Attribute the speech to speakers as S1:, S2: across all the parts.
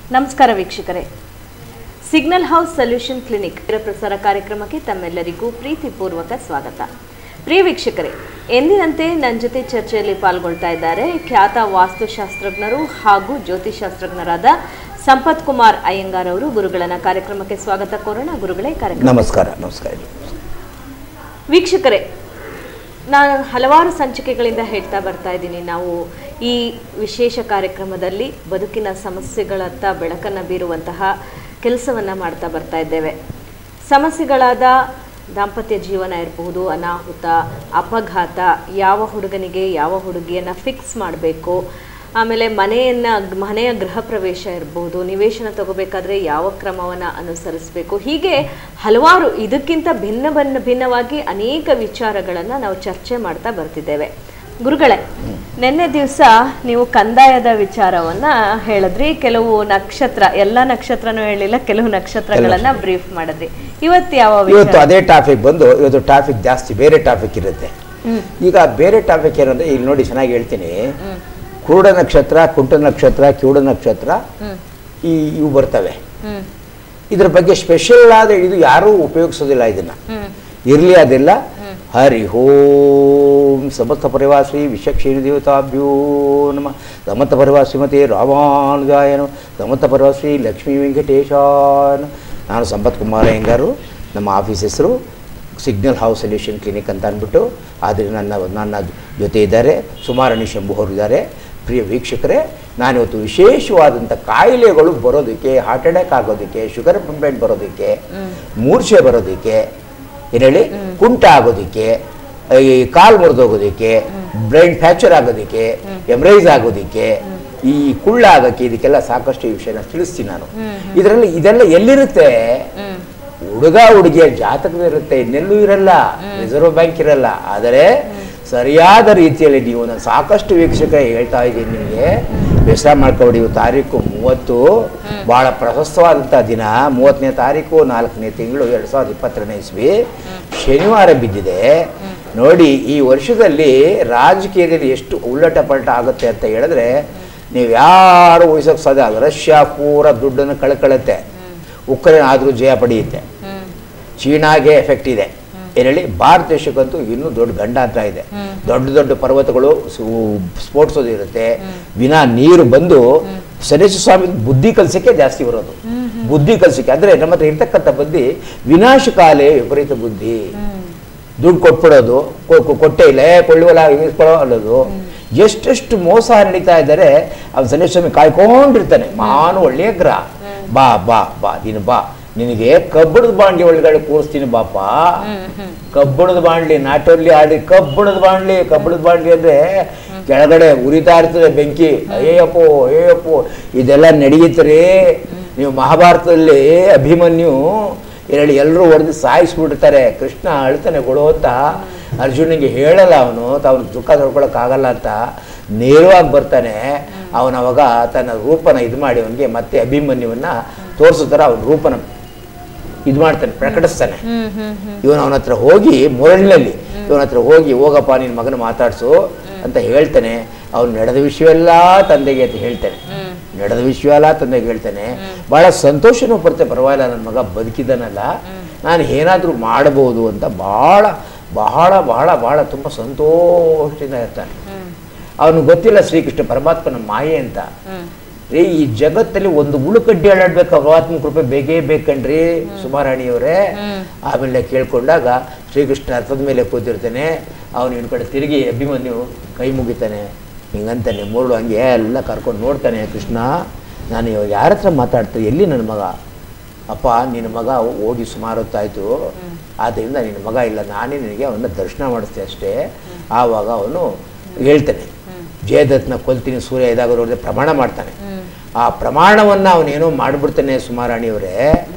S1: ನಮಸ್ಕಾರ ವೀಕ್ಷಕರೇ signal house solution clinic ಇದರ ಪ್ರಸಾರ ಕಾರ್ಯಕ್ರಮಕ್ಕೆ ತಮ್ಮೆಲ್ಲರಿಗೂ ಪ್ರೀತಿಪೂರ್ವಕ ಸ್ವಾಗತ ಪ್ರಿಯ ವೀಕ್ಷಕರೇ ಎಂದಿನಂತೆ ನನ್ನ ಜೊತೆ ಚರ್ಚೆಯಲ್ಲಿ ಪಾಲ್ಗೊಳ್ತಾ ಇದ್ದಾರೆ ಖ್ಯಾತ ವಾಸ್ತುಶಾಸ್ತ್ರಜ್ಞರು ಹಾಗೂ ಜ್ಯೋತಿಷಾಸ್ತ್ರಜ್ಞರಾದ ಸಂಪತ್ ಕುಮಾರ್ ಅಯ್ಯಂಗಾರ್ ಅವರು ಗುರುಗಳನ್ನ ಕಾರ್ಯಕ್ರಮಕ್ಕೆ ಸ್ವಾಗತ ಕೋರೋಣ ಗುರುಗಳೇ ಕಾರ್ಯಕ್ರಮ
S2: ನಮಸ್ಕಾರ ನಮಸ್ಕಾರ
S1: ವೀಕ್ಷಕರೇ ನಾನು ಹಲವಾರು ಸಂಚಿಕೆಗಳಿಂದ ಹೇಳ್ತಾ ಬರ್ತಾ ಇದ್ದೀನಿ ನಾವು ಈ ವಿಶೇಷ ಕಾರ್ಯಕ್ರಮದಲ್ಲಿ ಬದುಕಿನ ಸಮಸ್ಯೆಗಳತ್ತ ಬೆಳಕನ್ನು ಬೀರುವಂತಹ ಕೆಲಸವನ್ನು ಮಾಡ್ತಾ ಬರ್ತಾ ಇದ್ದೇವೆ ಸಮಸ್ಯೆಗಳಾದ ದಾಂಪತ್ಯ ಜೀವನ ಇರಬಹುದು ಅನಾಹುತ ಅಪಘಾತ ಯಾವ ಹುಡುಗನಿಗೆ ಯಾವ ಹುಡುಗಿಯನ್ನು ಫಿಕ್ಸ್ ಮಾಡಬೇಕು ಆಮೇಲೆ ಮನೆಯನ್ನು ಮನೆಯ ಗೃಹ ಪ್ರವೇಶ ಇರ್ಬೋದು ನಿವೇಶನ ತಗೋಬೇಕಾದ್ರೆ ಯಾವ ಕ್ರಮವನ್ನು ಅನುಸರಿಸಬೇಕು ಹೀಗೆ ಹಲವಾರು ಇದಕ್ಕಿಂತ ಭಿನ್ನ ಭಿನ್ನ ಭಿನ್ನವಾಗಿ ಅನೇಕ ವಿಚಾರಗಳನ್ನು ನಾವು ಚರ್ಚೆ ಮಾಡ್ತಾ ಬರ್ತಿದ್ದೇವೆ ಗುರುಗಳೇ ನಿನ್ನೆ ದಿವಸ ನೀವು ಕಂದಾಯದ ವಿಚಾರವನ್ನ ಹೇಳಿದ್ರಿ ಕೆಲವು ನಕ್ಷತ್ರ ಎಲ್ಲ ನಕ್ಷತ್ರನೂ ಹೇಳಿಲ್ಲ ಕೆಲವು ನಕ್ಷತ್ರಗಳನ್ನ ಬ್ರೀಫ್ ಮಾಡಿದ್ರಿ ಇವತ್ತು ಯಾವ
S2: ಇವತ್ತು
S1: ವಿಚಾರ
S2: ಅದೇ ಟಾಪಿಕ್ ಬಂದು ಇವತ್ತು ಟಾಪಿಕ್ ಜಾಸ್ತಿ ಬೇರೆ ಟಾಪಿಕ್ ಇರುತ್ತೆ ಈಗ ಬೇರೆ ಟಾಪಿಕ್ ಏನಂದ್ರೆ ಇಲ್ಲಿ ನೋಡಿ ಚೆನ್ನಾಗಿ ಹೇಳ್ತೀನಿ ಕ್ರೂಢ ನಕ್ಷತ್ರ ಕುಂಟ ನಕ್ಷತ್ರ ಕಿವುಡ ನಕ್ಷತ್ರ ಈ ಇವು ಬರ್ತವೆ
S1: ಹ್ಮ್
S2: ಇದ್ರ ಬಗ್ಗೆ ಸ್ಪೆಷಲ್ ಆದ ಇದು ಯಾರೂ ಉಪಯೋಗಿಸೋದಿಲ್ಲ ಇದನ್ನ
S1: ಹ್ಮ್
S2: ಇರ್ಲಿ ಅದೆಲ್ಲ ಹರಿ ಓಂ ಸಮಸ್ತ ಪರಿವಾಸಿ ವಿಷಕ್ಷೀಣ ದೇವತಾಭ್ಯೋ ನಮ ಸಮಸ್ತ ಪರಿವಾಸಿ ಶ್ರೀಮತಿ ರಾಮಾನುಜಾಯನು ಸಮಸ್ತ ಪರಿವಾಸಿ ಲಕ್ಷ್ಮೀ ವೆಂಕಟೇಶಾನ್ ನಾನು ಸಂಪತ್ ಕುಮಾರ ಹೆಂಗಾರು ನಮ್ಮ ಆಫೀಸ್ ಹೆಸರು ಸಿಗ್ನಲ್ ಹೌಸ್ ಸೊಲ್ಯೂಷನ್ ಕ್ಲಿನಿಕ್ ಅಂತ ಅಂದ್ಬಿಟ್ಟು ಆದರೆ ನನ್ನ ನನ್ನ ಜೊತೆ ಇದ್ದಾರೆ ಸುಮಾರಣಿ ಶಂಭು ಅವರು ಇದ್ದಾರೆ ಪ್ರಿಯ ವೀಕ್ಷಕರೇ ನಾನಿವತ್ತು ವಿಶೇಷವಾದಂಥ ಕಾಯಿಲೆಗಳು ಬರೋದಕ್ಕೆ ಹಾರ್ಟ್ ಅಟ್ಯಾಕ್ ಆಗೋದಕ್ಕೆ ಶುಗರ್ ಕಂಪ್ಲೇಂಟ್ ಬರೋದಕ್ಕೆ ಮೂರ್ಛೆ ಬರೋದಕ್ಕೆ ಏನು ಹೇಳಿ ಕುಂಟ ಆಗೋದಕ್ಕೆ ಈ ಕಾಲು ಮುರಿದೋಗೋದಕ್ಕೆ ಬ್ರೈನ್ ಫ್ರ್ಯಾಕ್ಚರ್ ಆಗೋದಕ್ಕೆ ಎಮ್ರೈಸ್ ಆಗೋದಕ್ಕೆ ಈ ಕುಳ್ಳ ಆಗೋಕ್ಕೆ ಇದಕ್ಕೆಲ್ಲ ಸಾಕಷ್ಟು ಈ ವಿಷಯನ ತಿಳಿಸ್ತೀನಿ ನಾನು ಇದರಲ್ಲಿ ಇದೆಲ್ಲ ಎಲ್ಲಿರುತ್ತೆ
S1: ಹ್ಮ್
S2: ಹುಡುಗ ಹುಡುಗಿಯ ಜಾತಕವಿರುತ್ತೆ ಇನ್ನೆಲ್ಲೂ ಇರಲ್ಲ ರಿಸರ್ವ್ ಬ್ಯಾಂಕ್ ಇರಲ್ಲ ಆದರೆ ಸರಿಯಾದ ರೀತಿಯಲ್ಲಿ ನೀವು ನಾನು ಸಾಕಷ್ಟು ವೀಕ್ಷಕ ಹೇಳ್ತಾ ಇದ್ದೀನಿ ನಿಮಗೆ ಬೇಸರ ಮಾಡ್ಕೊಬಿಡಿ ಇವು ತಾರೀಕು ಮೂವತ್ತು ಬಹಳ ಪ್ರಶಸ್ತವಾದಂಥ ದಿನ ಮೂವತ್ತನೇ ತಾರೀಕು ನಾಲ್ಕನೇ ತಿಂಗಳು ಎರಡು ಸಾವಿರದ ಇಪ್ಪತ್ತರನೇ ಇಸ್ವಿ ಶನಿವಾರ ಬಿದ್ದಿದೆ ನೋಡಿ ಈ ವರ್ಷದಲ್ಲಿ ರಾಜಕೀಯದಲ್ಲಿ ಎಷ್ಟು ಉಲ್ಲಟ ಪಲ್ಟ ಆಗುತ್ತೆ ಅಂತ ಹೇಳಿದ್ರೆ ನೀವು ಯಾರು ಊಹಿಸೋಕೆ ಸಾಧ್ಯ ಆಗಲ್ಲ. ರಷ್ಯಾ ಪೂರ ದುಡ್ಡನ್ನು ಕಳ್ಕೊಳ್ಳುತ್ತೆ ಉಕ್ರೇನ್ ಆದರೂ ಜಯ ಪಡೆಯುತ್ತೆ
S1: ಹ್ಮ್
S2: ಚೀನಾಗೆ ಎಫೆಕ್ಟ್ ಇದೆ ಏನು ಹೇಳಿ ಭಾರತ ದೇಶಕ್ಕಂತೂ ಇನ್ನೂ ದೊಡ್ಡ ಗಂಡಾಂತರ ಇದೆ ದೊಡ್ಡ ದೊಡ್ಡ ಪರ್ವತಗಳು ಸು- ಸ್ಫೋಟಿಸೋದು ಇರುತ್ತೆ ವಿನಾ ನೀರು ಬಂದು ಸನೇಶ ಸ್ವಾಮಿ ಬುದ್ಧಿ ಕಲಿಸಕ್ಕೆ ಜಾಸ್ತಿ ಬರೋದು ಬುದ್ಧಿ ಕಲಿಸಕ್ಕೆ ಅಂದರೆ ನಮ್ಮ ಹತ್ರ ಇರ್ತಕ್ಕಂಥ ಬುದ್ಧಿ ವಿನಾಶಕಾಲೆ ವಿಪರೀತ ಬುದ್ಧಿ ದುಡ್ಡು ಕೊಟ್ಬಿಡೋದು ಕೊ- ಕೊ- ಕೊಟ್ಟೇ ಇಲ್ಲ ಏ ಕೊಳ್ಳುವಲ್ಲ ಇಸ್ಕೊಳ್ಳೋ ಅನ್ನೋದು ಎಷ್ಟೆಷ್ಟು ಮೋಸ ನಡೀತಾ ಇದ್ದಾರೆ ಅವ್ನು ಸನೇಶ ಸ್ವಾಮಿ ಕಾಯ್ಕೊಂಡಿರ್ತಾನೆ ಮಾನು ಒಳ್ಳೆಯ ಗ್ರಹ ಬಾ ಬಾ ಬಾ ನೀನು ಬಾ ನಿನಗೆ ಕಬ್ಬಣದ ಬಾಂಡ್ಲಿ ಒಳಗಡೆ ಕೂರಿಸ್ತೀನಿ ಬಾಪ ಕಬ್ಬಣದ ಬಾಂಡ್ಲಿ ನಾಟಲ್ಲಿ ಆಡಿ ಕಬ್ಬಣದ ಬಾಂಡ್ಲಿ ಕಬ್ಬಣದ ಬಾಂಡ್ಲಿ ಅಂದ್ರೆ ಕೆಳಗಡೆ ಉರಿತಾ ಇರ್ತದೆ ಬೆಂಕಿ ಅಯ್ಯಪ್ಪೋ ಅಯ್ಯಪ್ಪೋ ಇದೆಲ್ಲ ನಡೆಯುತ್ತೆ ನೀವು ಮಹಾಭಾರತದಲ್ಲಿ ಅಭಿಮನ್ಯು ಹೇಳಿ ಎಲ್ಲರೂ ಹೊಡೆದು ಸಾಯಿಸ್ಬಿಡ್ತಾರೆ ಕೃಷ್ಣ ಅಳ್ತಾನೆ ಗೊಳು ಅಂತ ಅರ್ಜುನಿಗೆ ಹೇಳಲ್ಲ ಅವನು ತಾವು ದುಃಖ ತಡ್ಕೊಳಕ್ಕಾಗಲ್ಲ ಅಂತ ನೇರವಾಗಿ ಬರ್ತಾನೆ ಅವನ ಅವಾಗ ತನ್ನ ರೂಪನ ಇದು ಮಾಡಿ ಅವನಿಗೆ ಮತ್ತೆ ಅಭಿಮನ್ಯುವನ್ನ ತೋರಿಸೋ ಥರ ಅವನ ರೂಪನ ಇದು ಮಾಡ್ತಾನೆ ಪ್ರಕಟಿಸ್ತಾನೆ
S1: ಹ್ಮ್ ಹ್ಮ್ ಹ್ಮ್
S2: ಇವನು ಅವನ ಹತ್ರ ಹೋಗಿ ಮುರಳಿನಲ್ಲಿ ಇವನ ಹತ್ರ ಹೋಗಿ ಹೋಗಪ್ಪ ನಿನ್ನ ಮಗನ ಮಾತಾಡ್ಸು ಅಂತ ಹೇಳ್ತಾನೆ ಅವ್ನು ನಡೆದ ವಿಷಯವೆಲ್ಲ ತಂದೆಗೆ ಅಂತ ಹೇಳ್ತಾನೆ
S1: ಹ್ಮ್
S2: ನಡೆದ ವಿಷಯ ಎಲ್ಲ ತಂದೆಗೆ ಹೇಳ್ತಾನೆ ಬಹಳ ಸಂತೋಷನೂ ಬರುತ್ತೆ ಪರವಾಗಿಲ್ಲ ನನ್ನ ಮಗ ಬದುಕಿದ್ದಾನಲ್ಲ ನಾನು ಏನಾದರೂ ಮಾಡಬಹುದು ಅಂತ ಬಹಳ ಬಹಳ ಬಹಳ ಬಹಳ ತುಂಬ ಸಂತೋಷದಿಂದ ಇರ್ತಾನೆ
S1: ಹ್ಮ್
S2: ಅವನು ಗೊತ್ತಿಲ್ಲ ಶ್ರೀಕೃಷ್ಣ ಪರಮಾತ್ಮನ ಮಾಯೆ ಅಂತ
S1: ಹ್ಮ್
S2: ರೀ ಈ ಜಗತ್ತಲ್ಲಿ ಒಂದು ಉಳುಕಡ್ಡಿ ಅಲ್ಲಾಡ್ಬೇಕು ಪರಮಾತ್ಮ ಕೃಪೆ ಬೇಕೇ ಬೇಕನ್ರಿ ಸುಮಾರಾಣಿಯವರೇ ಆಮೇಲೆ ಕೇಳ್ಕೊಂಡಾಗ ಶ್ರೀಕೃಷ್ಣ ರಥದ ಮೇಲೆ ಕೂತಿರ್ತಾನೆ ಅವನು ಇನ್ ಕಡೆ ತಿರುಗಿ ಅಭಿಮನ್ಯು ಕೈ ಮುಗಿತಾನೆ ಹಿಂಗಂತಾನೆ ಮುರುಳು ಹಂಗೆ ಎಲ್ಲ ಕರ್ಕೊಂಡು ನೋಡ್ತಾನೆ ಕೃಷ್ಣ ನಾನು ಇವಾಗ ಯಾರ ಹತ್ರ ಮಾತಾಡ್ತೀನಿ ಎಲ್ಲಿ ನನ್ನ ಮಗ ಅಪ್ಪ ನಿನ್ನ ಮಗ ಹೋಗಿ ಸುಮಾರು ಹೊತ್ತಾಯ್ತು ಆದ್ದರಿಂದ ನಿನ್ನ ಮಗ ಇಲ್ಲ ನಾನೇ ನಿನಗೆ ಅವನ್ನ ದರ್ಶನ ಮಾಡಿಸ್ತೆ ಅಷ್ಟೇ ಆವಾಗ ಅವನು ಹೇಳ್ತಾನೆ ಜಯದತ್ನ ಕೊಲ್ತೀನಿ ಸೂರ್ಯ ಇದಾಗ ನೋಡಿದ್ರೆ ಪ್ರಮಾಣ ಮಾಡ್ತಾನೆ ಆ ಪ್ರಮಾಣವನ್ನು ಅವನೇನೋ ಮಾಡಿಬಿಡ್ತಾನೆ ಸುಮಾರಾಣಿಯವರೇ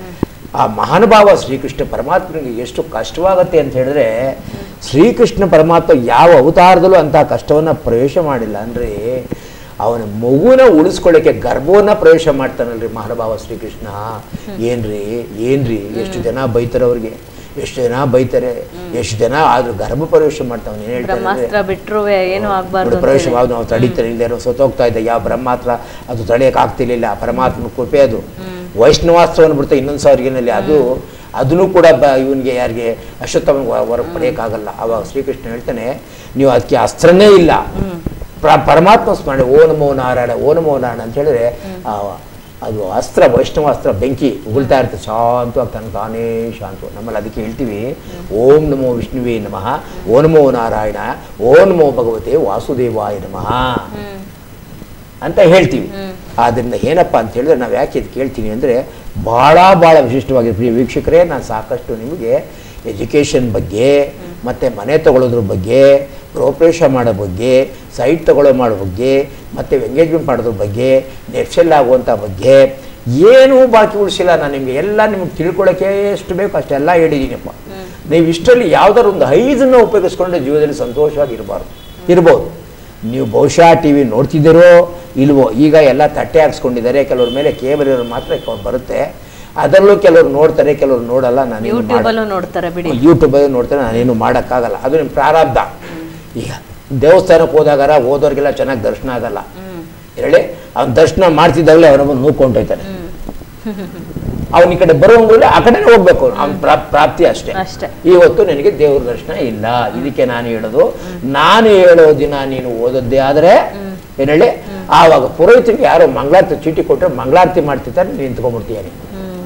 S2: ಆ ಮಹಾನುಭಾವ ಶ್ರೀಕೃಷ್ಣ ಪರಮಾತ್ಮನಿಗೆ ಎಷ್ಟು ಕಷ್ಟವಾಗತ್ತೆ ಅಂತ ಹೇಳಿದ್ರೆ ಶ್ರೀಕೃಷ್ಣ ಪರಮಾತ್ಮ ಯಾವ ಅವತಾರದಲ್ಲೂ ಅಂಥ ಕಷ್ಟವನ್ನು ಪ್ರವೇಶ ಮಾಡಿಲ್ಲ ಅಂದರೆ ಅವನ ಮಗುನ ಉಳಿಸ್ಕೊಳ್ಳೋಕ್ಕೆ ಗರ್ಭವನ್ನ ಪ್ರವೇಶ ಮಾಡ್ತಾನಲ್ರಿ ಮಹಾನುಭಾವ ಶ್ರೀಕೃಷ್ಣ ಏನ್ರಿ ಏನ್ರಿ ಎಷ್ಟು ಜನ ಬೈತಾರೆ ಅವ್ರಿಗೆ ಎಷ್ಟು ಜನ ಬೈತಾರೆ ಎಷ್ಟು ಜನ ಆದ್ರೂ ಗರ್ಭ ಪ್ರವೇಶ ಮಾಡ್ತಾವನು ಏನು ಹೇಳ್ತಾರೆ ಅಂದ್ರೆ,
S1: ಬ್ರಹ್ಮಾಸ್ತ್ರ ಬಿಟ್ರು ಏನು ಆಗ್ಬಾರ್ದು
S2: ಬಿಡು, ಪ್ರವೇಶ ಯಾವ್ದು ನಾವು ತಡೀತಾರೆ ಇಲ್ಲದೆ ಸತ್ತೋಗ್ತಾ ಇದ್ದ ಯಾವ ಬ್ರಹ್ಮಾಸ್ತ್ರ ಅದು ತಡೆಯಕ್ಕೆ ಆಗ್ತಿರ್ಲಿಲ್ಲ ಪರಮಾತ್ಮನ ಕೃಪೆ ಅದು ವೈಷ್ಣವಾಸ್ತ್ರವನ್ನು ಬಿಡ್ತಾ ಇನ್ನೊಂದು ಸಾವಿರಗೇನಲ್ಲಿ ಅದು ಅದನ್ನು ಕೂಡ ಬ ಇವನಿಗೆ ಯಾರಿಗೆ ಅಶ್ವತ್ಥಮನ ಹೊರಗೆ ಪಡೆಯೋಕ್ಕಾಗಲ್ಲ ಅವಾಗ ಶ್ರೀಕೃಷ್ಣ ಹೇಳ್ತಾನೆ ನೀವು ಅದಕ್ಕೆ ಅಸ್ತ್ರನೇ ಇಲ್ಲ ಪ್ರ- ಪರಮಾತ್ಮ ಸ್ಮರಣೆ ಓ ನಮೋ ನಾರಾಯಣ ಓ ನಮೋ ನಾರಾಯಣ ಅಂತ ಹೇಳಿದ್ರೆ ಆ, ಅದು ಅಸ್ತ್ರ ವೈಷ್ಣವಾಸ್ತ್ರ ಬೆಂಕಿ ಉಗುಳ್ತಾ ಇರುತ್ತೆ ಶಾಂತವಾಗಿ ತನಗೆ ತಾನೇ ಶಾಂತ ನಮ್ಮಲ್ಲಿ ಅದಕ್ಕೆ ಹೇಳ್ತೀವಿ ಓಂ ನಮೋ ವಿಷ್ಣುವೇ ನಮಃ ಓ ನಮೋ ನಾರಾಯಣ ಓ ನಮೋ ಭಗವತೆ ವಾಸುದೇವಾಯ ನಮಃ ಅಂತ ಹೇಳ್ತೀವಿ ಆದ್ದರಿಂದ ಏನಪ್ಪ ಅಂತ ಹೇಳಿದ್ರೆ ನಾವು ಯಾಕೆ ಇದು ಕೇಳ್ತೀನಿ ಅಂದರೆ ಭಾಳ ಭಾಳ ವಿಶಿಷ್ಟವಾಗಿ ಪ್ರಿಯ ವೀಕ್ಷಕರೇ ನಾನು ಸಾಕಷ್ಟು ನಿಮಗೆ ಎಜುಕೇಷನ್ ಬಗ್ಗೆ ಮತ್ತು ಮನೆ ತಗೊಳ್ಳೋದ್ರ ಬಗ್ಗೆ ಗೃಹಪ್ರವೇಶ ಮಾಡೋ ಬಗ್ಗೆ ಸೈಟ್ ತಗೊಳ್ಳೋ ಮಾಡೋ ಬಗ್ಗೆ ಮತ್ತು ಎಂಗೇಜ್ಮೆಂಟ್ ಮಾಡೋದ್ರ ಬಗ್ಗೆ ನೆಕ್ಸೆಲ್ ಆಗುವಂಥ ಬಗ್ಗೆ ಏನೂ ಬಾಕಿ ಉಳಿಸಿಲ್ಲ ನಾನು ನಿಮಗೆ ಎಲ್ಲ ನಿಮಗೆ ತಿಳ್ಕೊಳ್ಳೋಕ್ಕೆ ಎಷ್ಟು ಬೇಕು ಅಷ್ಟೆಲ್ಲ ಹೇಳಿದ್ದೀನಪ್ಪ ನೀವು ಇಷ್ಟರಲ್ಲಿ ಯಾವ್ದಾದ್ರು ಒಂದು ಐದನ್ನು ಉಪಯೋಗಿಸ್ಕೊಂಡ್ರೆ ಜೀವನದಲ್ಲಿ ಸಂತೋಷವಾಗಿ ಇರಬಾರ್ದು ಇರ್ಬೋದು ನೀವು ಬಹುಶಃ ಟಿ ವಿ ನೋಡ್ತಿದ್ದೀರೋ ಇಲ್ವೋ ಈಗ ಎಲ್ಲ ತಟ್ಟೆ ಹಾಕ್ಸ್ಕೊಂಡಿದ್ದಾರೆ ಕೆಲವ್ರ ಮೇಲೆ ಕೇಬಲ್ ಇರೋರು ಮಾತ್ರ ಕ- ಬರುತ್ತೆ ಅದರಲ್ಲೂ ಕೆಲವರು ನೋಡ್ತಾರೆ ಕೆಲವರು ನೋಡಲ್ಲ ನಾನು
S1: ಯೂಟ್ಯೂಬ್ ಅಲ್ಲೂ ನೋಡ್ತಾರೆ ಬಿಡಿ
S2: ಯೂಟ್ಯೂಬಲ್ಲಿ ನೋಡ್ತಾರೆ ನಾನೇನು ಮಾಡೋಕ್ಕಾಗಲ್ಲ ಅದು ನಿಮ್ಮ ಪ್ರಾರಬ್ಧ ಈಗ ದೇವಸ್ಥಾನಕ್ಕೆ ಹೋದಾಗಾರ ಹೋದವ್ರಿಗೆಲ್ಲ ಚೆನ್ನಾಗಿ ದರ್ಶನ ಆಗಲ್ಲ ಹೇಳಿ ಅವ್ನು ದರ್ಶನ ಮಾಡ್ತಿದ್ದಾಗಲೇ ಅವನೊಬ್ಬ ನೂಕೊಂಡೋಯ್ತಾನೆ ಅವನ ಈ ಕಡೆ ಬರೋಂಗಿಲ್ಲ ಆ ಕಡೆನೇ ಹೋಗ್ಬೇಕು ಅವ್ನ ಪ್ರಾ- ಪ್ರಾಪ್ತಿ ಅಷ್ಟೇ
S1: ಅಷ್ಟೇ
S2: ಇವತ್ತು ನನಗೆ ದೇವ್ರ ದರ್ಶನ ಇಲ್ಲ ಇದಕ್ಕೆ ನಾನು ಹೇಳೋದು ನಾನು ಹೇಳೋ ದಿನ ನೀನು ಓದದ್ದೇ ಆದರೆ ಏನು ಹೇಳಿ ಆವಾಗ ಪುರೋಹಿತರಿಗೆ ಯಾರೋ ಮಂಗಳಾರತಿ ಚೀಟಿ ಕೊಟ್ಟರೆ ಮಂಗಳಾರತಿ ಮಾಡ್ತಿರ್ತಾರೆ ನೀನು ನಿಂತ್ಕೊಂಡ್ಬಿಡ್ತೀಯ ನೀನು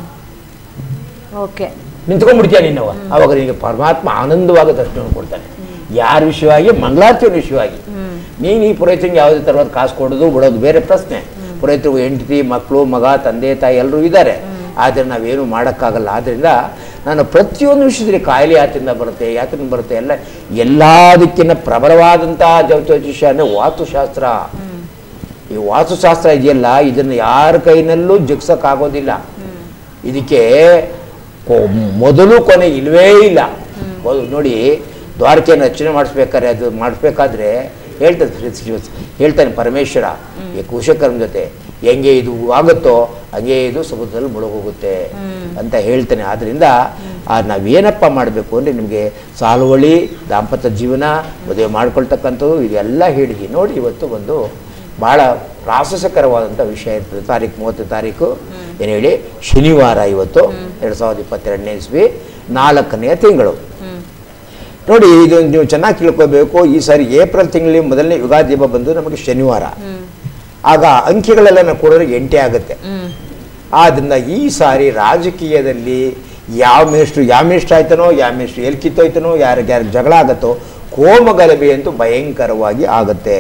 S1: ಓಕೆ
S2: ನಿಂತ್ಕೊಂಡ್ಬಿಡ್ತೀಯ ನೀನು ಅವಾಗ ನಿನಗೆ ಪರಮಾತ್ಮ ಆನಂದವಾಗ ದರ್ಶನ ಕೊಡ್ತಾನೆ ಯಾರ ವಿಷಯವಾಗಿ ಮಂಗಳಾರತಿಯ ವಿಷಯವಾಗಿ ನೀನು ಈ ಪುರೋಹಿತರಿಗೆ ಯಾವುದೇ ಥರದ ಕಾಸು ಕೊಡೋದು ಬಿಡೋದು ಬೇರೆ ಪ್ರಶ್ನೆ ಪುರೋಹಿತರಿಗೂ ಹೆಂಡತಿ ಮಕ್ಕಳು ಮಗ ತಂದೆ ತಾಯಿ ಎಲ್ಲರೂ ಇದ್ದಾರೆ ಆದರೆ ನಾವೇನು ಮಾಡೋಕ್ಕಾಗಲ್ಲ ಆದ್ದರಿಂದ ನಾನು ಪ್ರತಿಯೊಂದು ವಿಷಯದಲ್ಲಿ ಕಾಯಿಲೆ ಯಾತಿಂದ ಬರುತ್ತೆ ಯಾತಿಂದ ಬರುತ್ತೆ ಎಲ್ಲ ಎಲ್ಲದಕ್ಕಿಂತ ಪ್ರಬಲವಾದಂಥ ಜ್ಯೋತಿಷ ಅಂದರೆ ವಾಸ್ತುಶಾಸ್ತ್ರ ಈ ವಾಸ್ತುಶಾಸ್ತ್ರ ಇದೆಯಲ್ಲ ಇದನ್ನು ಯಾರ ಕೈನಲ್ಲೂ ಜಗ್ಸಕ್ಕಾಗೋದಿಲ್ಲ ಇದಕ್ಕೆ ಕೊ- ಮೊದಲು ಕೊನೆ ಇಲ್ವೇ ಇಲ್ಲ ಮೊದಲು ನೋಡಿ ದ್ವಾರಕೆಯನ್ನು ರಚನೆ ಮಾಡಿಸ್ಬೇಕಾದ್ರೆ ಅದು ಮಾಡಿಸ್ಬೇಕಾದ್ರೆ ಹೇಳ್ತದೆ ಶ್ರೀ- ಶ್ರೀ- ಹೇಳ್ತಾನೆ ಪರಮೇಶ್ವರ ಈ ಕುಶಕರ್ಮ ಜೊತೆ ಹೆಂಗೆ ಇದು ಆಗುತ್ತೋ ಹಂಗೆ ಇದು ಸಮುದ್ರದಲ್ಲಿ ಮುಳುಗೋಗುತ್ತೆ ಅಂತ ಹೇಳ್ತಾನೆ ಆದ್ದರಿಂದ ಆ ನಾವೇನಪ್ಪ ಮಾಡಬೇಕು ಅಂದರೆ ನಿಮಗೆ ಸಾಲುವಳಿ ದಾಂಪತ್ಯ ಜೀವನ ಮದುವೆ ಮಾಡ್ಕೊಳ್ತಕ್ಕಂಥದ್ದು ಇದೆಲ್ಲ ಹೇಳಿದ್ವಿ ನೋಡಿ ಇವತ್ತು ಒಂದು ಭಾಳ ಪ್ರಾಸಸಕರವಾದಂಥ ವಿಷಯ ಇರ್ತದೆ ತಾರೀಕು ಮೂವತ್ತು ತಾರೀಕು ಏನು ಹೇಳಿ ಶನಿವಾರ ಇವತ್ತು ಎರಡು ಸಾವಿರದ ಇಪ್ಪತ್ತೆರಡನೇ ಇಸ್ವಿ ನಾಲ್ಕನೆಯ ತಿಂಗಳು ನೋಡಿ ಇದು ನೀವು ಚೆನ್ನಾಗಿ ತಿಳ್ಕೋಬೇಕು ಈ ಸಾರಿ ಏಪ್ರಿಲ್ ತಿಂಗಳಲ್ಲಿ ಮೊದಲನೇ ಯುಗಾದಿ ಹಬ್ಬ ಬಂದು ನಮಗೆ ಶನಿವಾರ ಆಗ ಅಂಕಿಗಳೆಲ್ಲ ನಾವು ಕೊಡೋರಿಗೆ ಎಂಟೇ ಆಗುತ್ತೆ ಆದ್ದರಿಂದ ಈ ಸಾರಿ ರಾಜಕೀಯದಲ್ಲಿ ಯಾವ ಮಿನಿಸ್ಟ್ರು ಯಾವ ಮಿನಿಸ್ಟ್ರ್ ಆಯ್ತಾನೋ ಯಾವ ಮಿನಿಸ್ಟ್ರು ಎಲ್ಲಿ ಕಿತ್ತೋಯ್ತಾನೋ ಯಾರಿಗೆ ಯಾರಿಗೆ ಜಗಳ ಆಗತ್ತೋ ಕೋಮಗಲಭೆ ಅಂತೂ ಭಯಂಕರವಾಗಿ ಆಗುತ್ತೆ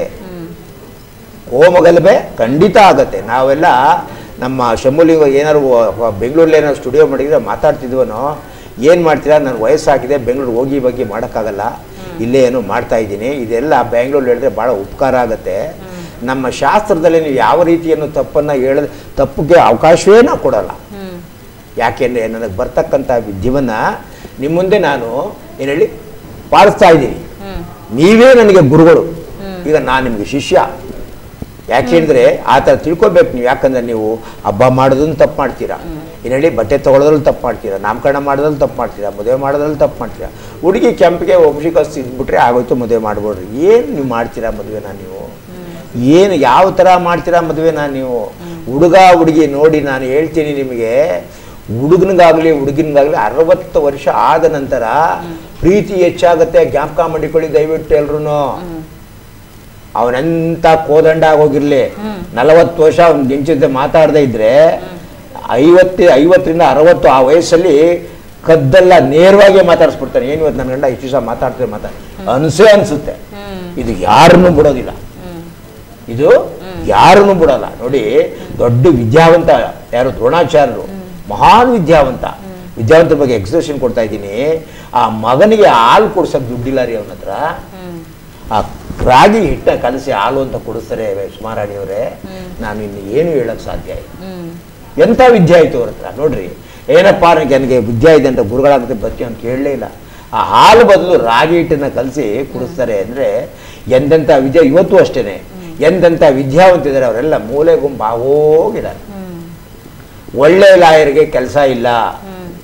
S2: ಕೋಮಗಲಭೆ ಖಂಡಿತ ಆಗತ್ತೆ ನಾವೆಲ್ಲ ನಮ್ಮ ಶಂಭುಲಿಂಗ ಏನಾದ್ರು ಬೆಂಗಳೂರಲ್ಲಿ ಏನಾದ್ರು ಸ್ಟುಡಿಯೋ ಮಾಡಿದ್ರೆ ಮಾತಾಡ್ತಿದ್ವನೋ ಏನು ಮಾಡ್ತೀರಾ ನನ್ನ ವಯಸ್ಸಾಗಿದೆ ಬೆಂಗಳೂರು ಹೋಗಿ ಬಗ್ಗೆ ಮಾಡೋಕ್ಕಾಗಲ್ಲ ಇಲ್ಲೇ ಏನು ಮಾಡ್ತಾ ಇದ್ದೀನಿ ಇದೆಲ್ಲ ಬೆಂಗಳೂರು ಹೇಳಿದ್ರೆ ಭಾಳ ಉಪಕಾರ ಆಗುತ್ತೆ ನಮ್ಮ ಶಾಸ್ತ್ರದಲ್ಲಿ ನೀವು ಯಾವ ರೀತಿಯನ್ನು ತಪ್ಪನ್ನು ಹೇಳೋದು ತಪ್ಪಿಗೆ ಅವಕಾಶವೇ ನಾವು ಕೊಡಲ್ಲ ಯಾಕೆಂದರೆ ನನಗೆ ಬರ್ತಕ್ಕಂಥ ವಿದ್ಯವನ್ನು ನಿಮ್ಮ ಮುಂದೆ ನಾನು ಏನು ಹೇಳಿ ಪಾಲಿಸ್ತಾ ಇದ್ದೀನಿ ನೀವೇ ನನಗೆ ಗುರುಗಳು ಈಗ ನಾನು ನಿಮಗೆ ಶಿಷ್ಯ ಯಾಕೆ ಹೇಳಿದ್ರೆ ಆ ಥರ ತಿಳ್ಕೊಬೇಕು ನೀವು ಯಾಕಂದ್ರೆ ನೀವು ಹಬ್ಬ ಮಾಡೋದನ್ನು ತಪ್ಪು ಮಾಡ್ತೀರಾ ಏನು ಹೇಳಿ ಬಟ್ಟೆ ತೊಗೊಳೋದ್ರಲ್ಲಿ ತಪ್ಪು ಮಾಡ್ತೀರಾ ನಾಮಕರಣ ಮಾಡೋದ್ರಲ್ಲಿ ತಪ್ಪು ಮಾಡ್ತೀರಾ ಮದುವೆ ಮಾಡೋದ್ರಲ್ಲಿ ತಪ್ಪು ಮಾಡ್ತೀರಾ ಹುಡುಗಿ ಕೆಂಪಿಗೆ ವಂಶಿಕಸ್ ಇದ್ಬಿಟ್ರೆ ಆಗೋಯ್ತು ಮದುವೆ ಮಾಡ್ಬೋಡ್ರಿ ಏನು ನೀವು ಮಾಡ್ತೀರಾ ಮದುವೆನ ನೀವು ಏನು ಯಾವ ಥರ ಮಾಡ್ತೀರಾ ಮದುವೆನ ನೀವು ಹುಡುಗ ಹುಡುಗಿ ನೋಡಿ ನಾನು ಹೇಳ್ತೀನಿ ನಿಮಗೆ ಹುಡುಗನಿಗಾಗಲಿ ಹುಡುಗಿನಿಗಾಗಲಿ ಅರವತ್ತು ವರ್ಷ ಆದ ನಂತರ ಪ್ರೀತಿ ಹೆಚ್ಚಾಗತ್ತೆ ಜ್ಞಾಪಕ ಮಾಡಿಕೊಳ್ಳಿ ದಯವಿಟ್ಟು ಎಲ್ರು ಅವನೆಂತ ಕೋದಂಡ ಆಗೋಗಿರ್ಲಿ ನಲವತ್ತು ವರ್ಷ ಅವ್ನ ಜೊತೆ ಮಾತಾಡದೇ ಇದ್ರೆ ಐವತ್ತು ಐವತ್ತರಿಂದ ಅರವತ್ತು ಆ ವಯಸ್ಸಲ್ಲಿ ಕದ್ದೆಲ್ಲ ನೇರವಾಗಿ ಮಾತಾಡಿಸ್ಬಿಡ್ತಾನೆ ಏನು ಇವತ್ತು ನನ್ನ ಗಂಡ ಇಷ್ಟು ದಿವಸ ಮಾತಾಡ್ತಾರೆ ಮಾತಾಡ ಅನ್ಸೇ ಅನ್ಸುತ್ತೆ ಇದು ಯಾರನ್ನೂ ಬಿಡೋದಿಲ್ಲ ಇದು ಯಾರನ್ನು ಬಿಡಲ್ಲ ನೋಡಿ ದೊಡ್ಡ ವಿದ್ಯಾವಂತ ಯಾರು ದ್ರೋಣಾಚಾರ್ಯರು ಮಹಾನ್ ವಿದ್ಯಾವಂತ ವಿದ್ಯಾವಂತರ ಬಗ್ಗೆ ಎಕ್ಸ್ಪ್ರೆಷನ್ ಕೊಡ್ತಾ ಇದ್ದೀನಿ ಆ ಮಗನಿಗೆ ಹಾಲು ಕೊಡ್ಸಕ್ ದುಡ್ಡಿಲ್ಲ ರೀ ಅವನ ಹತ್ರ ಆ ರಾಗಿ ಹಿಟ್ಟ ಕಲಸಿ ಹಾಲು ಅಂತ ಕೊಡಿಸ್ತಾರೆ ಸುಮಾರಾಣಿಯವರೇ ನಾನು ಇನ್ನು ಏನು ಹೇಳಕ್ ಸಾಧ್ಯ ಇಲ್ಲ ಎಂಥ ವಿದ್ಯೆ ಆಯ್ತು ಅವ್ರ ಹತ್ರ ನೋಡ್ರಿ ಏನಪ್ಪ ನನಗೆ ನನಗೆ ವಿದ್ಯೆ ಇದೆ ಅಂತ ಗುರುಗಳಾಗುತ್ತೆ ಬರ್ತೀವಿ ಅಂತ ಕೇಳಲೇ ಇಲ್ಲ ಆ ಹಾಲು ಬದಲು ರಾಗಿ ಹಿಟ್ಟನ್ನ ಕಲಸಿ ಕುಡಿಸ್ತಾರೆ ಅಂದರೆ ಎಂತೆಂಥ ವಿದ್ಯೆ ಇವತ್ತು ಅಷ್ಟೇನೆ ಎಂತೆಂಥ ವಿದ್ಯಾವಂತಿದ್ದಾರೆ ಅವರೆಲ್ಲ ಮೂಲೆ ಗುಂಪು ಆಗೋಗಿದ್ದಾರೆ ಒಳ್ಳೆ ಲಾಯರ್ಗೆ ಕೆಲಸ ಇಲ್ಲ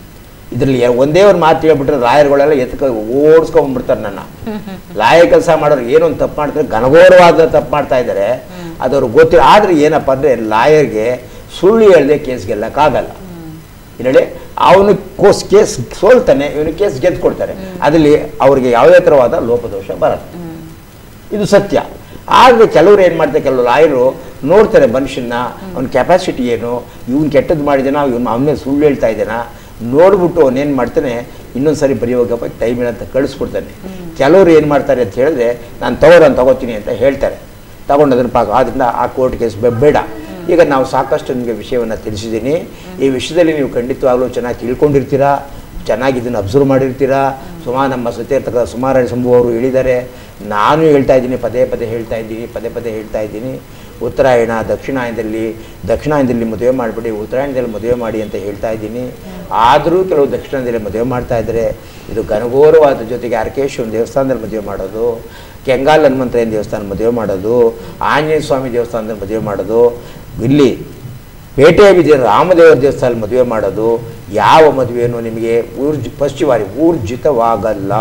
S2: ಇದರಲ್ಲಿ ಒಂದೇ ಒಂದು ಮಾತು ಹೇಳ್ಬಿಟ್ರೆ ಲಾಯರ್ಗಳೆಲ್ಲ ಎತ್ಕ ಓಡಿಸ್ಕೊಂಡ್ಬಿಡ್ತಾರೆ ನನ್ನ ಲಾಯರ್ ಕೆಲಸ ಮಾಡೋರು ಏನೋ ಒಂದು ತಪ್ಪು ಮಾಡ್ತಾರೆ ಘನಘೋರವಾದ ತಪ್ಪು ಮಾಡ್ತಾ ಇದ್ದಾರೆ ಅದು ಅವ್ರಿಗೆ ಗೊತ್ತಿಲ್ಲ ಆದರೆ ಏನಪ್ಪ ಅಂದರೆ ಲಾಯರ್ಗೆ ಸುಳ್ಳು ಹೇಳದೆ ಕೇಸ್ ಗೆಲ್ಲಕ್ಕಾಗಲ್ಲ ಹೇಳಿ ಅವನು ಕೋಸ್ ಕೇಸ್ ಸೋಲ್ತಾನೆ ಇವನು ಕೇಸ್ ಗೆದ್ದು ಕೊಡ್ತಾರೆ ಅದರಲ್ಲಿ ಅವ್ರಿಗೆ ಯಾವುದೇ ಥರವಾದ ಲೋಪದೋಷ ಬರಲ್ಲ ಇದು ಸತ್ಯ ಆದರೆ ಕೆಲವರು ಏನು ಮಾಡ್ತಾರೆ ಕೆಲವು ಲಾಯರು ನೋಡ್ತಾರೆ ಮನುಷ್ಯನ ಅವನ ಕೆಪಾಸಿಟಿ ಏನು ಇವ್ನು ಕೆಟ್ಟದ್ದು ಮಾಡಿದಾನ ಇವ್ನು ಅವನೇ ಸುಳ್ಳು ಹೇಳ್ತಾ ಇದ್ದಾನ ನೋಡ್ಬಿಟ್ಟು ಅವನೇನು ಮಾಡ್ತಾನೆ ಇನ್ನೊಂದು ಸರಿ ಬರೆಯುವಾಗಪ್ಪ ಟೈಮ್ ಅಂತ ಕಳಿಸ್ಬಿಡ್ತಾನೆ ಕೆಲವರು ಏನು ಮಾಡ್ತಾರೆ ಅಂತ ಹೇಳಿದ್ರೆ ನಾನು ತಗೋರನ್ನು ತಗೋತೀನಿ ಅಂತ ಹೇಳ್ತಾರೆ ತಗೊಂಡು ಅದನ್ನು ಪಾಕ ಆದ್ದರಿಂದ ಆ ಕೋರ್ಟ್ ಕೇಸ್ ಬೇಡ ಈಗ ನಾವು ಸಾಕಷ್ಟು ನಿಮಗೆ ವಿಷಯವನ್ನು ತಿಳಿಸಿದ್ದೀನಿ ಈ ವಿಷಯದಲ್ಲಿ ನೀವು ಖಂಡಿತವಾಗ್ಲೂ ಚೆನ್ನಾಗಿ ತಿಳ್ಕೊಂಡಿರ್ತೀರಾ ಚೆನ್ನಾಗಿ ಇದನ್ನು ಅಬ್ಸರ್ವ್ ಮಾಡಿರ್ತೀರಾ ಸುಮಾರು ನಮ್ಮ ಸುತ್ತ ಇರ್ತಕ್ಕ ಸುಮಾರು ಸಂಭು ಅವರು ಹೇಳಿದ್ದಾರೆ ನಾನು ಹೇಳ್ತಾ ಇದ್ದೀನಿ ಪದೇ ಪದೇ ಹೇಳ್ತಾ ಇದ್ದೀನಿ ಪದೇ ಪದೇ ಹೇಳ್ತಾ ಇದ್ದೀನಿ ಉತ್ತರಾಯಣ ದಕ್ಷಿಣಾಯನದಲ್ಲಿ ದಕ್ಷಿಣಾಯನದಲ್ಲಿ ಮದುವೆ ಮಾಡಿಬಿಡಿ ಉತ್ತರಾಯಣದಲ್ಲಿ ಮದುವೆ ಮಾಡಿ ಅಂತ ಹೇಳ್ತಾ ಇದ್ದೀನಿ ಆದರೂ ಕೆಲವು ದಕ್ಷಿಣದಲ್ಲಿ ಮದುವೆ ಮಾಡ್ತಾ ಇದ್ದಾರೆ ಇದು ಘನಘೋರವಾದ ಜೊತೆಗೆ ಅರ್ಕೇಶ್ವರನ ದೇವಸ್ಥಾನದಲ್ಲಿ ಮದುವೆ ಮಾಡೋದು ಕೆಂಗಾಲ್ ಹನುಮಂತಯ್ಯನ ದೇವಸ್ಥಾನ ಮದುವೆ ಮಾಡೋದು ಆಂಜನೇಯ ಸ್ವಾಮಿ ದೇವಸ್ಥಾನದಲ್ಲಿ ಮದುವೆ ಮಾಡೋದು ಇಲ್ಲಿ ಪೇಟೆ ವಿಜಯ ರಾಮದೇವರ ದೇವಸ್ಥಾನ ಮದುವೆ ಮಾಡೋದು ಯಾವ ಮದುವೆನೂ ನಿಮಗೆ ಊರ್ಜ್ ಪಶ್ಚಿವಾರಿ ಊರ್ಜಿತವಾಗಲ್ಲ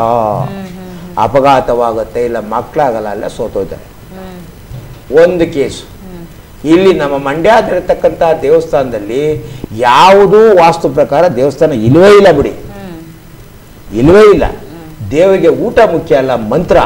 S2: ಅಪಘಾತವಾಗುತ್ತೆ ಇಲ್ಲ ಮಕ್ಕಳಾಗಲ್ಲ ಅಲ್ಲ ಸೋತೋಯ್ತಾರೆ ಒಂದು ಕೇಸು ಇಲ್ಲಿ ನಮ್ಮ ಮಂಡ್ಯದಲ್ಲಿರ್ತಕ್ಕಂಥ ದೇವಸ್ಥಾನದಲ್ಲಿ ಯಾವುದೂ ವಾಸ್ತು ಪ್ರಕಾರ ದೇವಸ್ಥಾನ ಇಲ್ಲವೇ ಇಲ್ಲ ಬಿಡಿ ಇಲ್ಲವೇ ಇಲ್ಲ ದೇವರಿಗೆ ಊಟ ಮುಖ್ಯ ಅಲ್ಲ ಮಂತ್ರ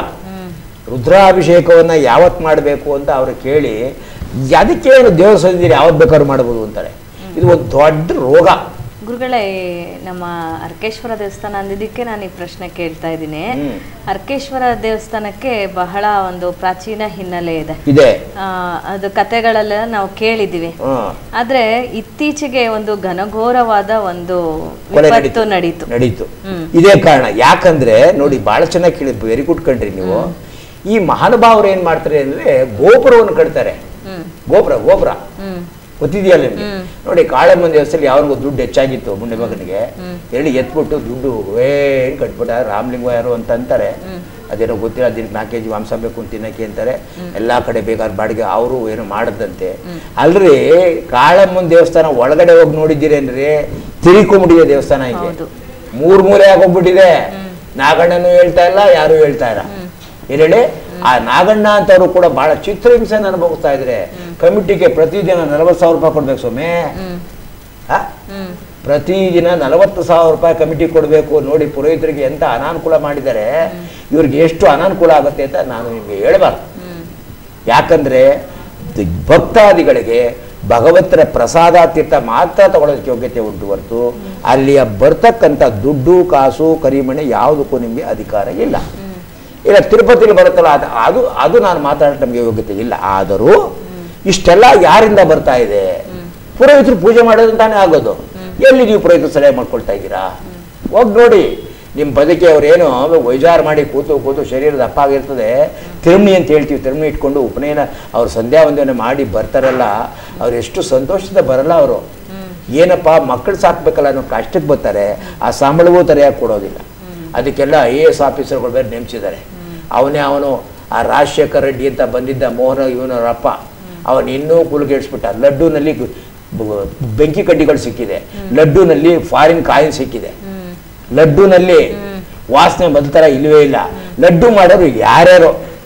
S2: ರುದ್ರಾಭಿಷೇಕವನ್ನು ಯಾವತ್ತು ಮಾಡಬೇಕು ಅಂತ ಅವರು ಕೇಳಿ ಅದಕ್ಕೆ ಏನು ದೇವರ ಸನ್ನಿಧಿಯಲ್ಲಿ ಯಾವತ್ತು ಬೇಕಾದ್ರೂ ಮಾಡ್ಬೋದು ಅಂತಾರೆ ಇದು ಒಂದು ದೊಡ್ಡ ರೋಗ
S1: ಗುರುಗಳೇ ನಮ್ಮ ಅರ್ಕೇಶ್ವರ ದೇವಸ್ಥಾನ ಅಂದಿದ್ದಕ್ಕೆ ನಾನು ಈ ಪ್ರಶ್ನೆ ಕೇಳ್ತಾ ಇದ್ದೀನಿ
S2: ಹ್ಮ್.
S1: ಅರ್ಕೇಶ್ವರ ದೇವಸ್ಥಾನಕ್ಕೆ ಬಹಳ ಒಂದು ಪ್ರಾಚೀನ ಹಿನ್ನೆಲೆ ಇದೆ
S2: ಇದೆ
S1: ಆ, ಅದು ಕತೆಗಳೆಲ್ಲ ನಾವು ಕೇಳಿದ್ದೀವಿ
S2: ಹ್ಮ್.
S1: ಆದ್ರೆ ಇತ್ತೀಚೆಗೆ ಒಂದು ಘನಘೋರವಾದ ಒಂದು
S2: ಕೊಲೆ
S1: ವಿಪತ್ತು ನಡೀತು
S2: ನಡೀತು
S1: ಹ್ಮ್.
S2: ಇದೇ ಕಾರಣ ಯಾಕಂದ್ರೆ ನೋಡಿ ಬಹಳ ಚೆನ್ನಾಗಿ ಕೇಳಿ ವೆರಿ ಗುಡ್ ಕಂಡ್ರಿ ನೀವು ಈ ಮಹಾನುಭಾವರು ಏನ್ ಮಾಡ್ತಾರೆ ಅಂದ್ರೆ ಗೋಪುರವನ್ನು ಕಟ್ತಾರೆ
S1: ಹ್ಮ್
S2: ಗೋಪುರ ಗೋಪುರ
S1: ಹ್ಮ್
S2: ಗೊತ್ತಿದೆಯಲ್ಲ ನಿಮಗೆ ನೋಡಿ ಕಾಳಮ್ಮನ ದೇವಸ್ಥಾನದಲ್ಲಿ ಯಾವನಿಗೂ ದುಡ್ಡು ಹೆಚ್ಚಾಗಿತ್ತು ಮುಂಡೆ ಮಗನಿಗೆ ಹೇಳಿ ಎತ್ಬಿಟ್ಟು ದುಡ್ಡು ಏನ್ ಕಟ್ಬಿಟ್ಟ ರಾಮಲಿಂಗ ಯಾರು ಅಂತ ಅಂತಾರೆ ಅದೇನೋ ಗೊತ್ತಿಲ್ಲ ಅದಕ್ಕೆ ನಾಲ್ಕು ಕೆ ಜಿ ಮಾಂಸ ಬೇಕು ಅಂತ ತಿನ್ನಕ್ಕೆ ಅಂತಾರೆ ಎಲ್ಲಾ ಕಡೆ ಬೇಕಾದ್ರೆ ಬಾಡಿಗೆ ಅವರು ಏನೋ ಮಾಡದಂತೆ ಅಲ್ರಿ ಕಾಳಮ್ಮನ ದೇವಸ್ಥಾನ ಒಳಗಡೆ ಹೋಗಿ ನೋಡಿದ್ದೀರೇನ್ರಿ ತಿರುಕೊಂಬಿಟ್ಟಿದೆ ದೇವಸ್ಥಾನ ಹಿಂಗೆ
S1: ಹೌದು.
S2: ಮೂರ್ ಮೂಲೆ ಆಗೋಗ್ಬಿಟ್ಟಿದೆ ನಾಗಣ್ಣನು ಹೇಳ್ತಾ ಇಲ್ಲ ಯಾರು ಹೇಳ್ತಾ ಇಲ್ಲ ಏನ್ ಹೇಳಿ ಆ ನಾಗಣ್ಣ ಅಂತವ್ರು ಕೂಡ ಬಹಳ ಚಿತ್ರಹಿಂಸೆನ ಅನುಭವಿಸ್ತಾ ಇದ್ರೆ ಕಮಿಟಿಗೆ ಪ್ರತಿದಿನ ನಲವತ್ತು ಸಾವಿರ ರೂಪಾಯಿ ಕೊಡ್ಬೇಕು ಸ್ವಾಮಿ
S1: ಹ್ಮ್
S2: ಆ?
S1: ಹ್ಮ್
S2: ಪ್ರತಿದಿನ ನಲವತ್ತು ಸಾವಿರ ರೂಪಾಯಿ ಕಮಿಟಿ ಕೊಡಬೇಕು ನೋಡಿ ಪುರೋಹಿತರಿಗೆ ಎಂತ ಅನಾನುಕೂಲ ಮಾಡಿದ್ದಾರೆ ಇವ್ರಿಗೆ ಎಷ್ಟು ಅನಾನುಕೂಲ ಆಗುತ್ತೆ ಅಂತ ನಾನು ನಿಮಗೆ ಹೇಳಬಾರ್ದು
S1: ಹ್ಮ್
S2: ಯಾಕಂದ್ರೆ ದ- ಭಕ್ತಾದಿಗಳಿಗೆ ಭಗವಂತನ ಪ್ರಸಾದ ತೀರ್ಥ ಮಾತ್ರ ತಗೊಳ್ಳೋದಕ್ಕೆ ಯೋಗ್ಯತೆ ಉಂಟು ಹೊರತು ಅಲ್ಲಿಯ ಬರ್ತಕ್ಕಂಥ ದುಡ್ಡು ಕಾಸು ಕರಿಮಣಿ ಯಾವುದಕ್ಕೂ ನಿಮಗೆ ಅಧಿಕಾರ ಇಲ್ಲ ಇಲ್ಲ ತಿರುಪತಿಲಿ ಬರುತ್ತಲ್ಲ ಅದು ಅದು ಅದು ನಾನು ಮಾತಾಡೋಕ್ಕೆ ನಮಗೆ ಯೋಗ್ಯತೆ ಇಲ್ಲ ಆದರೂ ಇಷ್ಟೆಲ್ಲ ಯಾರಿಂದ ಬರ್ತಾ ಇದೆ ಪುರೋಹಿತರು ಪೂಜೆ ಮಾಡೋದು ತಾನೇ ಆಗೋದು ಎಲ್ಲಿ ನೀವು ಪುರೋಹಿತರು ಸಲಹೆ ಮಾಡ್ಕೊಳ್ತಾ ಇದ್ದೀರಾ ಹೋಗಿ ನೋಡಿ ನಿಮ್ಮ ಬದುಕಿ ಅವ್ರೇನು ವೈಜಾರ ಮಾಡಿ ಕೂತು ಕೂತು ಶರೀರ ದಪ್ಪ ಆಗಿರ್ತದೆ ತಿರುಮಣಿ ಅಂತ ಹೇಳ್ತೀವಿ ತಿರುಮಣಿ ಇಟ್ಕೊಂಡು ಉಪನಯನ ಅವ್ರು ಸಂಧ್ಯಾ ವಂದನೆ ಮಾಡಿ ಬರ್ತಾರಲ್ಲ ಅವ್ರು ಎಷ್ಟು ಸಂತೋಷದಿಂದ ಬರಲ್ಲ ಅವರು ಏನಪ್ಪ ಮಕ್ಕಳು ಸಾಕ್ಬೇಕಲ್ಲ ಅನ್ನೋ ಕಷ್ಟಕ್ಕೆ ಬರ್ತಾರೆ ಆ ಸಂಬಳವೂ ತರಿಯಾಗಿ ಕೊಡೋದಿಲ್ಲ ಅದಕ್ಕೆಲ್ಲ ಐ ಎ ಎಸ್ ಆಫೀಸರ್ಗಳು ಬೇರೆ ನೇಮಿಸಿದ್ದಾರೆ ಅವನೇ ಅವನು ಆ ರಾಜಶೇಖರ್ ರೆಡ್ಡಿ ಅಂತ ಬಂದಿದ್ದ ಮೋಹನ ಇವನವರ ಅಪ್ಪ ಅವನು ಇನ್ನೂ ಕುಲುಗೇಡಿಸ್ಬಿಟ್ಟ ಲಡ್ಡುನಲ್ಲಿ ಗು- ಬ- ಬೆಂಕಿ ಕಡ್ಡಿಗಳು ಸಿಕ್ಕಿದೆ ಲಡ್ಡುನಲ್ಲಿ ಫಾರಿನ್ ಕಾಯಿನ್ ಸಿಕ್ಕಿದೆ
S1: ಹ್ಮ್
S2: ಲಡ್ಡುನಲ್ಲಿ ವಾಸನೆ ಮೊದಲ ಇಲ್ಲವೇ ಇಲ್ಲ ಲಡ್ಡು ಮಾಡೋರು ಯಾರ್ಯಾರು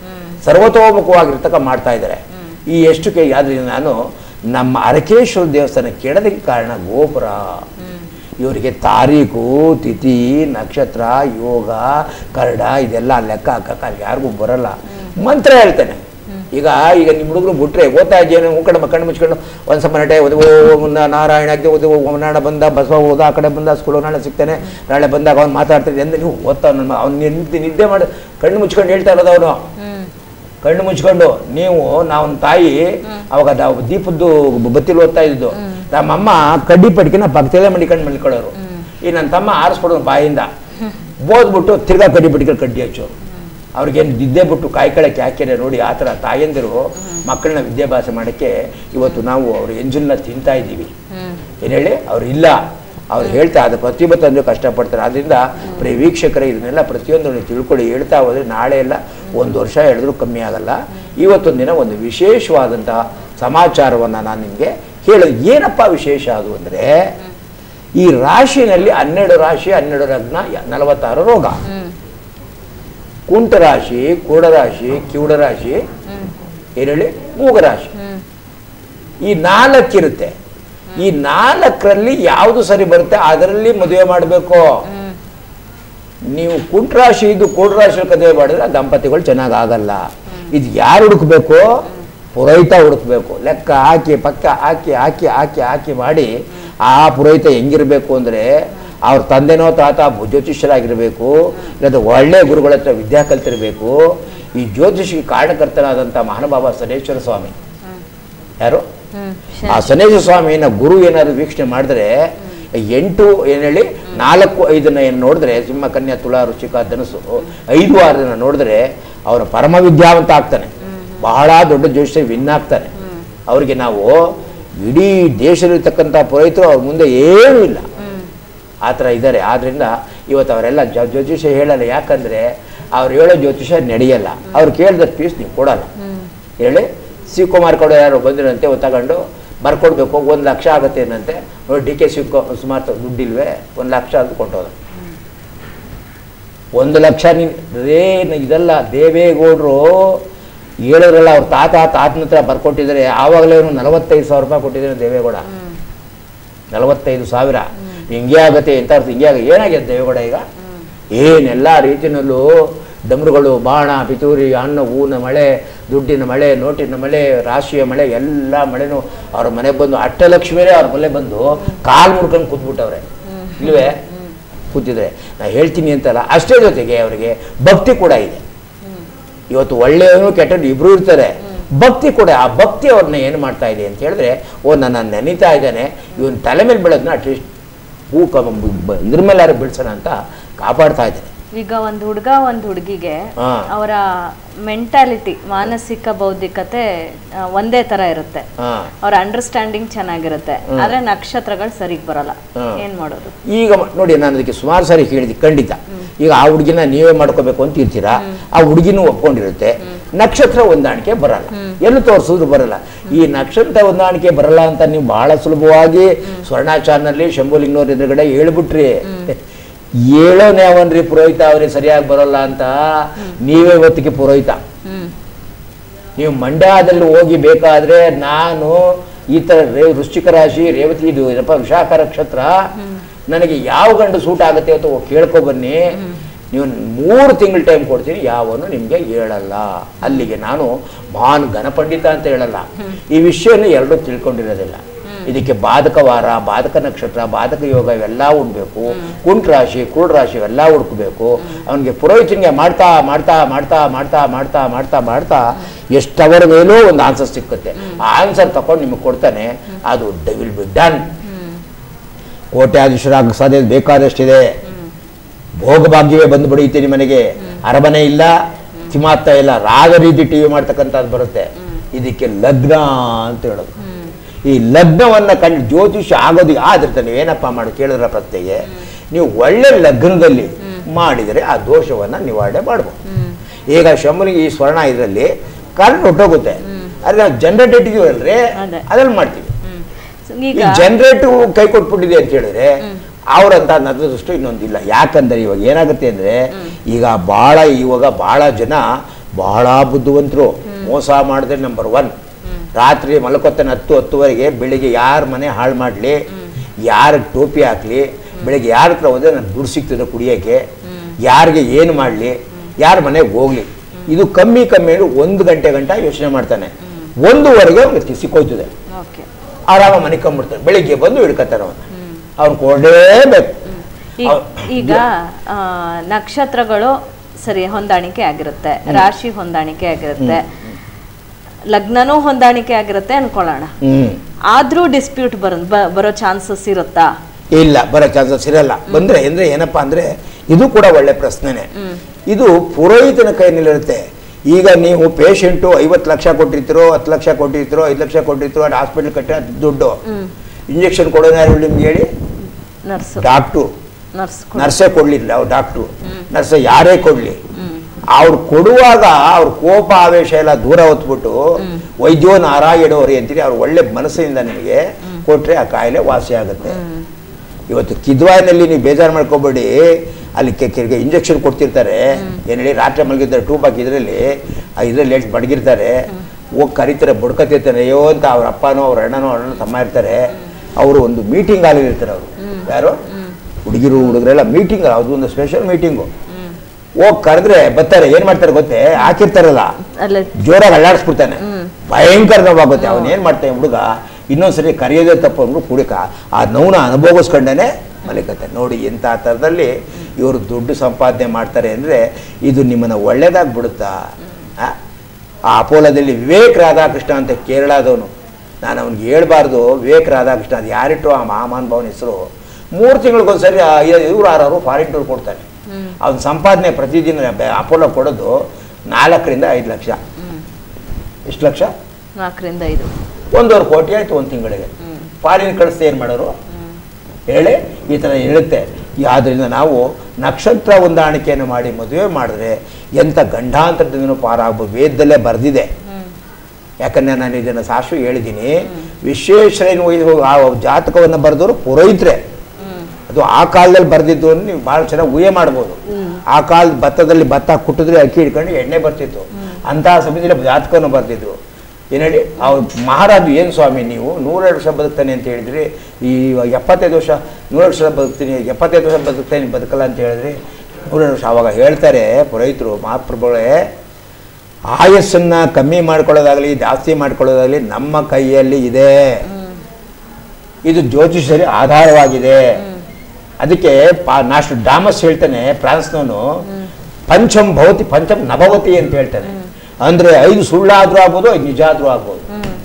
S2: ಸರ್ವತೋಮುಖವಾಗಿರ್ತಕ್ಕ ಮಾಡ್ತಾ ಇದ್ದಾರೆ ಈ ಎಷ್ಟು ಕೆ ಆದ್ರಿಂದ ನಾನು ನಮ್ಮ ಅರಕೇಶ್ವರ ದೇವಸ್ಥಾನ ಕೆಡದಕ್ಕೆ ಕಾರಣ ಗೋಪುರ ಇವರಿಗೆ ತಾರೀಕು ತಿಥಿ ನಕ್ಷತ್ರ ಯೋಗ ಕರಡ ಇದೆಲ್ಲ ಲೆಕ್ಕ ಹಾಕಕ್ಕೆ ಅಲ್ಲಿ ಯಾರಿಗೂ ಬರಲ್ಲ ಮಂತ್ರ ಹೇಳ್ತೇನೆ ಈಗ ಈಗ ನಿಮ್ಮ ಹುಡುಗರು ಬಿಟ್ರೆ ಓದ್ತಾ ಇದ್ದೇನೆ ಕಣ್ಣು ಕಣ್ಣು ಮುಚ್ಕೊಂಡು ಒಂದು ಸಮ ನಟೆ ಓದು ಮುಂದ ನಾರಾಯಣ ಅಗ್ನಿ ಓದು ನಾಳೆ ಬಂದ ಬಸವ ಓದ ಆ ಕಡೆ ಬಂದ ಸ್ಕೂಲು ನಾಳೆ ಸಿಗ್ತಾನೆ ನಾಳೆ ಬಂದಾಗ ಅವ್ನು ಮಾತಾಡ್ತಿದ್ದೆ ಅಂದ್ರೆ ನೀವು ಓದ್ತಾ ನನ್ನ ಅವ್ನು ನಿದ್ದೆ ನಿದ್ದೆ ಮಾಡಿ ಕಣ್ಣು ಮುಚ್ಕೊಂಡು ಹೇಳ್ತಾ ಇರೋದು ಅವನು
S1: ಹ್ಮ್
S2: ಕಣ್ಣು ಮುಚ್ಕೊಂಡು ನೀವು ನಾವು ತಾಯಿ ಅವಾಗ ನಾವು ದೀಪದ್ದು ಬತ್ತಿಲು ಓದ್ತಾ ಇದ್ದು ನಮ್ಮಮ್ಮ ಕಡ್ಡಿ ಪಟ್ಕಿನ ಪಕ್ಕದಲ್ಲೇ ಮಡಿಕೊಂಡು ಮಲ್ಕೊಳ್ಳೋರು ಈ ನನ್ನ ತಮ್ಮ ಆರಿಸ್ಬಿಡೋನು ಬಾಯಿಂದ ಬೋದ್ಬಿಟ್ಟು ತಿರ್ಗಾ ಕಡ್ಡಿ ಪಟ್ಕೊಂಡು ಕಡ್ಡಿ ಹಚ್ಚೋರು ಅವ್ರಿಗೇನು ನಿದ್ದೆ ಬಿಟ್ಟು ಕಾಯ್ಕೊಳಕ್ಕೆ ಯಾಕೆನೆ ನೋಡಿ ಆ ಥರ ತಾಯಂದಿರು ಮಕ್ಕಳನ್ನ ವಿದ್ಯಾಭ್ಯಾಸ ಮಾಡೋಕ್ಕೆ ಇವತ್ತು ನಾವು ಅವ್ರ ಎಂಜಲ್ನ ತಿಂತಾ ಇದ್ದೀವಿ
S1: ಹ್ಮ್
S2: ಏನು ಹೇಳಿ ಅವ್ರು ಇಲ್ಲ ಅವ್ರು ಹೇಳ್ತಾ ಅದು ಪ್ರತಿಭೆ ತಂದು ಕಷ್ಟಪಡ್ತಾರೆ ಅದರಿಂದ ಪ್ರಿಯ ವೀಕ್ಷಕರೇ ಇದನ್ನೆಲ್ಲ ಪ್ರತಿಯೊಂದು ನೀವು ತಿಳ್ಕೊಳ್ಳಿ ಹೇಳ್ತಾ ಹೋದರೆ ನಾಳೆ ಎಲ್ಲ ಒಂದು ವರ್ಷ ಹೇಳಿದ್ರೂ ಕಮ್ಮಿ ಆಗಲ್ಲ ಇವತ್ತೊಂದು ದಿನ ಒಂದು ವಿಶೇಷವಾದಂಥ ಸಮಾಚಾರವನ್ನು ನಾನು ನಿಮಗೆ ಹೇಳೋದು ಏನಪ್ಪ ವಿಶೇಷ ಅದು ಅಂದರೆ ಈ ರಾಶಿನಲ್ಲಿ ಹನ್ನೆರಡು ರಾಶಿ ಹನ್ನೆರಡು ಲಗ್ನ ಯ- ನಲವತ್ತಾರು ರೋಗ
S1: ಹ್ಮ್
S2: ಕುಂಟ ರಾಶಿ ಕೂಡರಾಶಿ ಕಿವುಡ ರಾಶಿ
S1: ಹ್ಮ್
S2: ಏನೇಳಿ ಮೂಗರಾಶಿ
S1: ಹ್ಮ್
S2: ಈ ನಾಲ್ಕಿರುತ್ತೆ ಈ ನಾಲ್ಕರಲ್ಲಿ ಯಾವುದು ಸರಿ ಬರುತ್ತೆ ಅದರಲ್ಲಿ ಮದುವೆ ಮಾಡಬೇಕು
S1: ಹ್ಮ್
S2: ನೀವು ಕುಂಟ್ರಾಶಿ ಇದು ಕೂಡರಾಶಿ ಮದುವೆ ಮಾಡಿದ್ರೆ ಆ ದಂಪತಿಗಳು ಚೆನ್ನಾಗಿ ಆಗಲ್ಲ ಇದು ಯಾರು ಹುಡುಕ್ಬೇಕು ಪುರೋಹಿತ ಹುಡುಕ್ಬೇಕು ಲೆಕ್ಕ ಹಾಕಿ ಪಕ್ಕ ಹಾಕಿ ಹಾಕಿ ಹಾಕಿ ಹಾಕಿ ಮಾಡಿ ಆ ಪುರೋಹಿತ ಹೆಂಗಿರ್ಬೇಕು ಅಂದರೆ ಅವ್ರ ತಂದೆನೋ ತಾತ ಜ್ಯೋತಿಷ್ಯರಾಗಿರ್ಬೇಕು ಇಲ್ಲದ ಒಳ್ಳೆ ಗುರುಗಳ ಹತ್ರ ವಿದ್ಯಾ ಕಲ್ತಿರ್ಬೇಕು ಈ ಜ್ಯೋತಿಷಿಗೆ ಕಾರಣಕರ್ತನಾದಂಥ ಮಹಾನುಭಾವ ಸನೇಶ್ವರ ಸ್ವಾಮಿ
S1: ಹ್ಮ್
S2: ಯಾರು
S1: ಹ್ಮ್
S2: ಆ ಸನೇಶ್ವರ ಸ್ವಾಮಿನ ಗುರು ಏನಾದ್ರು ವೀಕ್ಷಣೆ ಮಾಡಿದ್ರೆ ಎಂಟು ಏನು ಹೇಳಿ ನಾಲ್ಕು ಐದನ್ನ ಏನು ನೋಡಿದ್ರೆ ಸಿಂಹ ಕನ್ಯಾ ತುಳಾ ಋಷಿಕ ಧನಸ್ಸು ಐದು ಆರನ್ನ ನೋಡಿದ್ರೆ ಅವರ ಪರಮ ವಿದ್ಯಾವಂತ ಆಗ್ತಾನೆ ಬಹಳ ದೊಡ್ಡ ಜ್ಯೋತಿಷ್ಯ ವಿನ್ ಆಗ್ತಾನೆ ಅವರಿಗೆ ನಾವು ಇಡೀ ದೇಶದಲ್ಲಿರ್ತಕ್ಕಂಥ ಪುರೋಹಿತರು ಅವ್ರ ಮುಂದೆ ಏನೂ ಇಲ್ಲ
S1: ಹ್ಮ್
S2: ಆ ಥರ ಇದ್ದಾರೆ ಆದ್ದರಿಂದ ಇವತ್ತು ಅವರೆಲ್ಲ ಜ ಜ್ಯೋತಿಷ್ಯ ಹೇಳಲ್ಲ ಯಾಕಂದರೆ ಅವ್ರು ಹೇಳೋ ಜ್ಯೋತಿಷ್ಯ ನಡೆಯಲ್ಲ ಅವ್ರು ಕೇಳಿದ ಫೀಸ್ ನೀವು ಕೊಡಲ್ಲ
S1: ಹ್ಮ್
S2: ಹೇಳಿ ಶಿವಕುಮಾರ್ ಕೊಡೋ ಯಾರು ಬಂದಿರಂತೆ ತಗೊಂಡು ಬರ್ಕೊಡ್ಬೇಕು ಒಂದು ಲಕ್ಷ ಆಗುತ್ತೆ ಏನಂತೆ ನೋಡಿ ಡಿ ಕೆ ಶಿವಕುಮಾರ್ ಸುಮಾರು ತ- ದುಡ್ಡಿಲ್ವೇ ಒಂದು ಲಕ್ಷ ಅಂತ ಕೊಟ್ಟೋದು ಒಂದು ಲಕ್ಷ ನೀನು ರೇ ನ- ಇದಲ್ಲ ದೇವೇಗೌಡರು ಹೇಳಿದ್ರಲ್ಲ ಅವ್ರ ತಾತ ತಾತನ ಹತ್ರ ಬರ್ಕೊಟ್ಟಿದ್ದಾರೆ ಆವಾಗಲೇ ಅವನು ನಲವತ್ತೈದು ಸಾವಿರ ರೂಪಾಯಿ ಕೊಟ್ಟಿದ್ದಾನೆ ದೇವೇಗೌಡ
S1: ಹ್ಮ್
S2: ನಲವತ್ತೈದು ಸಾವಿರ ಹಿಂಗೆ ಆಗತ್ತೆ ಎಂತ ಅರ್ಥ ಹಿಂಗೆ ಆಗ ಏನಾಗಿದೆ ದೇವೇಗೌಡ ಈಗ ಏನೆಲ್ಲ ರೀತಿಯಲ್ಲೂ ಡಮರುಗಳು ಬಾಣ ಪಿತೂರಿ ಅನ್ನ ಹೂವಿನ ಮಳೆ ದುಡ್ಡಿನ ಮಳೆ ನೋಟಿನ ಮಳೆ ರಾಶಿಯ ಮಳೆ ಎಲ್ಲ ಮಳೆನೂ ಅವ್ರ ಮನೆಗೆ ಬಂದು ಅಷ್ಟಲಕ್ಷ್ಮಿಯರೇ ಅವ್ರ ಮನೆ ಬಂದು ಕಾಲು ಮುಡ್ಕೊಂಡು ಕೂತ್ಬಿಟ್ಟವ್ರೆ ಇಲ್ವೇ ಕೂತಿದ್ರೆ ನಾ ಹೇಳ್ತೀನಿ ಅಂತಲ್ಲ ಅಷ್ಟೇ ಜೊತೆಗೆ ಅವರಿಗೆ ಭಕ್ತಿ ಕೂಡ ಇದೆ
S1: ಹ್ಮ್
S2: ಇವತ್ತು ಒಳ್ಳೆಯವನು ಕೆಟ್ಟದ್ದು ಇಬ್ರು ಇರ್ತಾರೆ ಭಕ್ತಿ ಕೂಡ ಆ ಭಕ್ತಿ ಅವ್ರನ್ನ ಏನು ಮಾಡ್ತಾ ಇದೆ ಅಂತ ಹೇಳಿದ್ರೆ ಓ ನನ್ನ ನೆನೀತಾ ಇದ್ದಾನೆ ಇವನ್ ತಲೆ ಮೇಲೆ ಬೀಳೋದನ್ನ ಅಟ್ಲೀಸ್ಟ್ ಹೂ ಕ ಬ- ಇದ್ರ ಮೇಲಾರು ಬೀಳ್ಸೋಣ ಅಂತ ಕಾಪಾಡ್ತಾ ಇದ್ದಾನೆ
S1: ಈಗ ಒಂದು ಹುಡುಗ ಒಂದು ಹುಡುಗಿಗೆ
S2: ಹಾ.
S1: ಅವರ ಮೆಂಟಾಲಿಟಿ ಮಾನಸಿಕ ಬೌದ್ಧಿಕತೆ ಆ, ಒಂದೇ ತರ ಇರುತ್ತೆ
S2: ಹಾ
S1: ಅವ್ರ ಅಂಡರ್ಸ್ಟ್ಯಾಂಡಿಂಗ್ ಚೆನ್ನಾಗಿರುತ್ತೆ ಆದ್ರೆ ನಕ್ಷತ್ರಗಳು ಸರಿಗ್ ಬರಲ್ಲ
S2: ಹಾ.
S1: ಏನ್ ಮಾಡೋದು
S2: ಈಗ ಮ- ನೋಡಿ ನಾನು ಅದಕ್ಕೆ ಸುಮಾರು ಸಾರಿ ಹೇಳಿದೆ ಖಂಡಿತ ಈಗ ಆ ಹುಡುಗಿನ ನೀವೇ ಮಾಡ್ಕೋಬೇಕು ಅಂತ ಇರ್ತೀರಾ ಆ ಹುಡುಗಿನೂ ಒಪ್ಕೊಂಡಿರುತ್ತೆ ನಕ್ಷತ್ರ ಹೊಂದಾಣಿಕೆ ಬರಲ್ಲ ಎಲ್ಲೂ ತೋರಿಸಿದ್ರು ಬರಲ್ಲ ಈ ನಕ್ಷತ್ರ ಹೊಂದಾಣಿಕೆ ಬರಲ್ಲ ಅಂತ ನೀವು ಬಹಳ ಸುಲಭವಾಗಿ ಸ್ವರ್ಣಾಚಾರ್ನಲ್ಲಿ ಶಂಭುಲಿಂಗನವ್ರ ಎದುರುಗಡೆ ಹೇಳ್ಬಿಟ್ರಿ ಹೇಳೋನೇ ಅವನ್ರಿ ಪುರೋಹಿತ ಅವ್ರಿಗೆ ಸರಿಯಾಗಿ ಬರಲ್ಲ ಅಂತ ನೀವೇ ಇವತ್ತಿಗೆ ಪುರೋಹಿತ
S1: ಹ್ಮ್
S2: ನೀವು ಮಂಡ್ಯದಲ್ಲಿ ಹೋಗಿ ಬೇಕಾದ್ರೆ ನಾನು ಈ ಥರ ರೇ ವೃಶ್ಚಿಕ ರಾಶಿ ರೇವತಿ ಇದು ಏನಪ್ಪ ವಿಶಾಖ ನಕ್ಷತ್ರ ನನಗೆ ಯಾವ ಗಂಡು ಸೂಟ್ ಆಗುತ್ತೆ ಅಂತ ಹೋಗಿ ಕೇಳ್ಕೊ ಬನ್ನಿ ನೀವು ಮೂರು ತಿಂಗಳು ಟೈಮ್ ಕೊಡ್ತೀನಿ ಯಾವನು ನಿಮಗೆ ಹೇಳಲ್ಲ ಅಲ್ಲಿಗೆ ನಾನು ಮಹಾನ್ ಗಣಪಂಡಿತ ಅಂತ ಹೇಳಲ್ಲ ಈ ವಿಷಯನ ಎರಡೂ ತಿಳ್ಕೊಂಡಿರೋದಿಲ್ಲ ಇದಕ್ಕೆ ಬಾಧಕ ವಾರ ಬಾಧಕ ನಕ್ಷತ್ರ ಬಾಧಕ ಯೋಗ ಇವೆಲ್ಲ ಉಣ್ಬೇಕು ಕುಂಟ್ ರಾಶಿ ಕುರುಡ್ ರಾಶಿ ಇವೆಲ್ಲ ಹುಡ್ಕಬೇಕು ಅವನಿಗೆ ಪುರೋಹಿತನಿಗೆ ಮಾಡ್ತಾ ಮಾಡ್ತಾ ಮಾಡ್ತಾ ಮಾಡ್ತಾ ಮಾಡ್ತಾ ಮಾಡ್ತಾ ಮಾಡ್ತಾ ಎಷ್ಟವರ ಮೇಲೂ ಒಂದು ಆನ್ಸರ್ ಸಿಕ್ಕುತ್ತೆ ಆ ಆನ್ಸರ್ ತಗೊಂಡು ನಿಮಗೆ ಕೊಡ್ತಾನೆ ಅದು ವಿಲ್ ಬಿ ಡನ್
S1: ಹ್ಮ್
S2: ಕೋಟ್ಯಾಧೀಶರಾಗ ಸಾಧ್ಯತೆ ಬೇಕಾದಷ್ಟಿದೆ ಭೋಗಭಾಗ್ಯವೇ ಬಂದು ಬಡಿಯುತ್ತೆ ನಿಮ್ಮನೆಗೆ ಅರಮನೆ ಇಲ್ಲ ತಿಮಾತ್ತ ಇಲ್ಲ ರಾಗ ರೀತಿ ಟಿ ವಿ ಮಾಡ್ತಕ್ಕಂಥದ್ದು ಬರುತ್ತೆ ಇದಕ್ಕೆ ಲಗ್ನ ಅಂತ ಹೇಳೋದು
S1: ಹ್ಮ್
S2: ಈ ಲಗ್ನವನ್ನ ಕಂಡು ಜ್ಯೋತಿಷ್ಯ ಆಗೋದಿಗೆ ಆದ್ರೆ ನೀವೇನಪ್ಪ ಮಾಡಿ ಕೇಳಿದ್ರ ಪ್ರತ್ಯೆಗೆ ನೀವು ಒಳ್ಳೆ ಲಗ್ನದಲ್ಲಿ ಮಾಡಿದರೆ ಆ ದೋಷವನ್ನ ನಿವಾರಣೆ ಮಾಡ್ಬೋದು
S1: ಹ್ಮ್
S2: ಈಗ ಶಂಭನಿಗೆ ಈ ಸ್ವರ್ಣ ಇದರಲ್ಲಿ ಕರೆಂಟ್ ಹೊಟ್ಟೋಗುತ್ತೆ ಆದ್ರೆ ನಾವು ಜನರೇಟ್ ಇಟ್ಟಿದ್ದೀವಲ್ರಿ
S1: ಅದೇ.
S2: ಅದ್ರಲ್ಲಿ ಮಾಡ್ತೀವಿ
S1: ಹ್ಮ್ ಸೊ
S2: ಈ
S1: ಈಗ
S2: ಜನರೇಟು ಕೈ ಕೊಟ್ಬಿಟ್ಟಿದೆ ಅಂತ ಹೇಳಿದ್ರೆ ಅವ್ರಂತ ನನ್ನದಷ್ಟು ಇನ್ನೊಂದಿಲ್ಲ ಯಾಕಂದ್ರೆ ಇವಾಗ ಏನಾಗುತ್ತೆ ಅಂದ್ರೆ ಈಗ ಬಹಳ ಇವಾಗ ಬಹಳ ಜನ ಬಹಳ ಬುದ್ಧಿವಂತರು ಮೋಸ ಮಾಡಿದ್ರೆ ನಂಬರ್ ಒನ್ ರಾತ್ರಿ ಮಲಕೊತ್ತಾನೆ ಹತ್ತು ಹತ್ತುವರೆಗೆ ಬೆಳಿಗ್ಗೆ ಯಾರ ಮನೆ ಹಾಳು ಮಾಡಲಿ ಯಾರಿಗೆ ಟೋಪಿ ಹಾಕ್ಲಿ ಬೆಳಿಗ್ಗೆ ಯಾರ ಹತ್ರ ಹೋದ್ರೆ ನನಗೆ ದುಡ್ಡು ಸಿಗ್ತದೆ ಕುಡಿಯೋಕ್ಕೆ ಯಾರಿಗೆ ಏನು ಮಾಡಲಿ ಯಾರ ಮನೆಗೆ ಹೋಗ್ಲಿ ಇದು ಕಮ್ಮಿ ಕಮ್ಮಿ ಅಂದ್ರೆ ಒಂದು ಗಂಟೆ ಗಂಟ ಯೋಚನೆ ಮಾಡ್ತಾನೆ ಒಂದುವರೆಗೆ ಅವ್ನಿಗೆ ಸಿಕ್ಕೋಯ್ತದೆ
S1: ಓಕೆ
S2: ಆರಾಮ ಮನಿಕೊಂಡ್ಬಿಡ್ತಾರೆ ಬೆಳಿಗ್ಗೆ ಬಂದು ಹಿಡ್ಕತ್ತಾರ ಅವನ್ನ ಅವ್ನು ಕೊಡಲೇಬೇಕು
S1: ಈಗ ಈಗ ಆ, ನಕ್ಷತ್ರಗಳು ಸರಿ ಹೊಂದಾಣಿಕೆ ಆಗಿರುತ್ತೆ ರಾಶಿ ಹೊಂದಾಣಿಕೆ ಆಗಿರುತ್ತೆ ಲಗ್ನನೂ ಹೊಂದಾಣಿಕೆ ಆಗಿರುತ್ತೆ ಅನ್ಕೊಳ್ಳೋಣ
S2: ಹ್ಮ್
S1: ಆದ್ರೂ ಡಿಸ್ಪ್ಯೂಟ್ ಬರ ಬ- ಬರೋ ಚಾನ್ಸಸ್ ಇರುತ್ತಾ
S2: ಇಲ್ಲ ಬರೋ ಚಾನ್ಸಸ್ ಇರಲ್ಲ ಬಂದ್ರೆ ಅಂದ್ರೆ ಏನಪ್ಪಾ ಅಂದ್ರೆ ಇದು ಕೂಡ ಒಳ್ಳೆ ಪ್ರಶ್ನೆನೆ ಇದು ಪುರೋಹಿತನ ಕೈನಲ್ಲಿರುತ್ತೆ ಈಗ ನೀವು ಪೇಷಂಟು ಐವತ್ತು ಲಕ್ಷ ಕೊಟ್ಟಿರ್ತೀರೋ ಹತ್ತು ಲಕ್ಷ ಕೊಟ್ಟಿರ್ತೀರೋ ಐದು ಲಕ್ಷ ಕೊಟ್ಟಿರ್ತೀರೋ ಅದು ಹಾಸ್ಪಿಟ್ಲ್ ಕಟ್ಟಿರೋ ಅದು ದುಡ್ಡು ಇಂಜೆಕ್ಷನ್ ಕೊಡೋದು ಯಾರು ನಿಮ್ಗೆ ಹೇಳಿ
S1: ನರ್ಸು
S2: ಡಾಕ್ಟ್ರು
S1: ನರ್ಸ್
S2: ನರ್ಸೇ ಕೊಡ್ಲಿಲ್ಲ ಅವ್ರು ಡಾಕ್ಟ್ರು ನರ್ಸ ಯಾರೇ ಕೊಡ್ಲಿ ಅವ್ರು ಕೊಡುವಾಗ ಅವ್ರ ಕೋಪ ಆವೇಶ ಎಲ್ಲ ದೂರ ಹೊತ್ಬಿಟ್ಟು ವೈದ್ಯೋ ನಾರಾಯಣವರಿ ಅಂತೀರಿ ಅವ್ರು ಒಳ್ಳೆ ಮನಸ್ಸಿನಿಂದ ನಿಮಗೆ ಕೊಟ್ರೆ ಆ ಕಾಯಿಲೆ ವಾಸಿ ಆಗುತ್ತೆ ಇವತ್ತು ಕಿದ್ವಾಯಿನಲ್ಲಿ ನೀವು ಬೇಜಾರು ಮಾಡ್ಕೋಬೇಡಿ ಅಲ್ಲಿ ಇಂಜೆಕ್ಷನ್ ಕೊಡ್ತಿರ್ತಾರೆ ಏನು ಹೇಳಿ ರಾತ್ರಿ ಮಲಗಿದ್ದಾರೆ ಟೂಬ್ ಹಾಕಿ ಇದರಲ್ಲಿ ಇದರಲ್ಲಿ ಎಷ್ಟು ಬಡಗಿರ್ತಾರೆ ಹೋಗಿ ಕರೀತಾರೆ ಬಡ್ಕತಿರ್ತಾರೆ ಅಯ್ಯೋ ಅಂತ ಅವ್ರ ಅಪ್ಪನೋ ಅವ್ರ ಅಣ್ಣನೋ ಅಣ್ಣ ತಮ್ಮ ಇರ್ತಾರೆ ಅವರು ಒಂದು ಮೀಟಿಂಗ್ ಅಲ್ಲಿ ಇರ್ತಾರೆ ಅವರು ಯಾರು ಹುಡುಗಿರು ಹುಡುಗರೆಲ್ಲ ಮೀಟಿಂಗ್ ಅದು ಒಂದು ಸ್ಪೆಷಲ್ ಮೀಟಿಂಗು ಹೋಗಿ ಕರೆದ್ರೆ ಬರ್ತಾರೆ ಏನು ಮಾಡ್ತಾರೆ ಗೊತ್ತೇ ಹಾಕಿರ್ತಾರಲ್ಲ
S1: ಅಲ್ಲ
S2: ಜೋರಾಗಿ ಅಲ್ಲಾಡಿಸ್ಬಿಡ್ತಾನೆ ಭಯಂಕರ ನೋವಾಗುತ್ತೆ ಅವನು ಏನು ಮಾಡ್ತಾನೆ ಹುಡುಗ ಇನ್ನೊಂದ್ಸರಿ ಕರೆಯೋದೇ ತಪ್ಪು ಅಂದ್ಬಿಟ್ಟು ಕುಡಿಕ ಆ ನೋವನ್ನ ಅನುಭವಿಸ್ಕೊಂಡೇ ಮಲಿಕತ್ತೆ ನೋಡಿ ಇಂಥ ಥರದಲ್ಲಿ ಇವರು ದುಡ್ಡು ಸಂಪಾದನೆ ಮಾಡ್ತಾರೆ ಅಂದರೆ ಇದು ನಿಮ್ಮನ್ನು ಒಳ್ಳೇದಾಗಿ ಬಿಡುತ್ತಾ ಆ? ಆ ಅಪೋಲದಲ್ಲಿ ವಿವೇಕ್ ರಾಧಾಕೃಷ್ಣ ಅಂತ ಕೇರಳದವನು ನಾನು ಅವ್ನಿಗೆ ಹೇಳ್ಬಾರ್ದು ವಿವೇಕ್ ರಾಧಾಕೃಷ್ಣ ಅದು ಯಾರಿಟ್ಟು ಆ ಮಹಾಮಾನ್ಭವನ ಹೆಸರು ಮೂರು ತಿಂಗಳಿಗೊಂದ್ಸರಿ ಇವ್ರು ಆರವರು ಫಾರಿನ್ ಟೂರ್ ಕೊಡ್ತಾನೆ ಅವ್ನ ಸಂಪಾದನೆ ಪ್ರತಿದಿನ ಬೆ- ಅಪೋಲೋ ಕೊಡೋದು ನಾಲ್ಕರಿಂದ ಐದು ಲಕ್ಷ ಎಷ್ಟು ಲಕ್ಷ
S1: ನಾಲ್ಕರಿಂದ ಐದು
S2: ಒಂದೂವರೆ ಕೋಟಿ ಆಯ್ತು ಒಂದು ತಿಂಗಳಿಗೆ ಫಾರಿನ್ ಕಳಿಸ್ತಾ ಏನು ಮಾಡೋರು ಹೇಳಿ ಈ ಥರ ಹೇಳುತ್ತೆ ಆದ್ದರಿಂದ ನಾವು ನಕ್ಷತ್ರ ಹೊಂದಾಣಿಕೆಯನ್ನು ಮಾಡಿ ಮದುವೆ ಮಾಡಿದ್ರೆ ಎಂಥ ಗಂಡಾಂತರದಿಂದ ಪಾರಾಗ್ಬೋದು ವೇದದಲ್ಲೇ ಬರೆದಿದೆ ಯಾಕಂದರೆ ನಾನು ಇದನ್ನು ಸಾಶು ಹೇಳಿದ್ದೀನಿ ವಿಶ್ವೇಶ್ವರಯ್ಯನ ಒಯ್ದು ಆ ಜಾತಕವನ್ನು ಬರೆದವರು ಪುರೋಹಿತ್ರೆ ಅದು ಆ ಕಾಲದಲ್ಲಿ ಬರೆದಿದ್ದು ಅಂತ ನೀವು ಭಾಳ ಚೆನ್ನಾಗಿ ಊಹೆ ಮಾಡ್ಬೋದು ಆ ಕಾಲದ ಭತ್ತದಲ್ಲಿ ಭತ್ತ ಕುಟ್ಟಿದ್ರೆ ಅಕ್ಕಿ ಹಿಡ್ಕೊಂಡು ಎಣ್ಣೆ ಬರ್ತಿತ್ತು ಅಂತಹ ಸಮಯದಲ್ಲಿ ಜಾತಕವನ್ನು ಬರೆದಿದ್ರು ಏನು ಹೇಳಿ ಅವ್ರು ಮಹಾರಾಜು ಏನು ಸ್ವಾಮಿ ನೀವು ನೂರೆರಡು ವರ್ಷ ಬದುಕ್ತಾನೆ ಅಂತ ಹೇಳಿದ್ರಿ ಈ ಎಪ್ಪತ್ತೈದು ವರ್ಷ ನೂರೆರಡು ವರ್ಷ ಬದುಕ್ತೀನಿ ಎಪ್ಪತ್ತೈದು ವರ್ಷ ಬದುಕ್ತಾನೆ ಬದುಕಲ್ಲ ಅಂತ ಹೇಳಿದ್ರಿ ನೂರೆರಡು ವರ್ಷ ಅವಾಗ ಹೇಳ್ತಾರೆ ಪುರೋಹಿತರು ಮಹಾಪ್ರಭುಗಳೇ ಆಯಸ್ಸನ್ನು ಕಮ್ಮಿ ಮಾಡ್ಕೊಳ್ಳೋದಾಗಲಿ ಜಾಸ್ತಿ ಮಾಡ್ಕೊಳ್ಳೋದಾಗಲಿ ನಮ್ಮ ಕೈಯಲ್ಲಿ ಇದೆ ಇದು ಜ್ಯೋತಿಷದಲ್ಲಿ ಆಧಾರವಾಗಿದೆ ಅದಕ್ಕೆ ಪಾ ನಾಷ್ಟು ಡಾಮಸ್ ಹೇಳ್ತಾನೆ ಫ್ರಾನ್ಸ್ನವನು ಪಂಚಮ್ ಭವತಿ ಪಂಚಮ್ ನಭವತಿ ಅಂತ ಹೇಳ್ತಾನೆ ಅಂದ್ರೆ ಐದು ಸುಳ್ಳಾದ್ರೂ ಆಗ್ಬೋದು ಐದು ನಿಜ ಆದ್ರೂ ಆಗ್ಬೋದು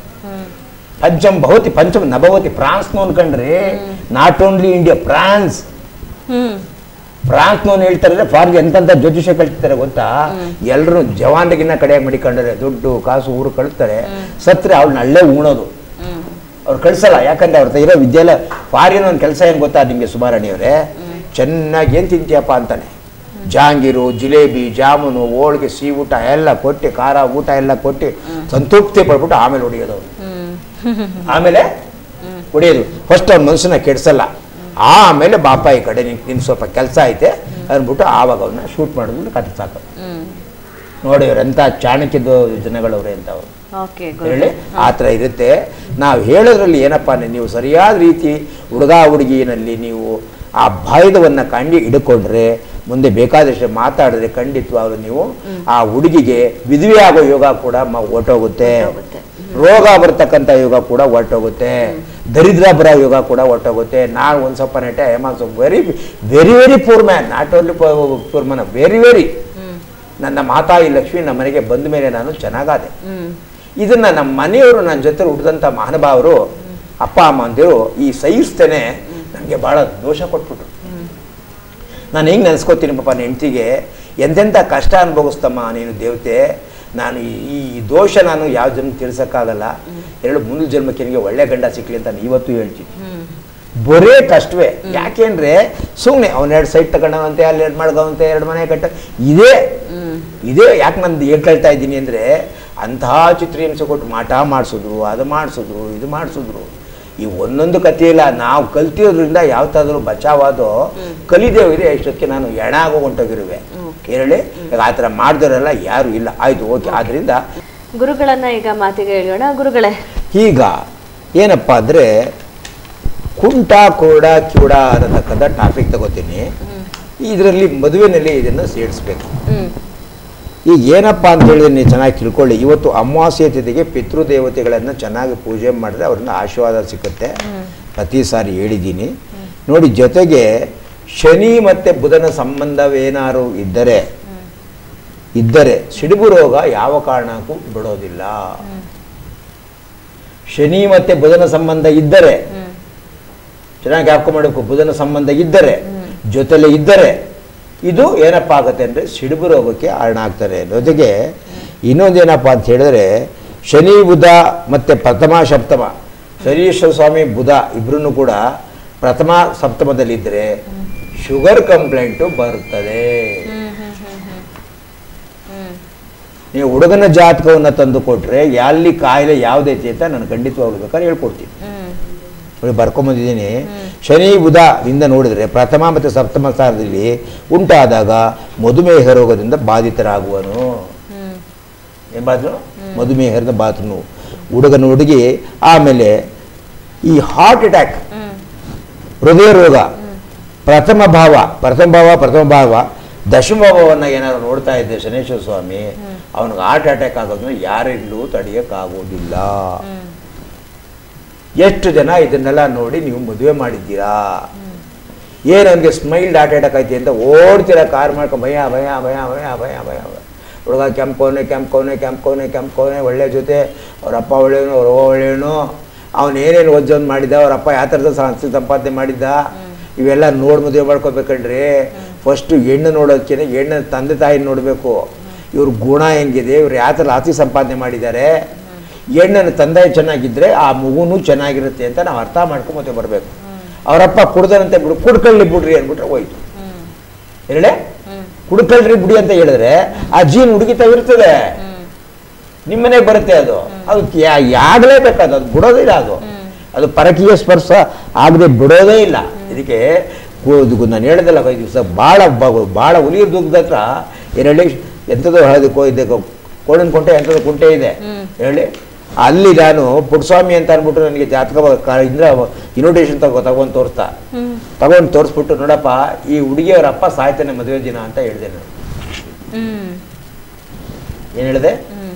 S2: ಪಂಚಮ್ ಭವತಿ ಪಂಚಮ್ ನಭವತಿ ಫ್ರಾನ್ಸ್ನವನ್ ಕಂಡ್ರೆ not only India France
S1: hmm
S2: ಫ್ರಾನ್ಸ್ನವನು ಹೇಳ್ತಾರೆ ಫಾರ್ಗೆ ಎಂತೆಂಥ ಜ್ಯೋತಿಷ ಕಳಿಸ್ತಾರೆ ಗೊತ್ತಾ ಎಲ್ಲರೂ ಜವಾನ್ರಿಗಿನ್ನ ಕಡೆಯಾಗಿ ಮಡಿಕೊಂಡ್ರೆ ದುಡ್ಡು ಕಾಸು ಊರು ಕಳಿಸ್ತಾರೆ ಸತ್ರೆ ಅವಳನ್ನ ಅಲ್ಲೇ ಉಣೋದು
S1: ಹ್ಮ್
S2: ಅವ್ರು ಕಳ್ಸಲ್ಲ ಯಾಕಂದ್ರೆ ಅವ್ರ ಹತ್ರ ಇರೋ ವಿದ್ಯಾಲಯ ಫಾರಿನ್ ಒಂದು ಕೆಲಸ ಏನು ಗೊತ್ತಾ ನಿಮಗೆ ಸುಮಾರಾಣಿಯವರೇ ಚೆನ್ನಾಗಿ ಏನು ತಿಂತೀಯಪ್ಪ ಅಂತಾನೆ ಜಾಂಗೀರು ಜಿಲೇಬಿ ಜಾಮೂನು ಹೋಳಿಗೆ ಸಿಹಿ ಊಟ ಎಲ್ಲ ಕೊಟ್ಟು ಖಾರ ಊಟ ಎಲ್ಲ ಕೊಟ್ಟು ಸಂತೃಪ್ತಿ ಪಡ್ಬಿಟ್ಟು ಆಮೇಲೆ ಹೊಡಿಯೋದು ಅವ್ರು
S1: ಹ್ಮ್
S2: ಆಮೇಲೆ ಹೊಡಿಯೋದು ಫಸ್ಟ್ ಅವ್ನ ಮನಸ್ಸನ್ನ ಕೆಡಿಸಲ್ಲ ಆಮೇಲೆ ಬಾಪ ಈ ಕಡೆ ನಿನ್ ನಿನ್ ಸ್ವಲ್ಪ ಕೆಲಸ ಐತೆ ಅಂದ್ಬಿಟ್ಟು ಆವಾಗ ಅವನ್ನ ಶೂಟ್ ಮಾಡಿದ್ಬಿಟ್ಟು ಕತೆ ಸಾಕು
S1: ಹ್ಮ್
S2: ನೋಡಿ ಎಂಥ ಚಾಣಕ್ಯದ ಜನಗಳವ್ರೆ ಅಂತ ಅವರು
S1: ಓಕೆ
S2: ಹೇಳಿ ಆ ಥರ ಇರುತ್ತೆ ನಾವು ಹೇಳೋದ್ರಲ್ಲಿ ಏನಪ್ಪ ಅಂದ್ರೆ ನೀವು ಸರಿಯಾದ ರೀತಿ ಹುಡುಗ ಹುಡುಗಿನಲ್ಲಿ ನೀವು ಆ ಭೇದವನ್ನು ಕಂಡು ಹಿಡ್ಕೊಂಡ್ರೆ ಮುಂದೆ ಬೇಕಾದಷ್ಟು ಮಾತಾಡಿದ್ರೆ ಖಂಡಿತವಾಗ್ಲೂ ನೀವು ಆ ಹುಡುಗಿಗೆ ವಿಧವೆ ಆಗೋ ಯೋಗ ಕೂಡ ಮ- ಹೊರ್ಟೋಗುತ್ತೆ
S1: ಹೊರ್ಟೋಗುತ್ತೆ.
S2: ರೋಗ ಬರ್ತಕ್ಕಂಥ ಯೋಗ ಕೂಡ ಹೊರ್ಟೋಗುತ್ತೆ ದರಿದ್ರ ಬರೋ ಯೋಗ ಕೂಡ ಹೊರ್ಟೋಗುತ್ತೆ ನಾನು ಒಂದು ಸ್ವಲ್ಪ ನೆಟ್ಟೆ I am very very very poor man not only poor man very very
S1: hmm
S2: ನನ್ನ ಮಾತಾಯಿ ಲಕ್ಷ್ಮಿ ನಮ್ಮ ಮನೆಗೆ ಬಂದ ಮೇಲೆ ನಾನು ಚೆನ್ನಾಗಾದೆ
S1: ಹ್ಮ್
S2: ಇದನ್ನ ನಮ್ಮ ಮನೆಯವರು ನನ್ನ ಜೊತೆ ಹುಟ್ಟಿದಂಥ ಮಹಾನುಭಾವರು ಅಪ್ಪ ಅಮ್ಮ ಅಂದಿರು ಈ ಸಹಿಸ್ತೇನೆ ನನಗೆ ಭಾಳ ದೋಷ ಕೊಟ್ಬಿಟ್ರು ನಾನು ಹೆಂಗೆ ನೆನೆಸ್ಕೋತೀನಿ ಪಾಪ ನನ್ನ ಹೆಂಡ್ತಿಗೆ ಎಂತೆಂಥ ಕಷ್ಟ ಅನುಭವಿಸ್ತಮ್ಮ ನೀನು ದೇವತೆ ನಾನು ಈ- ಈ ದೋಷ ನಾನು ಯಾವ ಜನ್ಮ ತಿಳ್ಸೋಕ್ಕಾಗಲ್ಲ ಎರಡು ಮುಂದಿನ ಜನ್ಮಕ್ಕೆ ನಿನಗೆ ಒಳ್ಳೆ ಗಂಡ ಸಿಕ್ಕಲಿ ಅಂತ ನಾನು ಇವತ್ತು ಹೇಳ್ತೀನಿ
S1: ಹ್ಮ್
S2: ಬರೇ ಕಷ್ಟವೇ ಯಾಕೆಂದ್ರೆ ಸುಮ್ಮನೆ ಅವ್ನ ಎರಡು ಸೈಟ್ ತಗೊಂಡವಂತೆ ಅಲ್ಲಿ ಎರಡು ಮಾಡ್ಗವಂತೆ ಎರಡು ಮನೆ ಕಟ್ಟ ಇದೇ
S1: ಹ್ಮ್
S2: ಇದೇ ಯಾಕೆ ನಾನು ಹೇಳ್ಕೊಳ್ತಾ ಇದ್ದೀನಿ ಅಂದರೆ ಅಂತಹ ಚಿತ್ರಹಿಂಸೆ ಕೊಟ್ಟು ಮಾಟ ಮಾಡಿಸಿದ್ರು ಅದು ಮಾಡಿಸಿದ್ರು ಇದು ಮಾಡಿಸಿದ್ರು ಈ ಒಂದೊಂದು ಕಥೆಯಿಲ್ಲ ನಾವು ಕಲ್ತಿರೋದ್ರಿಂದ ಯಾವತ್ತಾದ್ರೂ ಬಚಾವಾದೋ ಕಲಿದೇ ಹೋಗಿದೆ ಎಷ್ಟೊತ್ತಿಗೆ ನಾನು ಎಣ ಆಗೋ ಹೊಂಟೋಗಿರುವೆ ಹೇಳಿ ಈಗ ಆ ಥರ ಮಾಡಿದವರೆಲ್ಲ ಯಾರು ಇಲ್ಲ ಆಯಿತು ಓಕೆ ಆದ್ದರಿಂದ
S1: ಗುರುಗಳನ್ನ ಈಗ ಮಾತಿಗೆ ಹೇಳೋಣ ಗುರುಗಳೇ
S2: ಈಗ ಏನಪ್ಪ ಅಂದರೆ ಕುಂಟ ಕೋಡ ಕಿವುಡ ಅನ್ನತಕ್ಕಂಥ ಟಾಪಿಕ್ ತಗೋತೀನಿ ಇದರಲ್ಲಿ ಮದುವೆನಲ್ಲಿ ಇದನ್ನು ಸೇರಿಸ್ಬೇಕು
S1: ಹ್ಮ್
S2: ಈಗ ಏನಪ್ಪ ಅಂತ ಹೇಳಿದ್ರೆ ನೀವು ಚೆನ್ನಾಗಿ ತಿಳ್ಕೊಳ್ಳಿ ಇವತ್ತು ಅಮಾವಾಸ್ಯೆ ತಿಥಿಗೆ ಪಿತೃದೇವತೆಗಳನ್ನು ಚೆನ್ನಾಗಿ ಪೂಜೆ ಮಾಡಿದ್ರೆ ಅವ್ರಿಂದ ಆಶೀರ್ವಾದ ಸಿಕ್ಕುತ್ತೆ ಪ್ರತಿ ಸಾರಿ ಹೇಳಿದ್ದೀನಿ ನೋಡಿ ಜೊತೆಗೆ ಶನಿ ಮತ್ತು ಬುಧನ ಸಂಬಂಧವೇನಾದ್ರು ಇದ್ದರೆ ಇದ್ದರೆ ಸಿಡುಬು ರೋಗ ಯಾವ ಕಾರಣಕ್ಕೂ ಬಿಡೋದಿಲ್ಲ ಶನಿ ಮತ್ತು ಬುಧನ ಸಂಬಂಧ ಇದ್ದರೆ
S1: ಹ್ಮ್
S2: ಚೆನ್ನಾಗಿ ಹಾಕೊಂಡ್ಬೇಕು ಬುಧನ ಸಂಬಂಧ ಇದ್ದರೆ ಜೊತೆಲೆ ಇದ್ದರೆ ಇದು ಏನಪ್ಪ ಆಗುತ್ತೆ ಅಂದರೆ ಸಿಡುಬು ರೋಗಕ್ಕೆ ಕಾರಣ ಆಗ್ತಾರೆ ಜೊತೆಗೆ ಇನ್ನೊಂದೇನಪ್ಪ ಅಂತ ಹೇಳಿದ್ರೆ ಶನಿ ಬುಧ ಮತ್ತು ಪ್ರಥಮ ಸಪ್ತಮ ಶನೀಶ್ವರ ಸ್ವಾಮಿ ಬುಧ ಇಬ್ಬರೂ ಕೂಡ ಪ್ರಥಮ ಸಪ್ತಮದಲ್ಲಿದ್ದರೆ ಶುಗರ್ ಕಂಪ್ಲೇಂಟು ಬರುತ್ತದೆ
S1: ಹ್ಮ್ ಹ್ಮ್ ಹ್ಮ್ ಹ್ಮ್ ಹ್ಮ್
S2: ನೀವು ಹುಡುಗನ ಜಾತಕವನ್ನು ತಂದು ಕೊಟ್ಟರೆ ಎಲ್ಲಿ ಕಾಯಿಲೆ ಯಾವುದೈತಿ ಅಂತ ನಾನು ಖಂಡಿತವಾಗ್ಲು ಬೇಕಾದ್ರೆ ಹೇಳ್ಕೊಡ್ತೀನಿ
S1: ಹ್ಮ್
S2: ನೋಡಿ ಬರ್ಕೊಂಬಂದಿದ್ದೀನಿ ಶನಿ ಬುಧ ಇಂದ ನೋಡಿದರೆ ಪ್ರಥಮ ಮತ್ತು ಸಪ್ತಮ ಸ್ಥಾನದಲ್ಲಿ ಉಂಟಾದಾಗ ಮಧುಮೇಹ ರೋಗದಿಂದ ಬಾಧಿತರಾಗುವನು
S1: ಹ್ಮ್
S2: ಏನು ಬಾದ್ರು ಮಧುಮೇಹದಿಂದ ಬಾತ್ರನು ಹುಡುಗನ ಹುಡುಗಿ ಆಮೇಲೆ ಈ ಹಾರ್ಟ್ ಅಟ್ಯಾಕ್
S1: ಹ್ಮ್
S2: ಹೃದಯ ರೋಗ ಪ್ರಥಮ ಭಾವ ಪ್ರಥಮ ಭಾವ ಪ್ರಥಮ ಭಾವ ದಶಮ ಭಾವವನ್ನು ಏನಾದ್ರು ನೋಡ್ತಾ ಇದ್ದೆ ಶನೇಶ್ವರ ಸ್ವಾಮಿ ಅವನಿಗೆ ಹಾರ್ಟ್ ಅಟ್ಯಾಕ್ ಆಗೋದನ್ನ ಯಾರಿಂದಲೂ ತಡೆಯೋಕ್ಕಾಗೋದಿಲ್ಲ
S1: ಹ್ಮ್
S2: ಎಷ್ಟು ಜನ ಇದನ್ನೆಲ್ಲ ನೋಡಿ ನೀವು ಮದುವೆ ಮಾಡಿದ್ದೀರಾ ಏನು ಅವನಿಗೆ ಸ್ಮೈಲ್ಡ್ ಹಾರ್ಟ್ ಅಟ್ಯಾಕ್ ಐತಿ ಅಂತ ಓಡ್ತೀರಾ ಕಾರ್ ಮಾಡ್ಕೊಂಡು ಭಯ ಭಯ ಭಯ ಭಯ ಭಯ ಭಯ ಭಯ ಹುಡುಗ ಕೆಂಪವನೆ ಕೆಂಪವನೆ ಕೆಂಪವನೆ ಕೆಂಪವನೆ ಒಳ್ಳೆ ಜೊತೆ ಅವ್ರ ಅಪ್ಪ ಒಳ್ಳೆಯವನು ಅವ್ರ ಅವ್ವ ಒಳ್ಳೆಯವನು ಅವನು ಏನೇನು ಓದ್ಜೋನ್ ಮಾಡಿದ್ದ ಅವ್ರ ಅಪ್ಪ ಯಾವ ಥರದ ಸಂಸ್ಥೆ ಸಂಪಾದನೆ ಮಾಡಿದ್ದ ಇವೆಲ್ಲ ನೋಡಿ ಮದುವೆ ಮಾಡ್ಕೋಬೇಕಂಡ್ರಿ ಫಸ್ಟು ಹೆಣ್ಣು ನೋಡೋದಕ್ಕೆ ಹೆಣ್ಣ ತಂದೆ ತಾಯಿ ನೋಡಬೇಕು ಇವ್ರ ಗುಣ ಹೆಂಗಿದೆ ಇವ್ರು ಯಾವ ಥರ ಆಸ್ತಿ ಸಂಪಾದನೆ ಮಾಡಿದ್ದಾರೆ ಹೆಣ್ಣನ ತಂದೆ ಚೆನ್ನಾಗಿದ್ದರೆ ಆ ಮಗುನೂ ಚೆನ್ನಾಗಿರುತ್ತೆ ಅಂತ ನಾವು ಅರ್ಥ ಮಾಡ್ಕೊಂಡು ಮತ್ತೆ ಬರಬೇಕು ಅವರಪ್ಪ ಕುಡ್ದನಂತೆ ಬಿಡು ಕುಡ್ಕೊಳ್ಳಿ ಬಿಡ್ರಿ ಅಂದ್ಬಿಟ್ರೆ ಹೋಯ್ತು
S1: ಹ್ಮ್
S2: ಹೇಳೆ
S1: ಹ್ಮ್
S2: ಕುಡ್ಕೊಳ್ರಿ ಬಿಡಿ ಅಂತ ಹೇಳಿದ್ರೆ ಆ ಜೀನ್ ಹುಡುಗಿತ ಇರ್ತದೆ
S1: ಹ್ಮ್
S2: ನಿಮ್ಮನೆ ಬರುತ್ತೆ ಅದು ಅದು ಆಗಲೇಬೇಕದು ಅದು ಬಿಡೋದಿಲ್ಲ ಅದು ಅದು ಪರಕೀಯ ಸ್ಪರ್ಶ ಆಗದೆ ಬಿಡೋದೇ ಇಲ್ಲ ಇದಕ್ಕೆ ಕೋ- ಇದು ನಾನು ಹೇಳ್ದಲ್ಲ ಐದು ದಿವಸ ಭಾಳ ಭಾಳ ಹುಲಿ ದುಗ್ಗದ ಹತ್ರ ಏನೇಳಿ ಎಂಥದ್ದು ಹಳದಿ ಕೋ ಇದೆ ಕೋಳಿನ ಕುಂಟೆ ಎಂಥದ್ದು ಕುಂಟೆ ಇದೆ
S1: ಹ್ಮ್.
S2: ಹೇಳಿ ಅಲ್ಲಿ ನಾನು ಪುಟ್ಸ್ವಾಮಿ ಅಂತ ಅಂದ್ಬಿಟ್ಟು ನನಗೆ ಜಾತಕ ಕ- ಇಂದ್ರ ಇನ್ವಿಟೇಷನ್ ತಗೋ ತಗೊಂಡು ತೋರಿಸ್ತಾ
S1: ಹ್ಮ್
S2: ತಗೊಂಡು ತೋರಿಸ್ಬಿಟ್ಟು ನೋಡಪ್ಪ ಈ ಹುಡುಗಿಯವರ ಅಪ್ಪ ಸಾಯ್ತಾನೆ ಮದುವೆ ದಿನ ಅಂತ ಹೇಳಿದೆ ನಾನು
S1: ಹ್ಮ್
S2: ಏನು ಹೇಳಿದೆ
S1: ಹ್ಮ್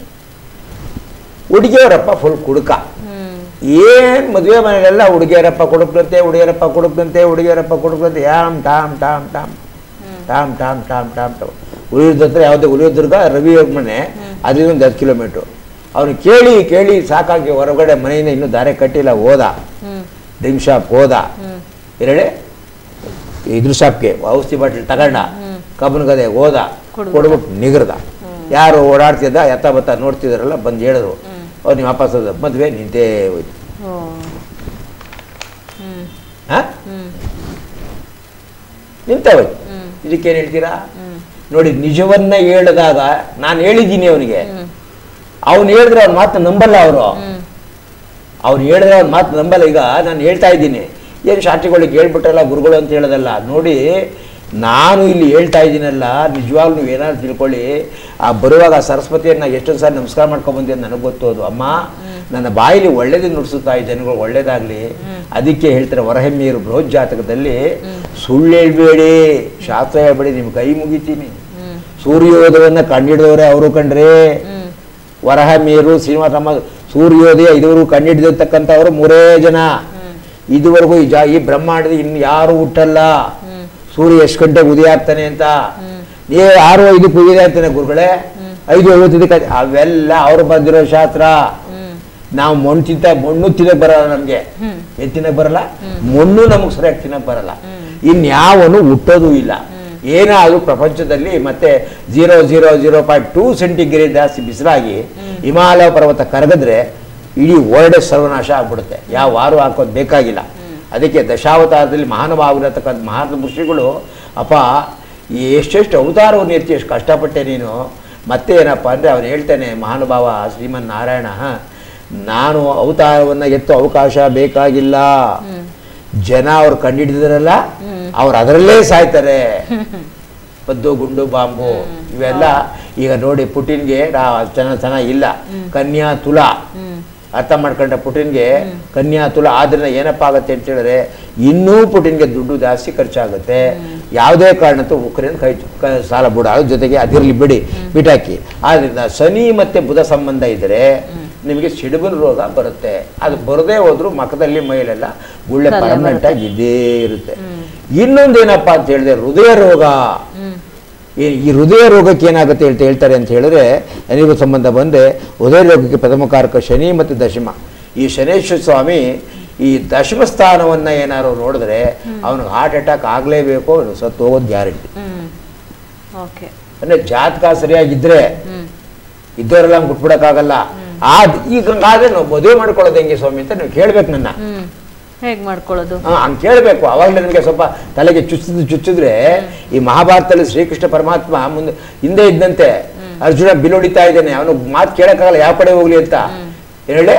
S2: ಹುಡುಗಿಯವರಪ್ಪ ಫುಲ್ ಕುಡುಕ
S1: ಹ್ಮ್
S2: ಏನ್ ಮದುವೆ ಮನೆಯಲ್ಲೆಲ್ಲ ಹುಡುಗಿಯರಪ್ಪ ಕೊಡುಕಂತೆ ಹುಡುಗಿಯರಪ್ಪ ಕೊಡುಕಂತೆ ಹುಡುಗಿಯರಪ್ಪ ಕೊಡುಕಂತೆ ಯಾಮ್ ಟಾಮ್ ಟಾಮ್ ಟಾಮ್ ಟಾಮ್ ಟಾಮ್ ಟಾಮ್ ಟಾಮ್ ಟಾಮ್ ಉಳಿಯೋದ ಹತ್ರ ಯಾವುದೇ ಉಳಿಯೋದುರ್ಗ ರವಿ ಅವ್ರ ಮನೆ ಅದರಿಂದ ಒಂದು ಹತ್ತು ಕಿಲೋಮೀಟ್ರು ಅವನು ಕೇಳಿ ಕೇಳಿ ಸಾಕಾಗಿ ಹೊರಗಡೆ ಮನೆಯಿಂದ ಇನ್ನೂ ದಾರೆ ಕಟ್ಟಿಲ್ಲ ಹೋದ
S1: ಹ್ಮ್
S2: ಡ್ರಿಂಕ್ ಶಾಪ್ ಹೋದ
S1: ಹ್ಮ್
S2: ಎರಡೆ ಇದ್ರ ಶಾಪ್ಗೆ ಔಷಧಿ ಬಾಟ್ಲಿ ತಗೊಂಡ
S1: ಹ್ಮ್.
S2: ಕಬ್ಬನ ಗದೆ ಹೋದ
S1: ಕೊಡ್ಬಿಟ್ಟ.
S2: ಕೊಡ್ಬಿಟ್ಟು ನಿಗರ್ದ ಯಾರು ಓಡಾಡ್ತಿದ್ದ ಎತ್ತ ಬತ್ತ ನೋಡ್ತಿದಾರಲ್ಲ ಬಂದು ಹೇಳಿದ್ರು
S1: ಹ್ಮ್.
S2: ಅವ್ರು ನಿಮ್ಮ ವಾಪಸ್ ಹೋದ ಮದುವೆ ನಿಂತೇ ಹೋಯ್ತು
S1: ಓ ಹ್ಮ್
S2: ಹಾ
S1: ಹ್ಮ್
S2: ನಿಂತೇ ಹೋಯ್ತು
S1: ಹ್ಮ್
S2: ಇದಕ್ಕೇನು ಹೇಳ್ತೀರಾ
S1: ಹ್ಮ್
S2: ನೋಡಿ ನಿಜವನ್ನ ಹೇಳಿದಾಗ ನಾನು ಹೇಳಿದ್ದೀನಿ ಅವನಿಗೆ
S1: ಹ್ಮ್
S2: ಅವ್ನು ಹೇಳಿದ್ರೆ ಅವ್ನ ಮಾತು ನಂಬಲ್ಲ ಅವರು
S1: ಹ್ಮ್
S2: ಅವ್ನು ಹೇಳಿದ್ರೆ ಅವ್ನ ಮಾತು ನಂಬಲ್ಲ ಈಗ ನಾನು ಹೇಳ್ತಾ ಇದ್ದೀನಿ ಏನು ಶಾಸ್ತ್ರಿಗಳಿಗೆ ಹೇಳ್ಬಿಟ್ರಲ್ಲ ಗುರುಗಳು ಅಂತ ಹೇಳೋದಲ್ಲ ನೋಡಿ ನಾನು ಇಲ್ಲಿ ಹೇಳ್ತಾ ಇದ್ದೀನಲ್ಲ ನಿಜವಾಗ್ಲೂ ನೀವು ಏನಾದ್ರು ತಿಳ್ಕೊಳ್ಳಿ ಆ ಬರುವಾಗ ಆ ಸರಸ್ವತಿಯನ್ನ ಎಷ್ಟೊಂದು ಸಾರಿ ನಮಸ್ಕಾರ ಮಾಡ್ಕೊಂಡು ಬಂದೆ ನನಗೆ ಗೊತ್ತು ಅದು ಅಮ್ಮ ನನ್ನ ಬಾಯಲ್ಲಿ ಒಳ್ಳೇದು ನುಡಿಸುತ್ತಾ ಈ ಜನಗಳು ಒಳ್ಳೇದಾಗ್ಲಿ ಅದಕ್ಕೆ ಹೇಳ್ತಾರೆ ಹೊರಹೆಮ್ಮಿಯರು ಬೃಹತ್ ಜಾತಕದಲ್ಲಿ ಸುಳ್ಳು ಹೇಳ್ಬೇಡಿ ಶಾಸ್ತ್ರ ಹೇಳ್ಬೇಡಿ ನಿಮ್ಗೆ ಕೈ ಮುಗಿತೀನಿ
S1: ಹ್ಮ್
S2: ಸೂರ್ಯೋದಯವನ್ನು ಕಂಡಿಡಿದವರೇ ಅವರು ಕಂಡ್ರೆ
S1: ಹ್ಮ್
S2: ವರಹ ಮೇರು ಶ್ರೀನಿವಾಸಮ್ಮ ಸೂರ್ಯೋದಯ ಇದುವರೆಗೂ ಕಂಡಿಡಿದಿರ್ತಕ್ಕಂಥವ್ರು ಮೂರೇ ಜನ ಇದುವರೆಗೂ ಈ ಜಾ ಈ ಬ್ರಹ್ಮಾಂಡದ ಇನ್ನು ಯಾರು ಹುಟ್ಟಲ್ಲ
S1: ಹ್ಮ್
S2: ಸೂರ್ಯ ಎಷ್ಟು ಗಂಟೆಗೆ ಉದಯ ಆಗ್ತಾನೆ ಅಂತ
S1: ಹ್ಮ್
S2: ಏ ಆರು ಐದಕ್ಕೆ ಉದಯ ಆಗ್ತಾನೆ ಗುರುಗಳೇ ಐದು ಐವತ್ತದಕ್ಕೆ ಅವೆಲ್ಲ ಅವ್ರು ಬಂದಿರೋ ಶಾಸ್ತ್ರ
S1: ಹ್ಮ್
S2: ನಾವು ಮಣ್ಣು ತಿಂತ ಮಣ್ಣು ತಿನ್ನಕ್ ಬರಲ್ಲ ನಮಗೆ
S1: ಹ್ಮ್
S2: ಏನ್ ತಿನ್ನಕ್ ಬರಲ್ಲ ಮಣ್ಣು ನಮಗೆ ಸರಿಯಾಗಿ ತಿನ್ನಕ್ ಬರಲ್ಲ ಇನ್ಯಾವನು ಹುಟ್ಟೋದು ಇಲ್ಲ ಏನಾದರೂ ಪ್ರಪಂಚದಲ್ಲಿ ಮತ್ತೆ zero zero zero point two centigrade ಜಾಸ್ತಿ ಬಿಸಿಲಾಗಿ ಹಿಮಾಲಯ ಪರ್ವತ ಕರಗಿದ್ರೆ ಇಡೀ ವರ್ಲ್ಡ್ ಸರ್ವನಾಶ ಆಗ್ಬಿಡುತ್ತೆ ಯಾವ ವಾರು ಹಾಕೋದು ಬೇಕಾಗಿಲ್ಲ ಅದಕ್ಕೆ ದಶಾವತಾರದಲ್ಲಿ ಮಹಾನುಭಾವರತಕ್ಕಂಥ ಮಹಾನ್ ಋಷಿಗಳು ಅಪ್ಪ ಎಷ್ಟೆಷ್ಟು ಅವತಾರವನ್ನು ಎತ್ತಿ ಎಷ್ಟು ಕಷ್ಟಪಟ್ಟೆ ನೀನು ಮತ್ತೆ ಏನಪ್ಪ ಅಂದರೆ ಅವನು ಹೇಳ್ತಾನೆ ಮಹಾನುಭಾವ ಶ್ರೀಮನ್ ನಾರಾಯಣ ನಾನು ಅವತಾರವನ್ನು ಎತ್ತು ಅವಕಾಶ ಬೇಕಾಗಿಲ್ಲ ಜನ ಅವ್ರು ಕಂಡಿಡಿದ್ರಲ್ಲ ಅವ್ರು ಅದರಲ್ಲೇ ಸಾಯ್ತಾರೆ ಪದ್ದು ಗುಂಡು ಬಾಂಬು ಇವೆಲ್ಲ ಈಗ ನೋಡಿ ಪುಟಿನ್ಗೆ ಚೆನ್ನಾಗಿ ಚೆನ್ನಾಗಿಲ್ಲ ಕನ್ಯಾ ತುಲಾ
S1: ಹ್ಮ್
S2: ಅರ್ಥ ಮಾಡ್ಕೊಂಡ್ರೆ ಪುಟಿನ್ಗೆ ಕನ್ಯಾ ತುಲಾ ಆದ್ರಿಂದ ಏನಪ್ಪ ಆಗುತ್ತೆ ಅಂತ ಹೇಳಿದ್ರೆ ಇನ್ನೂ ಪುಟಿನ್ಗೆ ದುಡ್ಡು ಜಾಸ್ತಿ ಖರ್ಚಾಗುತ್ತೆ ಯಾವುದೇ ಕಾರಣಕ್ಕೂ ಉಕ್ರೇನ್ ಕೈ ಕ- ಸಾಲ ಬಿಡ ಅದ್ರ ಜೊತೆಗೆ ಅದಿರಲಿ ಬಿಡಿ ಬಿಟಾಕಿ ಆದ್ರಿಂದ ಶನಿ ಮತ್ತೆ ಬುಧ ಸಂಬಂಧ ಇದ್ದರೆ ನಿಮಗೆ ಸಿಡುಬನ ರೋಗ ಬರುತ್ತೆ ಅದು ಬರದೇ ಹೋದ್ರೂ ಮಖದಲ್ಲಿ ಮೈಲೆಲ್ಲ ಗುಳ್ಳೆ
S1: ತಲೆ
S2: ಪರ್ಮನೆಂಟ್
S1: ಬರುತ್ತೆ.
S2: ಆಗಿ ಇದ್ದೇ ಇರುತ್ತೆ ಇನ್ನೊಂದೇನಪ್ಪ ಅಂತ ಹೇಳಿದ್ರೆ ಹೃದಯ ರೋಗ
S1: ಹ್ಮ್
S2: ಈ ಈ ಹೃದಯ ರೋಗಕ್ಕೆ ಏನಾಗುತ್ತೆ ಅಂತ ಹೇಳ್ತಾರೆ ಅಂತ ಹೇಳಿದ್ರೆ ನನಗೂ ಸಂಬಂಧ ಬಂದೆ ಹೃದಯ ರೋಗಕ್ಕೆ ಪ್ರಥಮ ಕಾರಕ ಶನಿ ಮತ್ತು ದಶಮ ಈ ಶನೇಶ್ವರ ಸ್ವಾಮಿ ಈ ದಶಮ ಸ್ಥಾನವನ್ನು ಏನಾದ್ರು ನೋಡಿದ್ರೆ ಅವನಿಗೆ ಹಾರ್ಟ್ ಅಟ್ಯಾಕ್ ಆಗಲೇಬೇಕು ಅವನು ಸತ್ತು ಹೋಗೋದು ಗ್ಯಾರಂಟಿ
S1: ಹ್ಮ್ ಓಕೆ
S2: ಅಂದರೆ ಜಾತಕ ಸರಿಯಾಗಿದ್ದರೆ
S1: ಹ್ಮ್
S2: ಇದ್ದವರೆಲ್ಲ ಹಂಗೆ ಬಿಟ್ಬಿಡೋಕ್ಕಾಗಲ್ಲ ಆದ್ ಈಗ ಆದರೆ ನಾವು ಮದುವೆ ಮಾಡ್ಕೊಳ್ಳೋದು ಹೆಂಗೆ ಸ್ವಾಮಿ ಅಂತ ನೀವು ಕೇಳ್ಬೇಕು ನನ್ನ
S1: ಹ್ಮ್ ಹೇಗ್ ಮಾಡ್ಕೊಳ್ಳೋದು
S2: ಹಾ, ಹಂಗ್ ಕೇಳಬೇಕು ಅವಾಗಲೇ ನನಗೆ ಸ್ವಲ್ಪ ತಲೆಗೆ ಚುಚ್ಚಿದ್ ಚುಚ್ಚಿದ್ರೆ ಈ ಮಹಾಭಾರತದಲ್ಲಿ ಶ್ರೀಕೃಷ್ಣ ಪರಮಾತ್ಮ ಮುಂದೆ ಹಿಂದೆ ಇದ್ದಂತೆ ಅರ್ಜುನ ಬಿಲ್ ಹೊಡಿತಾ ಇದ್ದಾನೆ ಅವನು ಮಾತು ಕೇಳಕ್ಕಾಗಲ್ಲ ಯಾವ ಕಡೆ ಹೋಗ್ಲಿ ಅಂತ ಹೇಳಿ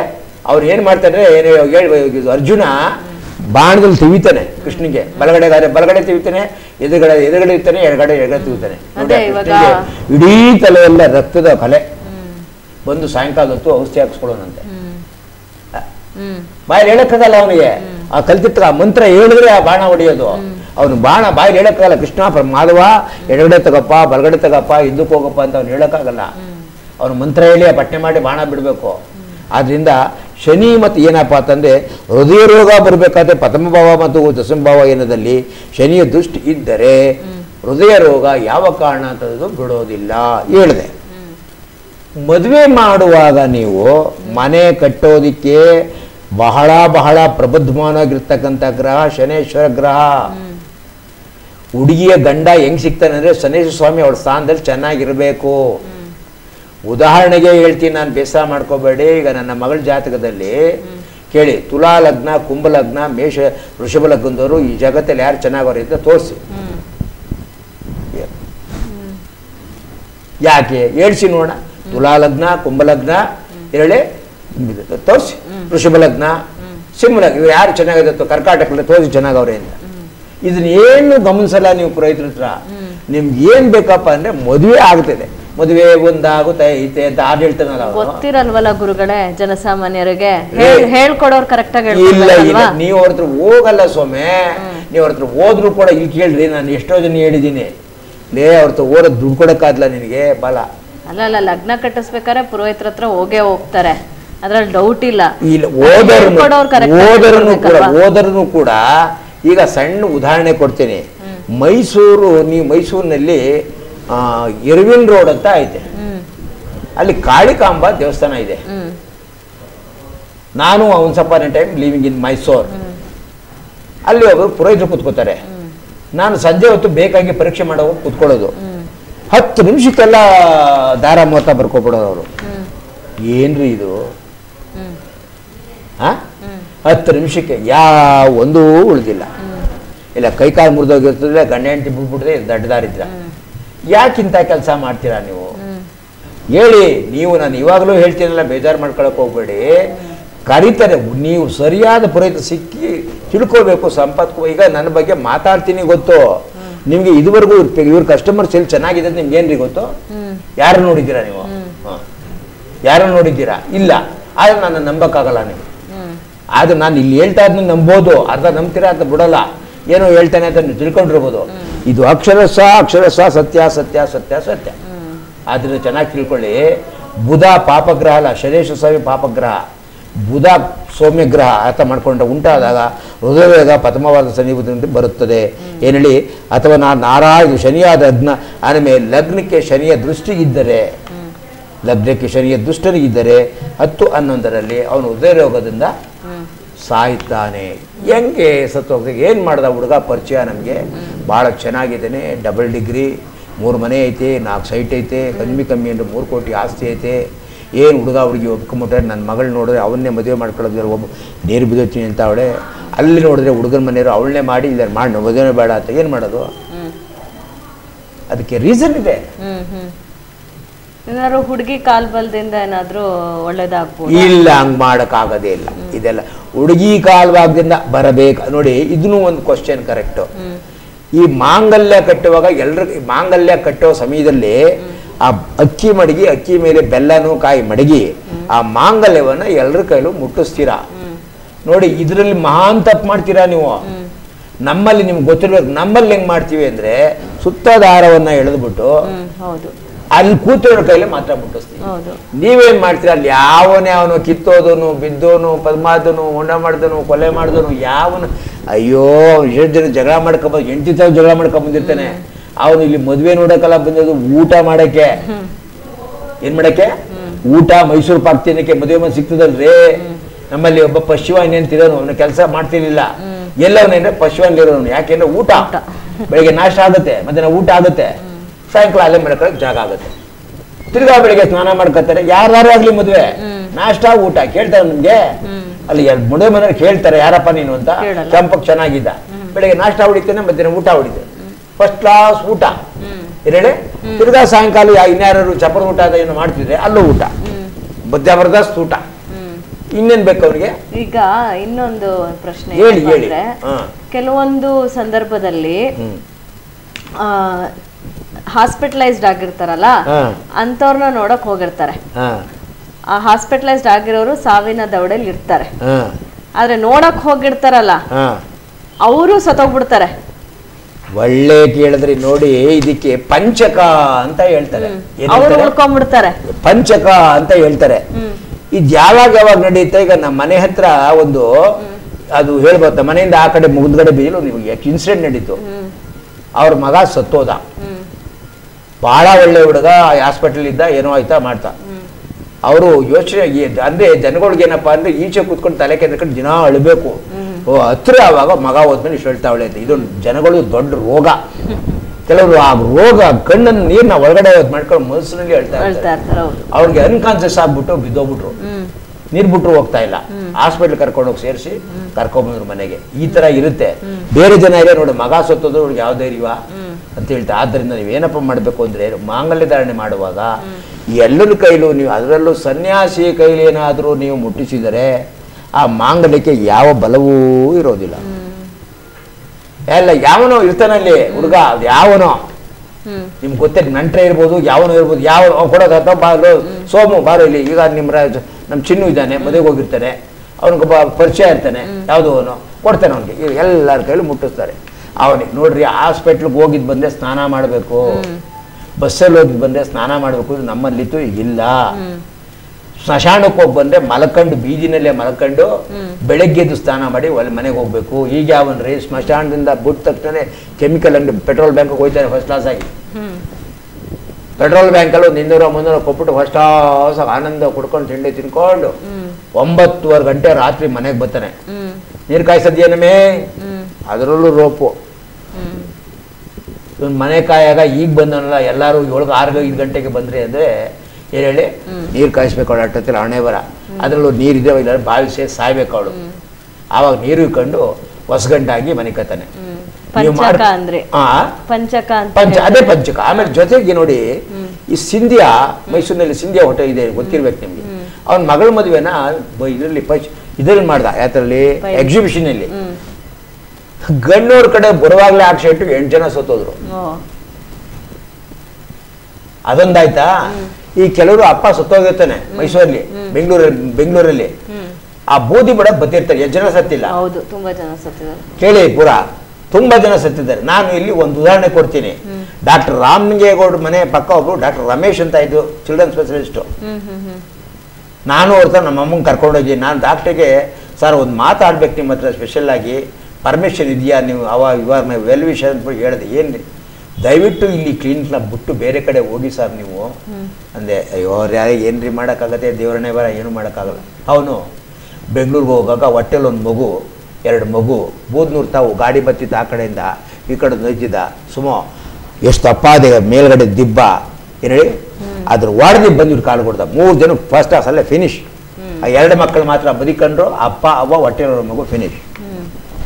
S2: ಅವ್ರು ಏನ್ ಮಾಡ್ತಾರೆ ಏನು ಹೇಳಿ ಇದು ಅರ್ಜುನ ಬಾಣದಲ್ಲಿ ತಿವಿತಾನೆ ಕೃಷ್ಣನಿಗೆ ಬಲಗಡೆ ಗಾರೆ ಬಲಗಡೆ ತಿವಿತಾನೆ ಎದುರುಗಡೆ ಎದುರುಗಡೆ ಇರ್ತಾನೆ ಎಡಗಡೆ ಎಡಗಡೆ ತಿವಿತಾನೆ ನೋಡಿ ಆ
S1: ಅದೇ ಇವಾಗ-
S2: ಕೃಷ್ಣನಿಗೆ ಇಡೀ ತಲೆಯೆಲ್ಲ ರಕ್ತದ ಕಲೆ ಬಂದು ಸಾಯಂಕಾಲ ಹೊತ್ತು ಔಷಧಿ ಹಾಕಿಸ್ಕೊಳ್ಳೋಣಂತೆ
S1: ಹ್ಮ್
S2: ಬಾಯಲ್ಲಿ ಹೇಳಕ್ಕಾಗಲ್ಲ ಅವನಿಗೆ ಆ ಕಲ್ತಿರ್ತ ಆ ಮಂತ್ರ ಹೇಳಿದ್ರೆ ಆ ಬಾಣ ಹೊಡೆಯೋದು ಅವನು ಬಾಣ ಬಾಯಲ್ಲಿ ಹೇಳಕ್ಕಾಗಲ್ಲ ಕೃಷ್ಣ ಪ್ರ- ಮಾಧವ ಎಡಗಡೆ ತಗಪ್ಪ ಬಲಗಡೆ ತಗಪ್ಪ ಹಿಂದಕ್ಕೆ ಹೋಗಪ್ಪ ಅಂತ ಅವ್ನು ಹೇಳಕ್ಕಾಗಲ್ಲ ಅವನು ಮಂತ್ರ ಹೇಳಿ ಆ ಪಟ್ಟೆ ಮಾಡಿ ಬಾಣ ಬಿಡಬೇಕು ಆದ್ರಿಂದ ಶನಿ ಮತ್ತು ಏನಪ್ಪ ಅಂತಂದ್ರೆ ಹೃದಯ ರೋಗ ಬರಬೇಕಾದ್ರೆ ಪ್ರಥಮ ಭಾವ ಮತ್ತು ದಶಮ ಭಾವ ಏನದಲ್ಲಿ ಶನಿಯ ದೃಷ್ಟಿ ಇದ್ದರೆ ಹೃದಯ ರೋಗ ಯಾವ ಕಾರಣ ಅಂತದ್ದು ಬಿಡೋದಿಲ್ಲ ಹೇಳಿದೆ ಮದುವೆ ಮಾಡುವಾಗ ನೀವು ಮನೆ ಕಟ್ಟೋದಿಕ್ಕೆ ಬಹಳ ಬಹಳ ಪ್ರಬುದ್ಧಮಾನಾಗಿರ್ತಕ್ಕಂಥ ಗ್ರಹ ಶನೇಶ್ವರ ಗ್ರಹ ಹುಡುಗಿಯ ಗಂಡ ಹೆಂಗ್ ಸಿಗ್ತಾನೆ ಅಂದ್ರೆ ಶನೇಶ್ವರ ಸ್ವಾಮಿ ಅವಳ ಸ್ಥಾನದಲ್ಲಿ ಚೆನ್ನಾಗಿರ್ಬೇಕು ಉದಾಹರಣೆಗೆ ಹೇಳ್ತೀನಿ ನಾನು ಬೇಸರ ಮಾಡ್ಕೋಬೇಡಿ ಈಗ ನನ್ನ ಮಗಳ ಜಾತಕದಲ್ಲಿ ಕೇಳಿ ತುಲಾ ಲಗ್ನ ಕುಂಭ ಲಗ್ನ ಮೇಷ ವೃಷಭ ಲಗ್ನದವರು ಈ ಜಗತ್ತಲ್ಲಿ ಯಾರು ಚೆನ್ನಾಗವ್ರೆ ಅಂತ ತೋರಿಸಿ ಯಾಕೆ ಹೇಳ್ಸಿ ನೋಡೋಣ ತುಲಾ ಲಗ್ನ ಕುಂಭ ಲಗ್ನ ಹೇಳಿ ತೋರಿಸಿ ವೃಷಭ ಲಗ್ನ ಸಿಂಹ ಲಗ್ನ ಇವ್ರು ಯಾರು ಚೆನ್ನಾಗಿದೆ ಕರ್ಕಾಟಕದಲ್ಲಿ ತೋರಿಸಿ ಚೆನ್ನಾಗವ್ರೆ ಅಂತ ಇದನ್ನ ಏನು ಗಮನಿಸಲ್ಲ ನೀವು ಪುರೋಹಿತರ ಹತ್ರ ನಿಮ್ಗೆ ಏನ್ ಬೇಕಪ್ಪ ಅಂದ್ರೆ ಮದುವೆ ಆಗ್ತಿದೆ ಮದುವೆ ಒಂದಾಗುತ್ತೆ ಐತೆ ಅಂತ ಹಾಡು ಹೇಳ್ತಾನಲ್ಲ ಅವನು.
S1: ಗೊತ್ತಿರಲ್ವಲ್ಲ ಗುರುಗಳೇ ಜನಸಾಮಾನ್ಯರಿಗೆ ಹೇಳ್-
S2: ಏ,
S1: ಹೇಳ್ಕೊಡೋರ್ ಕರೆಕ್ಟಾಗಿ
S2: ಇಲ್ಲ ಇಲ್ಲ
S1: ಹೇಳ್ಕೊಡ್ಬೇಕಲ್ವಾ
S2: ನೀವು ಅವ್ರ ಹತ್ರ ಹೋಗಲ್ಲ ಸ್ವಾಮಿ ನೀವು ಅವ್ರ ಹತ್ರ ಹೋದ್ರು ಕೂಡ ಇಲ್ಲಿ ಕೇಳ್ರಿ ನಾನು ಎಷ್ಟೋ ಜನ ಹೇಳಿದ್ದೀನಿ ಲೇ ಅವ್ರ ಹತ್ರ ಓಡೋದು ದುಡ್ಡು ಕೊಡಕ್ಕಾದ್ಲ ನಿನಗೆ ಬಲ
S1: ಅಲ್ಲ ಅಲ್ಲ ಲಗ್ನ ಕಟ್ಟಿಸ್ಬೇಕಾದ್ರೆ ಪುರೋಹಿತರ ಹತ್ರ ಹೋಗೇ ಹೋಗ್ತಾರೆ ಅದ್ರಲ್ಲಿ ಡೌಟ್ ಇಲ್ಲ
S2: ಇಲ್ಲ ಓದರ್ನು
S1: ಹೇಳ್ಕೊಡೋರ್ correct ಆಗಿ
S2: ಓದರ್ನು ಕೂಡ
S1: ಹೇಳ್ಕೊಡ್ಬೇಕಲ್ವಾ?
S2: ಓದರ್ನು ಕೂಡ ಈಗ ಸಣ್ಣ ಉದಾಹರಣೆ ಕೊಡ್ತೀನಿ ಮೈಸೂರು ನೀವು ಮೈಸೂರಿನಲ್ಲಿ ಆ, ಇರ್ವಿನ್ ರೋಡ್ ಅಂತ ಐತೆ
S1: ಹ್ಮ್
S2: ಅಲ್ಲಿ ಕಾಳಿಕಾಂಬ ದೇವಸ್ಥಾನ ಇದೆ
S1: ಹ್ಮ್
S2: ನಾನು ಒಂದು ಸಪ ಟೈಮ್ ಲಿವಿಂಗ್ ಇನ್ ಮೈಸೂರ್ ಅಲ್ಲಿ ಒಬ್ಬರು ಪುರೋಹಿತರು ಕೂತ್ಕೋತಾರೆ ನಾನು ಸಂಜೆ ಹೊತ್ತು ಬೇಕಾಗಿ ಪರೀಕ್ಷೆ ಮಾಡೋ ಕೂತ್ಕೊಳ್ಳೋದು
S1: ಹ್ಮ್
S2: ಹತ್ತು ನಿಮಿಷಕ್ಕೆಲ್ಲ ದಾರ ಮೊತ್ತ ಬರ್ಕೊಬಿಡೋರು ಅವರು
S1: ಹ್ಮ್
S2: ಏನ್ರಿ ಇದು
S1: ಹ್ಮ್
S2: ಆ?
S1: ಹ್ಮ್
S2: ಹತ್ತು ನಿಮಿಷಕ್ಕೆ ಯಾವ ಒಂದೂ ಉಳಿದಿಲ್ಲ ಇಲ್ಲ ಕೈಕಾಲು ಮುರಿದೋಗಿರ್ತದೆ ಗಂಡ ಹೆಂಡತಿ ಬಿಟ್ಬಿಟ್ರೆ ದಡ್ಡದಾರಿದ್ರ ಯಾಕಿಂತ ಕೆಲಸ ಮಾಡ್ತೀರಾ ನೀವು
S1: ಹ್ಮ್
S2: ಹೇಳಿ ನೀವು ನಾನು ಇವಾಗಲೂ ಹೇಳ್ತೀನಲ್ಲ ಬೇಜಾರು ಮಾಡ್ಕೊಳಕ್ ಹೋಗ್ಬೇಡಿ ಕರೀತಾರೆ ನೀವು ಸರಿಯಾದ ಪುರೋಹಿತ ಸಿಕ್ಕಿ ತಿಳ್ಕೋಬೇಕು ಸಂಪತ್ ಈಗ ನನ್ನ ಬಗ್ಗೆ ಮಾತಾಡ್ತೀನಿ ಗೊತ್ತು ನಿಮ್ಗೆ ಇದುವರೆಗೂ ಇವ್ರ ಇವ್ರ ಕಸ್ಟಮರ್ಸ್ ಎಲ್ಲಿ ಚೆನ್ನಾಗಿದೆ ಅಂತ ನಿಮ್ಗೆ ಏನ್ರಿ ಗೊತ್ತು
S1: ಹ್ಮ್
S2: ಯಾರು ನೋಡಿದ್ದೀರಾ ನೀವು ಹ. ಯಾರು ನೋಡಿದ್ದೀರಾ ಇಲ್ಲ ಆದ್ರೆ ನಾನು ನಂಬಕ್ಕಾಗಲ್ಲ ನೀವು
S1: ಹ್ಮ್
S2: ಆದ್ರೆ ನಾನು ಇಲ್ಲಿ ಹೇಳ್ತಾ ಇದ್ನ ನಂಬೋದು ಅರ್ಧ ನಂಬ್ತೀರಾ ಅಂತ ಬಿಡಲ್ಲ ಏನೋ ಹೇಳ್ತಾನೆ ಅಂತ ನೀವು ತಿಳ್ಕೊಂಡಿರ್ಬೋದು ಇದು ಅಕ್ಷರಶ ಅಕ್ಷರಶ ಸತ್ಯ ಸತ್ಯ ಸತ್ಯ ಸತ್ಯ
S1: ಹ್ಮ್
S2: ಆದ್ರಿಂದ ಚೆನ್ನಾಗಿ ತಿಳ್ಕೊಳ್ಳಿ ಬುಧ ಪಾಪಗ್ರಹ ಅಲ್ಲ ಶನೇಶ ಸ್ವಾಮಿ ಪಾಪಗ್ರಹ ಬುಧ ಸೌಮ್ಯಗ್ರಹ ಅರ್ಥ ಮಾಡ್ಕೊಂಡ್ರೆ ಉಂಟಾದಾಗ ಹೃದಯವೇಗ ಪ್ರಥಮವಾದ ಸನ್ನಿಹಿತದಿಂದ ಬರುತ್ತದೆ ಏನೇಳಿ ಅಥವಾ ನಾ ನಾರಾಯಣ ಶನಿಯಾದ ಅಗ್ನ ಆಮೇಲೆ ಲಗ್ನಕ್ಕೆ ಶನಿಯ ದೃಷ್ಟಿ ಇದ್ದರೆ ಲಗ್ನಕ್ಕೆ ಶನಿಯ ದುಷ್ಟನಿಗಿದ್ದರೆ ಹತ್ತು ಹನ್ನೊಂದರಲ್ಲಿ ಅವನು ಹೃದಯ ರೋಗದಿಂದ
S1: ಹ್ಮ್
S2: ಸಾಯ್ತಾನೆ ಹೆಂಗೆ ಸತ್ತೋಗ್ತದೆ ಏನು ಮಾಡ್ದ ಹುಡುಗ ಪರಿಚಯ ನಮಗೆ ಭಾಳ ಚೆನ್ನಾಗಿದ್ದಾನೆ ಡಬಲ್ ಡಿಗ್ರಿ ಮೂರು ಮನೆ ಐತೆ ನಾಲ್ಕು ಸೈಟ್ ಐತೆ ಕಮ್ಮಿ ಕಮ್ಮಿ ಅಂದ್ರೆ ಮೂರು ಕೋಟಿ ಆಸ್ತಿ ಐತೆ ಏನು ಹುಡುಗ ಹುಡುಗಿ ಒಪ್ಕೊಂಬಿಟ್ರೆ ನನ್ನ ಮಗಳು ನೋಡಿದ್ರೆ ಅವನ್ನೇ ಮದುವೆ ಮಾಡ್ಕೊಳ್ಳೋದು ಒಬ್ಬ ನೀರು ಬಿದ್ದೋತೀನಿ ಅಂತ ಅವಳೆ ಅಲ್ಲಿ ನೋಡಿದ್ರೆ ಹುಡುಗನ ಮನೆಯವರು ಅವಳನ್ನೇ ಮಾಡಿ ಇಲ್ಲ ಮಾಡಿ ಮದುವೆ ಬೇಡ ಅಂತ ಏನು ಮಾಡೋದು
S1: ಹ್ಮ್
S2: ಅದಕ್ಕೆ ರೀಸನ್ ಇದೆ
S1: ಹ್ಮ್ ಹ್ಮ್ ಏನಾದ್ರು ಹುಡುಗಿ ಕಾಲ್ ಬಲದಿಂದ ಏನಾದ್ರೂ ಒಳ್ಳೇದಾಗ್ಬೋದು
S2: ಇಲ್ಲ ಹಂಗ್ ಮಾಡೋಕ್ಕಾಗೋದೇ ಇಲ್ಲ ಇದೆಲ್ಲ ಹುಡುಗಿ ಕಾಲವಾಗದಿಂದ ಬರಬೇಕು ನೋಡಿ ಇದನ್ನು ಒಂದು ಕ್ವಶನ್ ಕರೆಕ್ಟು
S1: ಹ್ಮ್
S2: ಈ ಮಾಂಗಲ್ಯ ಕಟ್ಟುವಾಗ ಎಲ್ರ ಮಾಂಗಲ್ಯ ಕಟ್ಟೋ ಸಮಯದಲ್ಲಿ ಆ ಅಕ್ಕಿ ಮಡಗಿ ಅಕ್ಕಿ ಮೇಲೆ ಬೆಲ್ಲನೂ ಕಾಯಿ ಮಡಗಿ ಆ ಮಾಂಗಲ್ಯವನ್ನ ಎಲ್ಲರ ಕೈಲೂ ಮುಟ್ಟಿಸ್ತೀರಾ
S1: ಹ್ಮ್
S2: ನೋಡಿ ಇದರಲ್ಲಿ ಮಹಾನ್ ತಪ್ಪು ಮಾಡ್ತೀರಾ ನೀವು
S1: ಹ್ಮ್
S2: ನಮ್ಮಲ್ಲಿ ನಿಮ್ಗೆ ಗೊತ್ತಿರ್ಬೇಕು ನಮ್ಮಲ್ಲಿ ಹೆಂಗ್ ಮಾಡ್ತೀವಿ ಅಂದ್ರೆ ಸುತ್ತ ದಾರವನ್ನ ಎಳೆದ್ಬಿಟ್ಟು
S1: ಹ್ಮ್ ಹೌದು
S2: ಅಲ್ಲಿ ಕೂತಿರೋ ಕೈಲಿ ಮಾತ್ರ ಮುಟ್ಟಿಸ್ತೀವಿ
S1: ಹೌದು
S2: ನೀವೇನ್ ಮಾಡ್ತೀರಾ ಅಲ್ಲಿ ಯಾವನೇ ಅವನು ಕಿತ್ತೋದನು ಬಿದ್ದೋನು ಪದ್ಮಾದನು ಹೊಂಡ ಮಾಡ್ದನು ಕೊಲೆ ಮಾಡ್ದನು ಯಾವನು ಅಯ್ಯೋ ಅವ್ನು ಎಷ್ಟು ಜನ ಜಗಳ ಮಾಡ್ಕೊಂಬಂದು ಎಂಟಿ ತರ ಜಗಳ ಮಾಡ್ಕೊಂಡ್ ಬಂದಿರ್ತಾನೆ ಅವನು ಇಲ್ಲಿ ಮದ್ವೆ ನೋಡಕ್ಕೆಲ್ಲ ಬಂದದ್ದು ಊಟ ಮಾಡಕ್ಕೆ ಏನ್ ಮಾಡಕ್ಕೆ ಊಟ ಮೈಸೂರು ಪಾಕ್ ತಿನ್ನಕ್ಕೆ ಮದುವೆ ಮನೆ ಸಿಗ್ತದಲ್ರಿ ನಮ್ಮಲ್ಲಿ ಒಬ್ಬ ಪಶ್ಚಿಮ ತಿರೋನು ಅವನ ಕೆಲಸ ಮಾಡ್ತಿರ್ಲಿಲ್ಲ ಎಲ್ಲವನೇಂದ್ರೆ ಪಶ್ಚಿಮಲ್ಲಿರೋನು ಯಾಕೆಂದ್ರೆ ಊಟ ಬೆಳಿಗ್ಗೆ ನಾಷ್ಟ ಆಗುತ್ತೆ ಮಧ್ಯಾಹ್ನ ಊಟ ಆಗುತ್ತೆ ಸಾಯಂಕಾಲ ಅಲ್ಲೇ ಮಾಡ್ಕೊಳಕ್ ಜಾಗ ಆಗುತ್ತೆ ತಿರ್ಗಾ ಬೆಳಿಗ್ಗೆ ಸ್ನಾನ ಮಾಡ್ಕೊತಾರೆ ಯಾರು ಆಗ್ಲಿ ಮದುವೆ ನಾಷ್ಟ ಊಟ ಕೇಳ್ತಾರೆ ನಿಮ್ಗೆ ಅಲ್ಲಿ ಎಲ್- ಮದುವೆ ಮನೆಯವ್ರು ಕೇಳ್ತಾರೆ ಯಾರಪ್ಪ ನೀನು ಅಂತ
S1: ಕೇಳಲ್ಲ.
S2: ಚಂಪಕ್ ಚೆನ್ನಾಗಿದ್ದ ಬೆಳಿಗ್ಗೆ ನಾಷ್ಟ ಹೊಡಿತೇನೆ ಮಧ್ಯಾಹ್ನ ಊಟ ಹೊಡಿತೇನೆ ಫಸ್ಟ್ ಕ್ಲಾಸ್ ಊಟ
S1: ಹ್ಮ್
S2: ಹೇಳಿ ತಿರ್ಗಾ ಸಾಯಂಕಾಲ ಯಾ- ಇನ್ಯಾರು ಚಪರ ಊಟ ಅದ ಏನು ಮಾಡ್ತಿದ್ರೆ ಅಲ್ಲೂ ಊಟ
S1: ಹ್ಮ್
S2: ಜಬರ್ದಸ್ತ್ ಊಟ
S1: ಹ್ಮ್
S2: ಇನ್ನೇನ್ ಬೇಕು ಅವ್ರಿಗೆ
S1: ಈಗ ಇನ್ನೊಂದು ಪ್ರಶ್ನೆ
S2: ಹೇಳಿ,
S1: ಏನಪ್ಪಾ
S2: ಹೇಳಿ.
S1: ಅಂದ್ರೆ
S2: ಹಾ.
S1: ಕೆಲವೊಂದು ಸಂದರ್ಭದಲ್ಲಿ
S2: ಹ್ಮ್
S1: ಹಾಸ್ಪಿಟಲೈಸ್ಡ್ ಆಗಿರ್ತಾರಲ್ಲ
S2: ಹಾ.
S1: ಅಂತವ್ರನ್ನ ನೋಡಕ್ ಹೋಗಿರ್ತಾರೆ
S2: ಹಾ
S1: ಆ ಹಾಸ್ಪಿಟಲೈಸ್ಡ್ ಆಗಿರೋರು ಸಾವಿನ ದವಡೆಯಲ್ಲಿ ಇರ್ತಾರೆ
S2: ಹಾ
S1: ಆದ್ರೆ ನೋಡಕ್ ಹೋಗಿರ್ತಾರಲ್ಲ
S2: ಹಾ
S1: ಅವರು ಸತ್ತೋಗ್ಬಿಡ್ತಾರೆ
S2: ಒಳ್ಳೆ ಕೇಳಿದ್ರಿ ನೋಡಿ ಇದಕ್ಕೆ ಪಂಚಕ ಅಂತ ಹೇಳ್ತಾರೆ ಏನ್
S1: ಅವರು
S2: ಹೇಳ್ತಾರೆ?
S1: ಉಳ್ಕೊಂಡ್ಬಿಡ್ತಾರೆ
S2: ಪಂಚಕ ಅಂತ ಹೇಳ್ತಾರೆ
S1: ಹ್ಮ್
S2: ಇದು ಯಾವಾಗ ಯಾವಾಗ ನಡೆಯುತ್ತೆ ಈಗ ನಮ್ಮ ಮನೆ ಹತ್ರ ಒಂದು ಅದು ಹೇಳ್ಬೋದು ಮನೆಯಿಂದ ಆ ಕಡೆ ಮುಂದ್ಗಡೆ ಬೀಳು ನಿಮಗೆ ಇನ್ಸಿಡೆಂಟ್ ನಡೀತು
S1: ಹ್ಮ್
S2: ಅವ್ರ ಮಗ ಸತ್ತೋದ
S1: ಹ್ಮ್
S2: ಬಹಳ ಒಳ್ಳೆ ಹುಡುಗ ಹಾಸ್ಪಿಟಲ್ ಇದ್ದ ಏನೋ ಆಯ್ತಾ ಮಾಡ್ತಾ
S1: ಹ್ಮ್
S2: ಅವರು ಯೋಚನೆ ಈ- ಅಂದ್ರೆ ಜನಗಳಿಗೆ ಏನಪ್ಪಾ ಅಂದ್ರೆ ಈಚೆ ಕೂತ್ಕೊಂಡು ತಲೆ ಕೆದ್ಕೊಂಡು ದಿನ ಅಳಬೇಕು ಓ ಹತ್ರ ಆವಾಗ ಮಗ ಹೋದ್ಮೇಲೆ ಇಷ್ಟು ಹೇಳ್ತಾವಳೆ ಅಂತ ಇದು ಜನಗಳು ದೊಡ್ಡ ರೋಗ ಕೆಲವರು ಆ ರೋಗ ಕಣ್ಣನ್ನು ನೀರ್ನ ಒಳಗಡೆ ಹೋದ್ ಮಾಡ್ಕೊಂಡು ಮನಸ್ಸಿನಲ್ಲಿ ಹೇಳ್ತಾ
S1: ಅಳ್ತಾ
S2: ಇರ್ತಾರೆ
S1: ಇರ್ತಾರೆ ಹೌದು
S2: ಅವ್ರಿಗೆ ಅನ್ಕಾನ್ಸಿಯಸ್ ಆಗ್ಬಿಟ್ಟು ಬಿದ್ದೋಗ್ಬಿಟ್ರು
S1: ಹ್ಮ್
S2: ನೀರ್ ಬಿಟ್ರು ಹೋಗ್ತಾ ಇಲ್ಲ ಹಾಸ್ಪಿಟ್ಲ್ ಕರ್ಕೊಂಡೋಗಿ ಸೇರಿಸಿ ಕರ್ಕೊಂಬಂದ್ರು ಮನೆಗೆ ಈ ತರ ಇರುತ್ತೆ ಬೇರೆ ಜನ ಇದೆ ನೋಡಿ ಮಗ ಸತ್ತೋದ್ರು ಅವ್ರಿಗೆ ಯಾವ ಧೈರ್ಯವ ಅಂತ ಹೇಳ್ತಾರೆ ಆದ್ದರಿಂದ ನೀವೇನಪ್ಪ ಮಾಡಬೇಕು ಅಂದ್ರೆ ಮಾಂಗಲ್ಯ ಧಾರಣೆ ಮಾಡುವಾಗ ಈ ಎಲ್ಲರ ಕೈಲೂ ನೀವು ಅದರಲ್ಲೂ ಸನ್ಯಾಸಿ ಕೈಲಿ ಏನಾದರೂ ನೀವು ಮುಟ್ಟಿಸಿದರೆ ಆ ಮಾಂಗಲ್ಯಕ್ಕೆ ಯಾವ ಬಲವೂ ಇರೋದಿಲ್ಲ ಎಲ್ಲ ಯಾವನೋ ಇರ್ತಾನಲ್ಲಿ ಹುಡುಗ ಅದು ಯಾವನೋ
S1: ಹ್ಮ್
S2: ನಿಮ್ಗೆ ಗೊತ್ತೇ ನಂಟ್ರೆ ಇರ್ಬೋದು ಯಾವನೋ ಇರ್ಬೋದು ಯಾವ ಅವ್ನು ಕೊಡೋದ ಬಾರು ಸೋಮು ಬಾರು ಇಲ್ಲಿ ಈಗ ನಿಮ್ಮ ರಾಜ ನಮ್ಮ ಚಿನ್ನು ಇದ್ದಾನೆ ಮದುವೆಗೆ ಹೋಗಿರ್ತಾನೆ ಅವನಿಗೊಬ್ಬ ಪರಿಚಯ ಇರ್ತಾನೆ ಯಾವುದೋ ಅವನು ಕೊಡ್ತಾನೆ ಅವನಿಗೆ ಎಲ್ಲರ ಕೈಲೂ ಮುಟ್ಟಿಸ್ತಾರೆ ಅವನಿಗೆ ನೋಡ್ರಿ ಹಾಸ್ಪಿಟ್ಲಿಗೆ ಹೋಗಿದ್ದು ಬಂದೆ ಸ್ನಾನ ಮಾಡಬೇಕು ಬಸ್ಸಲ್ಲಿ ಹೋಗಿದ್ದು ಬಂದೆ ಸ್ನಾನ ಮಾಡಬೇಕು ಇದು ನಮ್ಮಲ್ಲಿತ್ತು ಇಲ್ಲ ಸ್ಮಶಾನಕ್ಕೆ ಹೋಗಿ ಬಂದ್ರೆ ಮಲ್ಕೊಂಡು ಬೀದಿನಲ್ಲೇ ಮಲ್ಕೊಂಡು ಬೆಳಗ್ಗೆ ಎದ್ದು ಸ್ನಾನ ಮಾಡಿ ಒಳ್ಳೆ ಮನೆಗೆ ಹೋಗ್ಬೇಕು ಈಗ ಯಾವನ್ರಿ ಸ್ಮಶಾನದಿಂದ ಬಿಟ್ಟ ತಕ್ಷಣ ಕೆಮಿಕಲ್ ಅಂಗಡಿ ಪೆಟ್ರೋಲ್ ಬ್ಯಾಂಕ್ಗೆ ಹೋಗ್ತಾರೆ ಫಸ್ಟ್ ಕ್ಲಾಸ್ ಆಗಿ
S1: ಹ್ಮ್
S2: ಪೆಟ್ರೋಲ್ ಬ್ಯಾಂಕಲ್ಲಿ ಒಂದು ಇನ್ನೂರ ಮುನ್ನೂರ ಕೊಟ್ಬಿಟ್ಟು ಫಸ್ಟ್ ಕ್ಲಾಸ್ ಆನಂದ ಕುಡ್ಕೊಂಡು ತಿಂಡಿ ತಿನ್ಕೊಂಡು
S1: ಹ್ಮ್
S2: ಒಂಬತ್ತುವರೆ ಗಂಟೆ ರಾತ್ರಿ ಮನೆಗೆ ಬರ್ತಾನೆ
S1: ಹ್ಮ್
S2: ನೀರು ಕಾಯಿಸೋದೇನಮೇ
S1: ಹ್ಮ್
S2: ಅದರಲ್ಲೂ ರೋಪು
S1: ಹ್ಮ್
S2: ಇವ್ನು ಮನೆ ಕಾಯಾಗ ಈಗ ಬಂದವನಲ್ಲ ಎಲ್ಲರೂ ಏಳು ಆರು ಐದು ಗಂಟೆಗೆ ಬಂದ್ರಿ ಅಂದರೆ ಏನು ಹೇಳಿ ನೀರು ಕಾಯಿಸ್ಬೇಕು ಅವಳು ಅಟ್ಟத்தில் ಹಣೆ ಬರ ಅದರಲ್ಲೂ ನೀರಿದೆ ಇಲ್ಲ ಬಾವಿ ಸೇರಿ ಸಾಯ್ಬೇಕು ಅವಳು ಆವಾಗ ನೀರು ಇಕ್ಕೊಂಡು ಹೊಸಗಂಟಾಗಿ ಮನೆ ಕತ್ತಾನೆ
S1: ಹ್ಮ್
S2: ನೀವು
S1: ಪಂಚಕ
S2: ಮಾಡ್-
S1: ಅಂದ್ರೆ
S2: ಆ
S1: ಪಂಚಕ ಅಂತ
S2: ಪಂಚ
S1: ಹೇಳ್ತಾರೆ.
S2: ಅದೇ ಪಂಚಕ ಆಮೇಲೆ ಜೊತೆಗೆ ನೋಡಿ ಈ ಸಿಂಧಿಯಾ ಮೈಸೂರಿನಲ್ಲಿ ಸಿಂಧಿಯಾ ಹೋಟೆಲ್ ಇದೆ ಗೊತ್ತಿರ್ಬೇಕು ನಿಮ್ಗೆ ಅವನ ಮಗಳ ಮದುವೆನ ಇದರಲ್ಲಿ ಪಂಚ ಇದರಲ್ಲಿ ಮಾಡ್ದ ಯಾತ್ರಲ್ಲಿ
S1: ಪೈ-
S2: ಎಕ್ಸಿಬಿಷನ್ ಅಲ್ಲಿ
S1: ಹ್ಮ್
S2: ಗಣ್ಣವ್ರ ಕಡೆ ಬರುವಾಗಲೇ ಆಕ್ಸಿಡೆಂಟ್ ಎಂಟು ಜನ ಸತ್ತೋದ್ರು
S1: ಓ
S2: ಅದೊಂದಾಯ್ತಾ ಈ ಕೆಲವರು ಅಪ್ಪ ಸತ್ತೋಗಿರ್ತಾನೆ ಮೈಸೂರಲ್ಲಿ ಬೆಂಗಳೂರಲ್ಲಿ ಬೆಂಗಳೂರಲ್ಲಿ
S1: ಹ್ಮ್
S2: ಆ ಬೂದಿ ಬಿಡಕ್ ಬತ್ತಿರ್ತಾರೆ ಎಷ್ಟು ಜನ ಸತ್ತಿಲ್ಲ
S1: ಹೌದು ತುಂಬಾ ಜನ ಸತ್ತಿದ್ದಾರೆ
S2: ಕೇಳಿ ಪೂರ ತುಂಬಾ ಜನ ಸತ್ತಿದ್ದಾರೆ ನಾನು ಇಲ್ಲಿ ಒಂದು ಉದಾಹರಣೆ ಕೊಡ್ತೀನಿ ಡಾಕ್ಟರ್ ರಾಮಲಿಂಗೇಗೌಡ ಮನೆ ಪಕ್ಕ ಒಬ್ರು ಡಾಕ್ಟರ್ ರಮೇಶ್ ಅಂತ ಇದ್ದು ಚಿಲ್ಡ್ರನ್ ಸ್ಪೆಷಲಿಸ್ಟು
S1: ಹ್ಮ್ ಹ್ಮ್ ಹ್ಮ್
S2: ನಾನು ಅವ್ರ ನಮ್ಮ ಅಮ್ಮಂಗೆ ಕರ್ಕೊಂಡೋಗಿ ನಾನು ಡಾಕ್ಟ್ರಿಗೆ ಸರ್ ಒಂದು ಮಾತಾಡ್ಬೇಕು ನಿಮ್ಮ ಹತ್ರ ಸ್ಪೆಷಲ್ ಆಗಿ ಪರ್ಮಿಷನ್ ಇದೆಯಾ ನೀವು ಅವ ಇವಾಗ ಮೈ ವೆಲ್ ವಿಶ್ ಅಂತ ಹೇಳಿದೆ ಏನು ದಯವಿಟ್ಟು ಇಲ್ಲಿ ಕ್ಲಿನಿಕ್ನ ಬಿಟ್ಟು ಬೇರೆ ಕಡೆ ಹೋಗಿ ಸರ್ ನೀವು ಅಂದೆ ಅಯ್ಯೋ ಯಾರೇ ಏನ್ರಿ ಮಾಡೋಕ್ಕಾಗತ್ತೆ ದೇವರನ್ನೇ ಬರ ಏನು ಮಾಡೋಕ್ಕಾಗಲ್ಲ ಅವನು ಬೆಂಗಳೂರಿಗೆ ಹೋಗಾಗ ಹೊಟ್ಟೆಲಿ ಒಂದು ಮಗು ಎರಡು ಮಗು ಬೂದ್ನೂರು ತಾವು ಗಾಡಿ ಬತ್ತಿತ್ತು ಆ ಕಡೆಯಿಂದ ಈ ಕಡೆ ನಜ್ಜಿದ ಸುಮೋ ಎಷ್ಟು ಅಪ್ಪಾದೆ ಮೇಲ್ಗಡೆ ದಿಬ್ಬ ಏನು ಹೇಳಿ ಅದ್ರ ವಾಡ್ದಿ ಬಂದು ಕಾಲು ಕೊಡ್ದ ಮೂರು ಜನ ಫಸ್ಟ್ ಕ್ಲಾಸ್ ಅಲ್ಲೇ ಫಿನಿಶ್ ಆ ಎರಡು ಮಕ್ಕಳು ಮಾತ್ರ ಬದುಕೊಂಡ್ರು ಅಪ್ಪ ಅವ್ವ ಹೊಟ್ಟೆ ಮಗು ಫಿನಿಶ್
S1: ಹ್ಮ್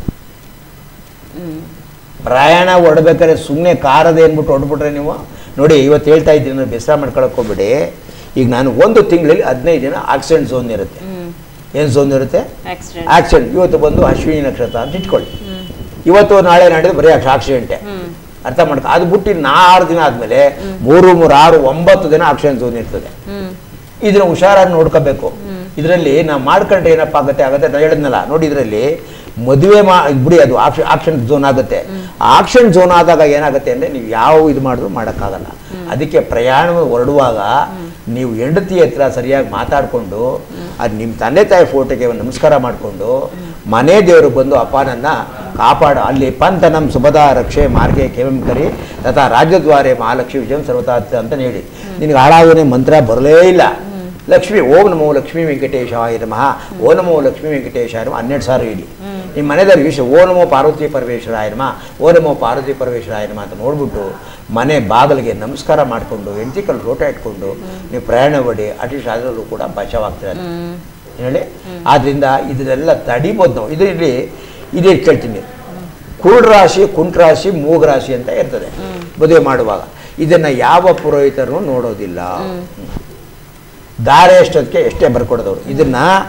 S1: ಹ್ಮ್
S2: ಪ್ರಯಾಣ ಹೊರಡ್ಬೇಕಾದ್ರೆ ಸುಮ್ಮನೆ ಕಾರದೆ ಅಂದ್ಬಿಟ್ಟು ಹೊಡ್ಬಿಟ್ರೆ ನೀವು ನೋಡಿ ಇವತ್ತು ಹೇಳ್ತಾ ಇದ್ದೀನಿ ನಾನು ಬೇಸರ ಮಾಡ್ಕೊಳಕ್ಕೆ ಹೋಗ್ಬಿಡಿ ಈಗ ನಾನು ಒಂದು ತಿಂಗಳಲ್ಲಿ ಹದಿನೈದು ದಿನ ಆಕ್ಸಿಡೆಂಟ್ ಝೋನ್ ಇರುತ್ತೆ
S1: ಹ್ಮ್
S2: ಏನು ಝೋನ್ ಇರುತ್ತೆ
S1: ಆಕ್ಸಿಡೆಂಟ್
S2: ಆಕ್ಸಿಡೆಂಟ್ ಇವತ್ತು ಬಂದು ಅಶ್ವಿನಿ ನಕ್ಷತ್ರ ಅಂತ ಇಟ್ಕೊಳ್ಳಿ
S1: ಹ್ಮ್
S2: ಇವತ್ತು ನಾಳೆ ನಾಡಿದ್ದು ಬರೀ ಆಕ್ಸಿಡೆಂಟೆ
S1: ಹ್ಮ್
S2: ಅರ್ಥ ಮಾಡ್ಕೊ ಅದು ಬಿಟ್ಟು ಇನ್ನು ಆರು ದಿನ ಆದಮೇಲೆ ಮೂರು ಮೂರು ಆರು ಒಂಬತ್ತು ದಿನ ಆಕ್ಸಿಡೆಂಟ್ ಝೋನ್ ಇರ್ತದೆ
S1: ಹ್ಮ್
S2: ಇದನ್ನ ಹುಷಾರಾಗಿ ನೋಡ್ಕೋಬೇಕು ಇದರಲ್ಲಿ ನಾವು ಮಾಡ್ಕೊಂಡ್ರೆ ಏನಪ್ಪ ಆಗುತ್ತೆ ಆಗುತ್ತೆ ನಾನು ಹೇಳಿದ್ನಲ್ಲ ನೋಡಿ ಇದರಲ್ಲಿ ಮದುವೆ ಮಾ ಬಿಡಿ ಅದು ಆಕ್ಷನ್ ಝೋನ್ ಆಗುತ್ತೆ ಆಕ್ಷನ್ ಝೋನ್ ಆದಾಗ ಏನಾಗುತ್ತೆ ಅಂದರೆ ನೀವು ಯಾವ ಇದು ಮಾಡಿದ್ರು ಮಾಡೋಕ್ಕಾಗಲ್ಲ ಅದಕ್ಕೆ ಪ್ರಯಾಣ ಹೊರಡುವಾಗ ನೀವು ಹೆಂಡತಿ ಹತ್ರ ಸರಿಯಾಗಿ ಮಾತಾಡಿಕೊಂಡು ಅದು ನಿಮ್ಮ ತಂದೆ ತಾಯಿ ಫೋಟೋಗೆ ಒಂದು ನಮಸ್ಕಾರ ಮಾಡಿಕೊಂಡು ಮನೆ ದೇವರು ಬಂದು ಅಪ್ಪ ನನ್ನ ಕಾಪಾಡ ಅಲ್ಲಿ ಪಂತ ನಮ್ಮ ಸುಭದ ರಕ್ಷೆ ಮಾರ್ಗೆ ಕೇವಂ ಕರಿ ತಥಾ ರಾಜ್ಯದ್ವಾರೆ ಮಹಾಲಕ್ಷ್ಮಿ ವಿಜಯಂ ಸರ್ವತಾ ಅಂತ ಹೇಳಿ ನಿನಗೆ ಹಾಳಾಗೋನೆ ಮಂತ್ರ ಬರಲೇ ಇಲ್ಲ ಲಕ್ಷ್ಮಿ ಓಂ ನಮೋ ಲಕ್ಷ್ಮೀ ವೆಂಕಟೇಶಾಯ ನಮಃ ಓ ನಮೋ ಲಕ್ಷ್ಮೀ ವೆಂಕಟೇಶಾಯ ನಮಃ ಹನ್ನೆರಡು ಸಾವಿರ ಇಡಿ ನಿಮ್ಮ ಮನೆಯವ್ರಿಗೆ ವಿಷಯ ಓ ನಮೋ ಪಾರ್ವತಿ ಪರಮೇಶ್ವರಾಯ ನಮಃ ಓ ನಮೋ ಪಾರ್ವತಿ ಪರಮೇಶ್ವರಾಯ ನಮಃ ಅಂತ ನೋಡ್ಬಿಟ್ಟು ಮನೆ ಬಾಗಿಲಿಗೆ ನಮಸ್ಕಾರ ಮಾಡಿಕೊಂಡು ಹೆಂಡತಿ ಕಲ್ ಲೋಟ ಇಟ್ಕೊಂಡು ನೀವು ಪ್ರಯಾಣ ಮಾಡಿ ಅಟ್ಲೀಸ್ಟ್ ಅದರಲ್ಲೂ ಕೂಡ ಬಚಾವಾಗ್ತಾರೆ
S1: ಹ್ಮ್
S2: ಹೇಳಿ ಆದ್ದರಿಂದ ಇದನ್ನೆಲ್ಲ ತಡಿಬೋದು ನಾವು ಇದರಲ್ಲಿ ಇದೇ ಕೇಳ್ತೀನಿ ಕುರುಡ್ ರಾಶಿ ಕುಂಟ್ ರಾಶಿ ಮೂಗ್ ರಾಶಿ ಅಂತ ಇರ್ತದೆ ಮದುವೆ ಮಾಡುವಾಗ ಇದನ್ನ ಯಾವ ಪುರೋಹಿತರು ನೋಡೋದಿಲ್ಲ ದಾರೆ ಎಷ್ಟೊತ್ತಿಗೆ ಎಷ್ಟೇ ಬರ್ಕೊಡೋದವ್ರು ಇದನ್ನ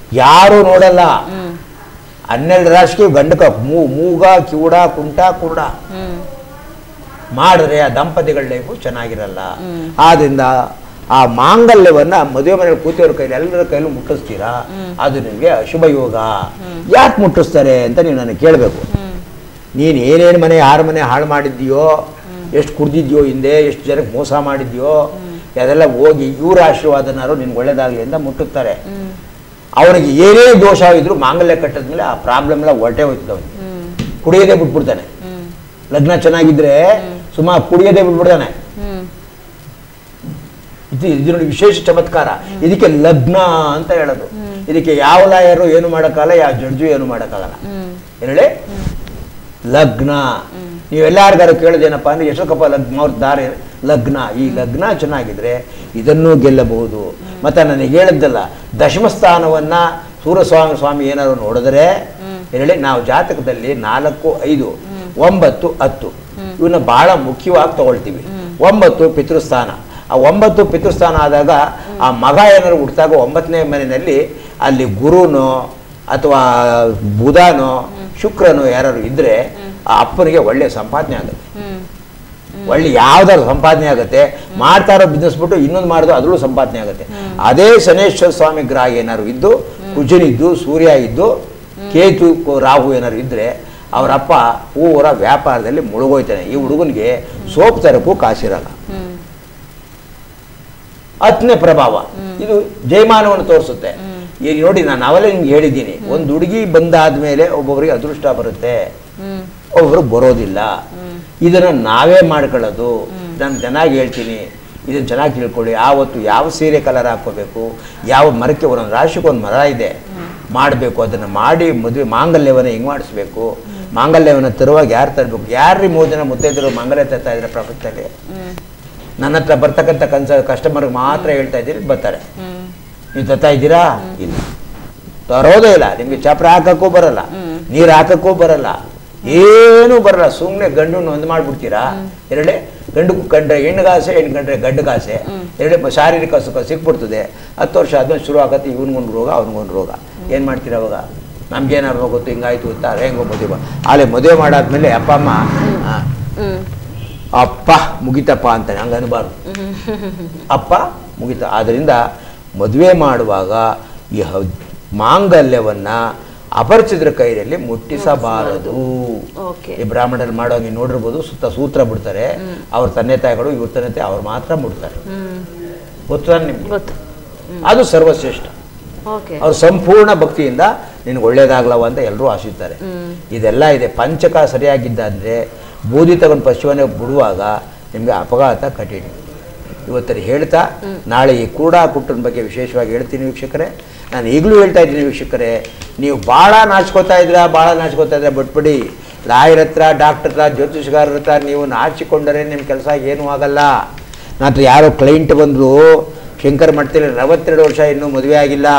S2: ಯಾರು ನೋಡಲ್ಲ
S1: ಹ್ಮ್
S2: ಹನ್ನೆರಡು ರಾಶಿಗೆ ಗಂಡಕ ಮೂ ಮೂಗ ಕಿವುಡ ಕುಂಟ ಕುರುಡ
S1: ಹ್ಮ್
S2: ಮಾಡಿದ್ರೆ ಆ ದಂಪತಿಗಳ ಲೈಫು ಚೆನ್ನಾಗಿರಲ್ಲ
S1: ಹ್ಮ್.
S2: ಆದ್ರಿಂದ ಆ ಮಾಂಗಲ್ಯವನ್ನ ಮದುವೆ ಮನೆಯಲ್ಲಿ ಕೂತಿಯವ್ರ ಕೈಲಿ ಎಲ್ಲರ ಕೈಲೂ ಮುಟ್ಟಿಸ್ತೀರಾ ಅದು ನಿಮಗೆ ಅಶುಭ ಯೋಗ ಯಾಕೆ ಮುಟ್ಟಿಸ್ತಾರೆ ಅಂತ ನೀವು ನನಗೆ ಕೇಳಬೇಕು
S1: ಹ್ಮ್
S2: ನೀನು ಏನೇನು ಮನೆ ಯಾರ ಮನೆ ಹಾಳು ಮಾಡಿದ್ಯೋ ಎಷ್ಟು ಕುಡ್ದಿದ್ಯೋ ಹಿಂದೆ ಎಷ್ಟು ಜನಕ್ಕೆ ಮೋಸ ಮಾಡಿದ್ಯೋ ಅದೆಲ್ಲ ಹೋಗಿ ಇವ್ರ ಆಶೀರ್ವಾದನಾರು ನಿನ್ಗೆ ಒಳ್ಳೇದಾಗಲಿ ಅಂತ ಮುಟ್ಟುತ್ತಾರೆ
S1: ಹ್ಮ್
S2: ಅವನಿಗೆ ಏನೇ ದೋಷ ಇದ್ರು ಮಾಂಗಲ್ಯ ಕಟ್ಟಿದ್ಮೇಲೆ ಆ ಪ್ರಾಬ್ಲಮ್ ಎಲ್ಲ ಹೊರಟೆ ಹೋಯ್ತದೆ ಅವನಿಗೆ
S1: ಹ್ಮ್
S2: ಕುಡಿಯೋದೇ ಬಿಟ್ಬಿಡ್ತಾನೆ
S1: ಹ್ಮ್
S2: ಲಗ್ನ ಚೆನ್ನಾಗಿದ್ರೆ ಸುಮಾರು ಕುಡಿಯೋದೇ ಬಿಟ್ಬಿಡ್ತಾನೆ
S1: ಹ್ಮ್
S2: ಇದು ಇದು ನೋಡಿ ವಿಶೇಷ ಚಮತ್ಕಾರ ಇದಕ್ಕೆ ಲಗ್ನ ಅಂತ ಹೇಳೋದು ಇದಕ್ಕೆ ಯಾವ ಲಾಯರು ಏನು ಮಾಡೋಕ್ಕಾಗಲ್ಲ ಯಾವ ಜಡ್ಜು ಏನು ಮಾಡೋಕ್ಕಾಗಲ್ಲ
S1: ಹ್ಮ್
S2: ಹೇಳಿ ಲಗ್ನ ನೀವೆಲ್ಲಾರ್ಗಾರು ಕೇಳೋದೇನಪ್ಪ ಅಂದ್ರೆ ಯಶೋಕಪ್ಪ ಲಗ್ನ ಅವ್ರ ದಾರಿ ಲಗ್ನ ಈ ಲಗ್ನ ಚೆನ್ನಾಗಿದ್ರೆ ಇದನ್ನೂ ಗೆಲ್ಲಬಹುದು ಮತ್ತೆ ನನಗೆ ಹೇಳಿದ್ದಲ್ಲ ದಶಮ ಸ್ಥಾನವನ್ನ ಸೂರ್ಯಸ್ವಾಮಿ ಸ್ವಾಮಿ ಏನಾದ್ರು ನೋಡಿದ್ರೆ ಹೇಳಿ ನಾವು ಜಾತಕದಲ್ಲಿ ನಾಲ್ಕು ಐದು ಒಂಬತ್ತು ಹತ್ತು ಇವನ್ನ ಬಹಳ ಮುಖ್ಯವಾಗಿ ತಗೊಳ್ತೀವಿ ಒಂಬತ್ತು ಪಿತೃಸ್ಥಾನ ಆ ಒಂಬತ್ತು ಪಿತೃಸ್ಥಾನ ಆದಾಗ ಆ ಮಗ ಏನಾದ್ರು ಹುಟ್ಟಿದಾಗ ಒಂಬತ್ತನೇ ಮನೆಯಲ್ಲಿ ಅಲ್ಲಿ ಗುರುನೋ ಅಥವಾ ಬುಧನೋ ಶುಕ್ರನೋ ಯಾರು ಇದ್ರೆ ಆ ಅಪ್ಪನಿಗೆ ಒಳ್ಳೆ ಸಂಪಾದನೆ ಆಗುತ್ತೆ
S1: ಹ್ಮ್
S2: ಒಳ್ಳೆ ಯಾವ್ದಾದ್ರು ಸಂಪಾದನೆ ಆಗುತ್ತೆ ಮಾಡ್ತಾ ಇರೋ ಬಿಸ್ನೆಸ್ ಬಿಟ್ಟು ಇನ್ನೊಂದು ಮಾಡಿದ್ರು ಅದ್ರಲ್ಲೂ ಸಂಪಾದನೆ ಆಗುತ್ತೆ ಅದೇ ಶನೇಶ್ವರ ಸ್ವಾಮಿ ಗ್ರಹ ಏನಾದ್ರು ಇದ್ದು ಕುಜನಿದ್ದು ಸೂರ್ಯ ಇದ್ದು ಕೇತು ಕು- ರಾಹು ಏನಾದ್ರು ಇದ್ರೆ ಅವರಪ್ಪ ಊರ ವ್ಯಾಪಾರದಲ್ಲಿ ಮುಳುಗೋಯ್ತಾನೆ ಈ ಹುಡುಗನಿಗೆ ಸೋಪ್ ತರಕ್ಕೂ ಕಾಸಿರಲ್ಲ
S1: ಹ್ಮ್
S2: ಹತ್ತನೇ ಪ್ರಭಾವ ಇದು ಜಯಮಾನವನ್ನು ತೋರಿಸುತ್ತೆ ಈಗ ನೋಡಿ ನಾನು ಅವಲೇ ನಿಮ್ಗೆ ಹೇಳಿದ್ದೀನಿ ಒಂದು ಹುಡುಗಿ ಬಂದಾದ್ಮೇಲೆ ಒಬ್ಬೊಬ್ಬರಿಗೆ ಅದೃಷ್ಟ ಬರುತ್ತೆ
S1: ಹ್ಮ್
S2: ಒಬ್ಬರು ಬರೋದಿಲ್ಲ ಇದನ್ನು ನಾವೇ ಮಾಡ್ಕೊಳ್ಳೋದು ನಾನು ಚೆನ್ನಾಗಿ ಹೇಳ್ತೀನಿ ಇದನ್ನು ಚೆನ್ನಾಗಿ ತಿಳ್ಕೊಳ್ಳಿ ಆವತ್ತು ಯಾವ ಸೀರೆ ಕಲರ್ ಹಾಕೋಬೇಕು ಯಾವ ಮರಕ್ಕೆ ಒಂದೊಂದು ರಾಶಿಗೆ ಒಂದು ಮರ ಇದೆ ಮಾಡಬೇಕು ಅದನ್ನು ಮಾಡಿ ಮದುವೆ ಮಾಂಗಲ್ಯವನ್ನು ಹೆಂಗೆ ಮಾಡಿಸ್ಬೇಕು ಮಾಂಗಲ್ಯವನ್ನು ತರುವಾಗ ಯಾರು ತರಬೇಕು ಯಾರ್ರಿ ಮೂರು ಜನ ಮುತ್ತೈದರು ಮಾಂಗಲ್ಯ ತರ್ತಾ ಇದ್ರೆ ಪ್ರಪಂಚದಲ್ಲಿ
S1: ಹ್ಮ್
S2: ನನ್ನ ಹತ್ರ ಬರ್ತಕ್ಕಂಥ ಕನ್ಸ ಕಸ್ಟಮರ್ಗೆ ಮಾತ್ರ ಹೇಳ್ತಾ ಇದ್ದೀರಿ ಬರ್ತಾರೆ
S1: ಹ್ಮ್
S2: ನೀವು ತರ್ತಾ ಇದ್ದೀರಾ ಇಲ್ಲ ತರೋದೇ ಇಲ್ಲ ನಿಮಗೆ ಚಪ್ರ ಹಾಕಕ್ಕೂ ಬರಲ್ಲ ನೀರು ಹಾಕಕ್ಕೂ ಬರಲ್ಲ ಏನೂ ಬರಲ್ಲ ಸುಮ್ಮನೆ ಗಂಡು ಒಂದು ಮಾಡ್ಬಿಡ್ತೀರಾ ಎರಡೇ ಗಂಡು ಕಂಡ್ರೆ ಹೆಣ್ಣಿಗಾಸೆ ಹೆಣ್ಣು ಕಂಡ್ರೆ ಗಂಡಗಾಸೆ ಎರಡೇ ಮ- ಶಾರೀರಿಕ ಸುಖ ಸಿಕ್ಬಿಡ್ತದೆ ಹತ್ತು ವರ್ಷ ಆದ್ಮೇಲೆ ಶುರು ಆಗತ್ತೆ ಇವನಿಗೊಂದು ರೋಗ ಅವನಿಗೊಂದು ರೋಗ ಏನು ಮಾಡ್ತೀರಾ ಅವಾಗ ನಮ್ಗೇನಾದ್ರು ಗೊತ್ತು ಹಿಂಗಾಯ್ತು ಅಂತ ಹೆಂಗೋ ಮದುವೆ ಆಲೆ ಮದುವೆ ಮಾಡಾದ್ಮೇಲೆ ಅಪ್ಪ ಅಮ್ಮ ಆ,
S1: ಹ್ಮ್
S2: ಅಪ್ಪ ಮುಗಿತಪ್ಪ ಅಂತಾನೆ ಹಂಗೆ ಅನ್ಬಾರ್ದು ಅಪ್ಪ ಮುಗಿತ ಆದ್ದರಿಂದ ಮದುವೆ ಮಾಡುವಾಗ ಈ ಹ- ಮಾಂಗಲ್ಯವನ್ನ ಅಪರಿಚಿತರ ಕೈಯಲ್ಲಿ ಮುಟ್ಟಿಸಬಾರದು
S1: ಓಕೆ
S2: ಈ ಬ್ರಾಹ್ಮಣರು ಮಾಡುವಾಗ ನೀವು ನೋಡಿರ್ಬೋದು ಸುತ್ತ ಸೂತ್ರ ಬಿಡ್ತಾರೆ ಅವ್ರ ತಂದೆ ತಾಯಿಗಳು ಇವ್ರ ತಂದೆ ತಾಯಿ ಅವ್ರು ಮಾತ್ರ ಮುಡ್ತಾರೆ
S1: ಹ್ಮ್
S2: ಗೊತ್ತಾ ನಿಮ್ಗೆ
S1: ಗೊತ್ತು
S2: ಅದು ಸರ್ವಶ್ರೇಷ್ಠ
S1: ಓಕೆ
S2: ಅವ್ರು ಸಂಪೂರ್ಣ ಭಕ್ತಿಯಿಂದ ನಿನಗೆ ಒಳ್ಳೇದಾಗ್ಲವ ಅಂತ ಎಲ್ಲರೂ ಆಶಿಸ್ತಾರೆ
S1: ಹ್ಮ್
S2: ಇದೆಲ್ಲ ಇದೆ ಪಂಚಕ ಸರಿಯಾಗಿದ್ದಂದ್ರೆ ಬೂದಿ ತಗೊಂಡು ಪಶುವನ್ನೇ ಬಿಡುವಾಗ ನಿಮಗೆ ಅಪಘಾತ ಕಠಿಣ ಇವತ್ತರ ಹೇಳ್ತಾ ನಾಳೆ ಈ ಕೂಡ ಕುಟ್ಟನ ಬಗ್ಗೆ ವಿಶೇಷವಾಗಿ ಹೇಳ್ತೀನಿ ವೀಕ್ಷಕರೇ ನಾನು ಈಗಲೂ ಹೇಳ್ತಾ ಇದ್ದೀನಿ ವೀಕ್ಷಕರೇ ನೀವು ಭಾಳ ನಾಚ್ಕೋತಾ ಇದ್ದೀರಾ ಭಾಳ ನಾಚ್ಕೋತಾ ಇದ್ದೀರಾ ಬಿಟ್ಬಿಡಿ ಲಾಯರ್ ಹತ್ರ ಡಾಕ್ಟರ್ ಹತ್ರ ಜ್ಯೋತಿಷಗಾರರ ಹತ್ರ ನೀವು ನಾಚಿಕೊಂಡರೆ ನಿಮ್ಮ ಕೆಲಸ ಏನೂ ಆಗಲ್ಲ ನಂತರ ಯಾರೋ ಕ್ಲೈಂಟ್ ಬಂದರು ಶಂಕರ್ ಮಾಡ್ತಿಲ್ಲ ನಲವತ್ತೆರಡು ವರ್ಷ ಇನ್ನೂ ಮದುವೆ ಆಗಿಲ್ಲ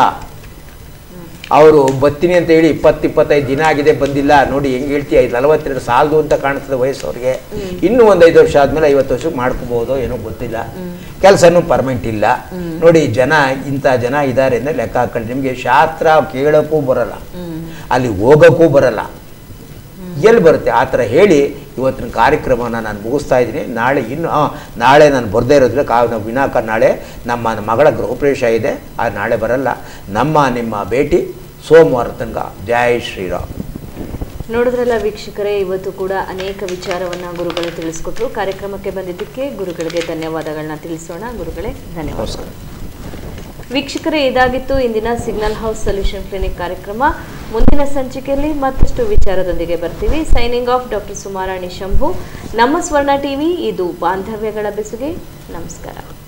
S2: ಅವರು ಬತ್ತೀನಿ ಅಂತ ಹೇಳಿ ಇಪ್ಪತ್ತು ಇಪ್ಪತ್ತೈದು ದಿನ ಆಗಿದೆ ಬಂದಿಲ್ಲ ನೋಡಿ ಹೆಂಗೆ ಹೇಳ್ತೀಯ ಇದು ನಲವತ್ತೆರಡು ಸಾಲದು ಅಂತ ಕಾಣಿಸ್ತದೆ ವಯಸ್ಸು ಅವ್ರಿಗೆ ಇನ್ನೂ ಒಂದು ಐದು ವರ್ಷ ಆದಮೇಲೆ ಐವತ್ತು ವರ್ಷಕ್ಕೆ ಮಾಡ್ಕೋಬೋದು ಏನೋ ಗೊತ್ತಿಲ್ಲ ಕೆಲಸನೂ ಪರ್ಮನೆಂಟ್ ಇಲ್ಲ ನೋಡಿ ಜನ ಇಂಥ ಜನ ಇದ್ದಾರೆ ಅಂದರೆ ಲೆಕ್ಕ ಹಾಕೊಂಡು ನಿಮಗೆ ಶಾಸ್ತ್ರ ಕೇಳೋಕ್ಕೂ ಬರಲ್ಲ ಅಲ್ಲಿ ಹೋಗೋಕ್ಕೂ ಬರಲ್ಲ ಎಲ್ಲಿ ಬರುತ್ತೆ ಆ ಥರ ಹೇಳಿ ಇವತ್ತಿನ ಕಾರ್ಯಕ್ರಮನ ನಾನು ಮುಗಿಸ್ತಾ ಇದ್ದೀನಿ ನಾಳೆ ಇನ್ನು ಆ, ನಾಳೆ ನಾನು ಬರದೇ ಇರೋದ್ರೆ ಕಾ ನಾವು ವಿನಾಕ ನಾಳೆ ನಮ್ಮ ಮಗಳ ಗೃಹಪ್ರವೇಶ ಇದೆ ಆ ನಾಳೆ ಬರಲ್ಲ ನಮ್ಮ ನಿಮ್ಮ ಭೇಟಿ ಸೋಮವಾರ ತನಕ ಜೈ ಶ್ರೀರಾಮ್
S1: ನೋಡಿದ್ರಲ್ಲ ವೀಕ್ಷಕರೇ ಇವತ್ತು ಕೂಡ ಅನೇಕ ವಿಚಾರವನ್ನ ಗುರುಗಳು ತಿಳಿಸ್ಕೊಟ್ರು ಕಾರ್ಯಕ್ರಮಕ್ಕೆ ಬಂದಿದ್ದಕ್ಕೆ ಗುರುಗಳಿಗೆ ಧನ್ಯವಾದಗಳನ್ನ ತಿಳಿಸೋಣ ಗುರುಗಳೇ ಧನ್ಯವಾದ
S2: ನಮಸ್ಕಾರ
S1: ವೀಕ್ಷಕರೇ ಇದಾಗಿತ್ತು ಇಂದಿನ ಸಿಗ್ನಲ್ ಹೌಸ್ ಸೊಲ್ಯೂಷನ್ ಕ್ಲಿನಿಕ್ ಕಾರ್ಯಕ್ರಮ ಮುಂದಿನ ಸಂಚಿಕೆಯಲ್ಲಿ ಮತ್ತಷ್ಟು ವಿಚಾರದೊಂದಿಗೆ ಬರ್ತೀವಿ signing off doctor Sumarani Shambhu ನಮ್ಮ ಸ್ವರ್ಣ ಟಿವಿ ಇದು ಬಾಂಧವ್ಯಗಳ ಬೆಸುಗೆ ನಮಸ್ಕಾರ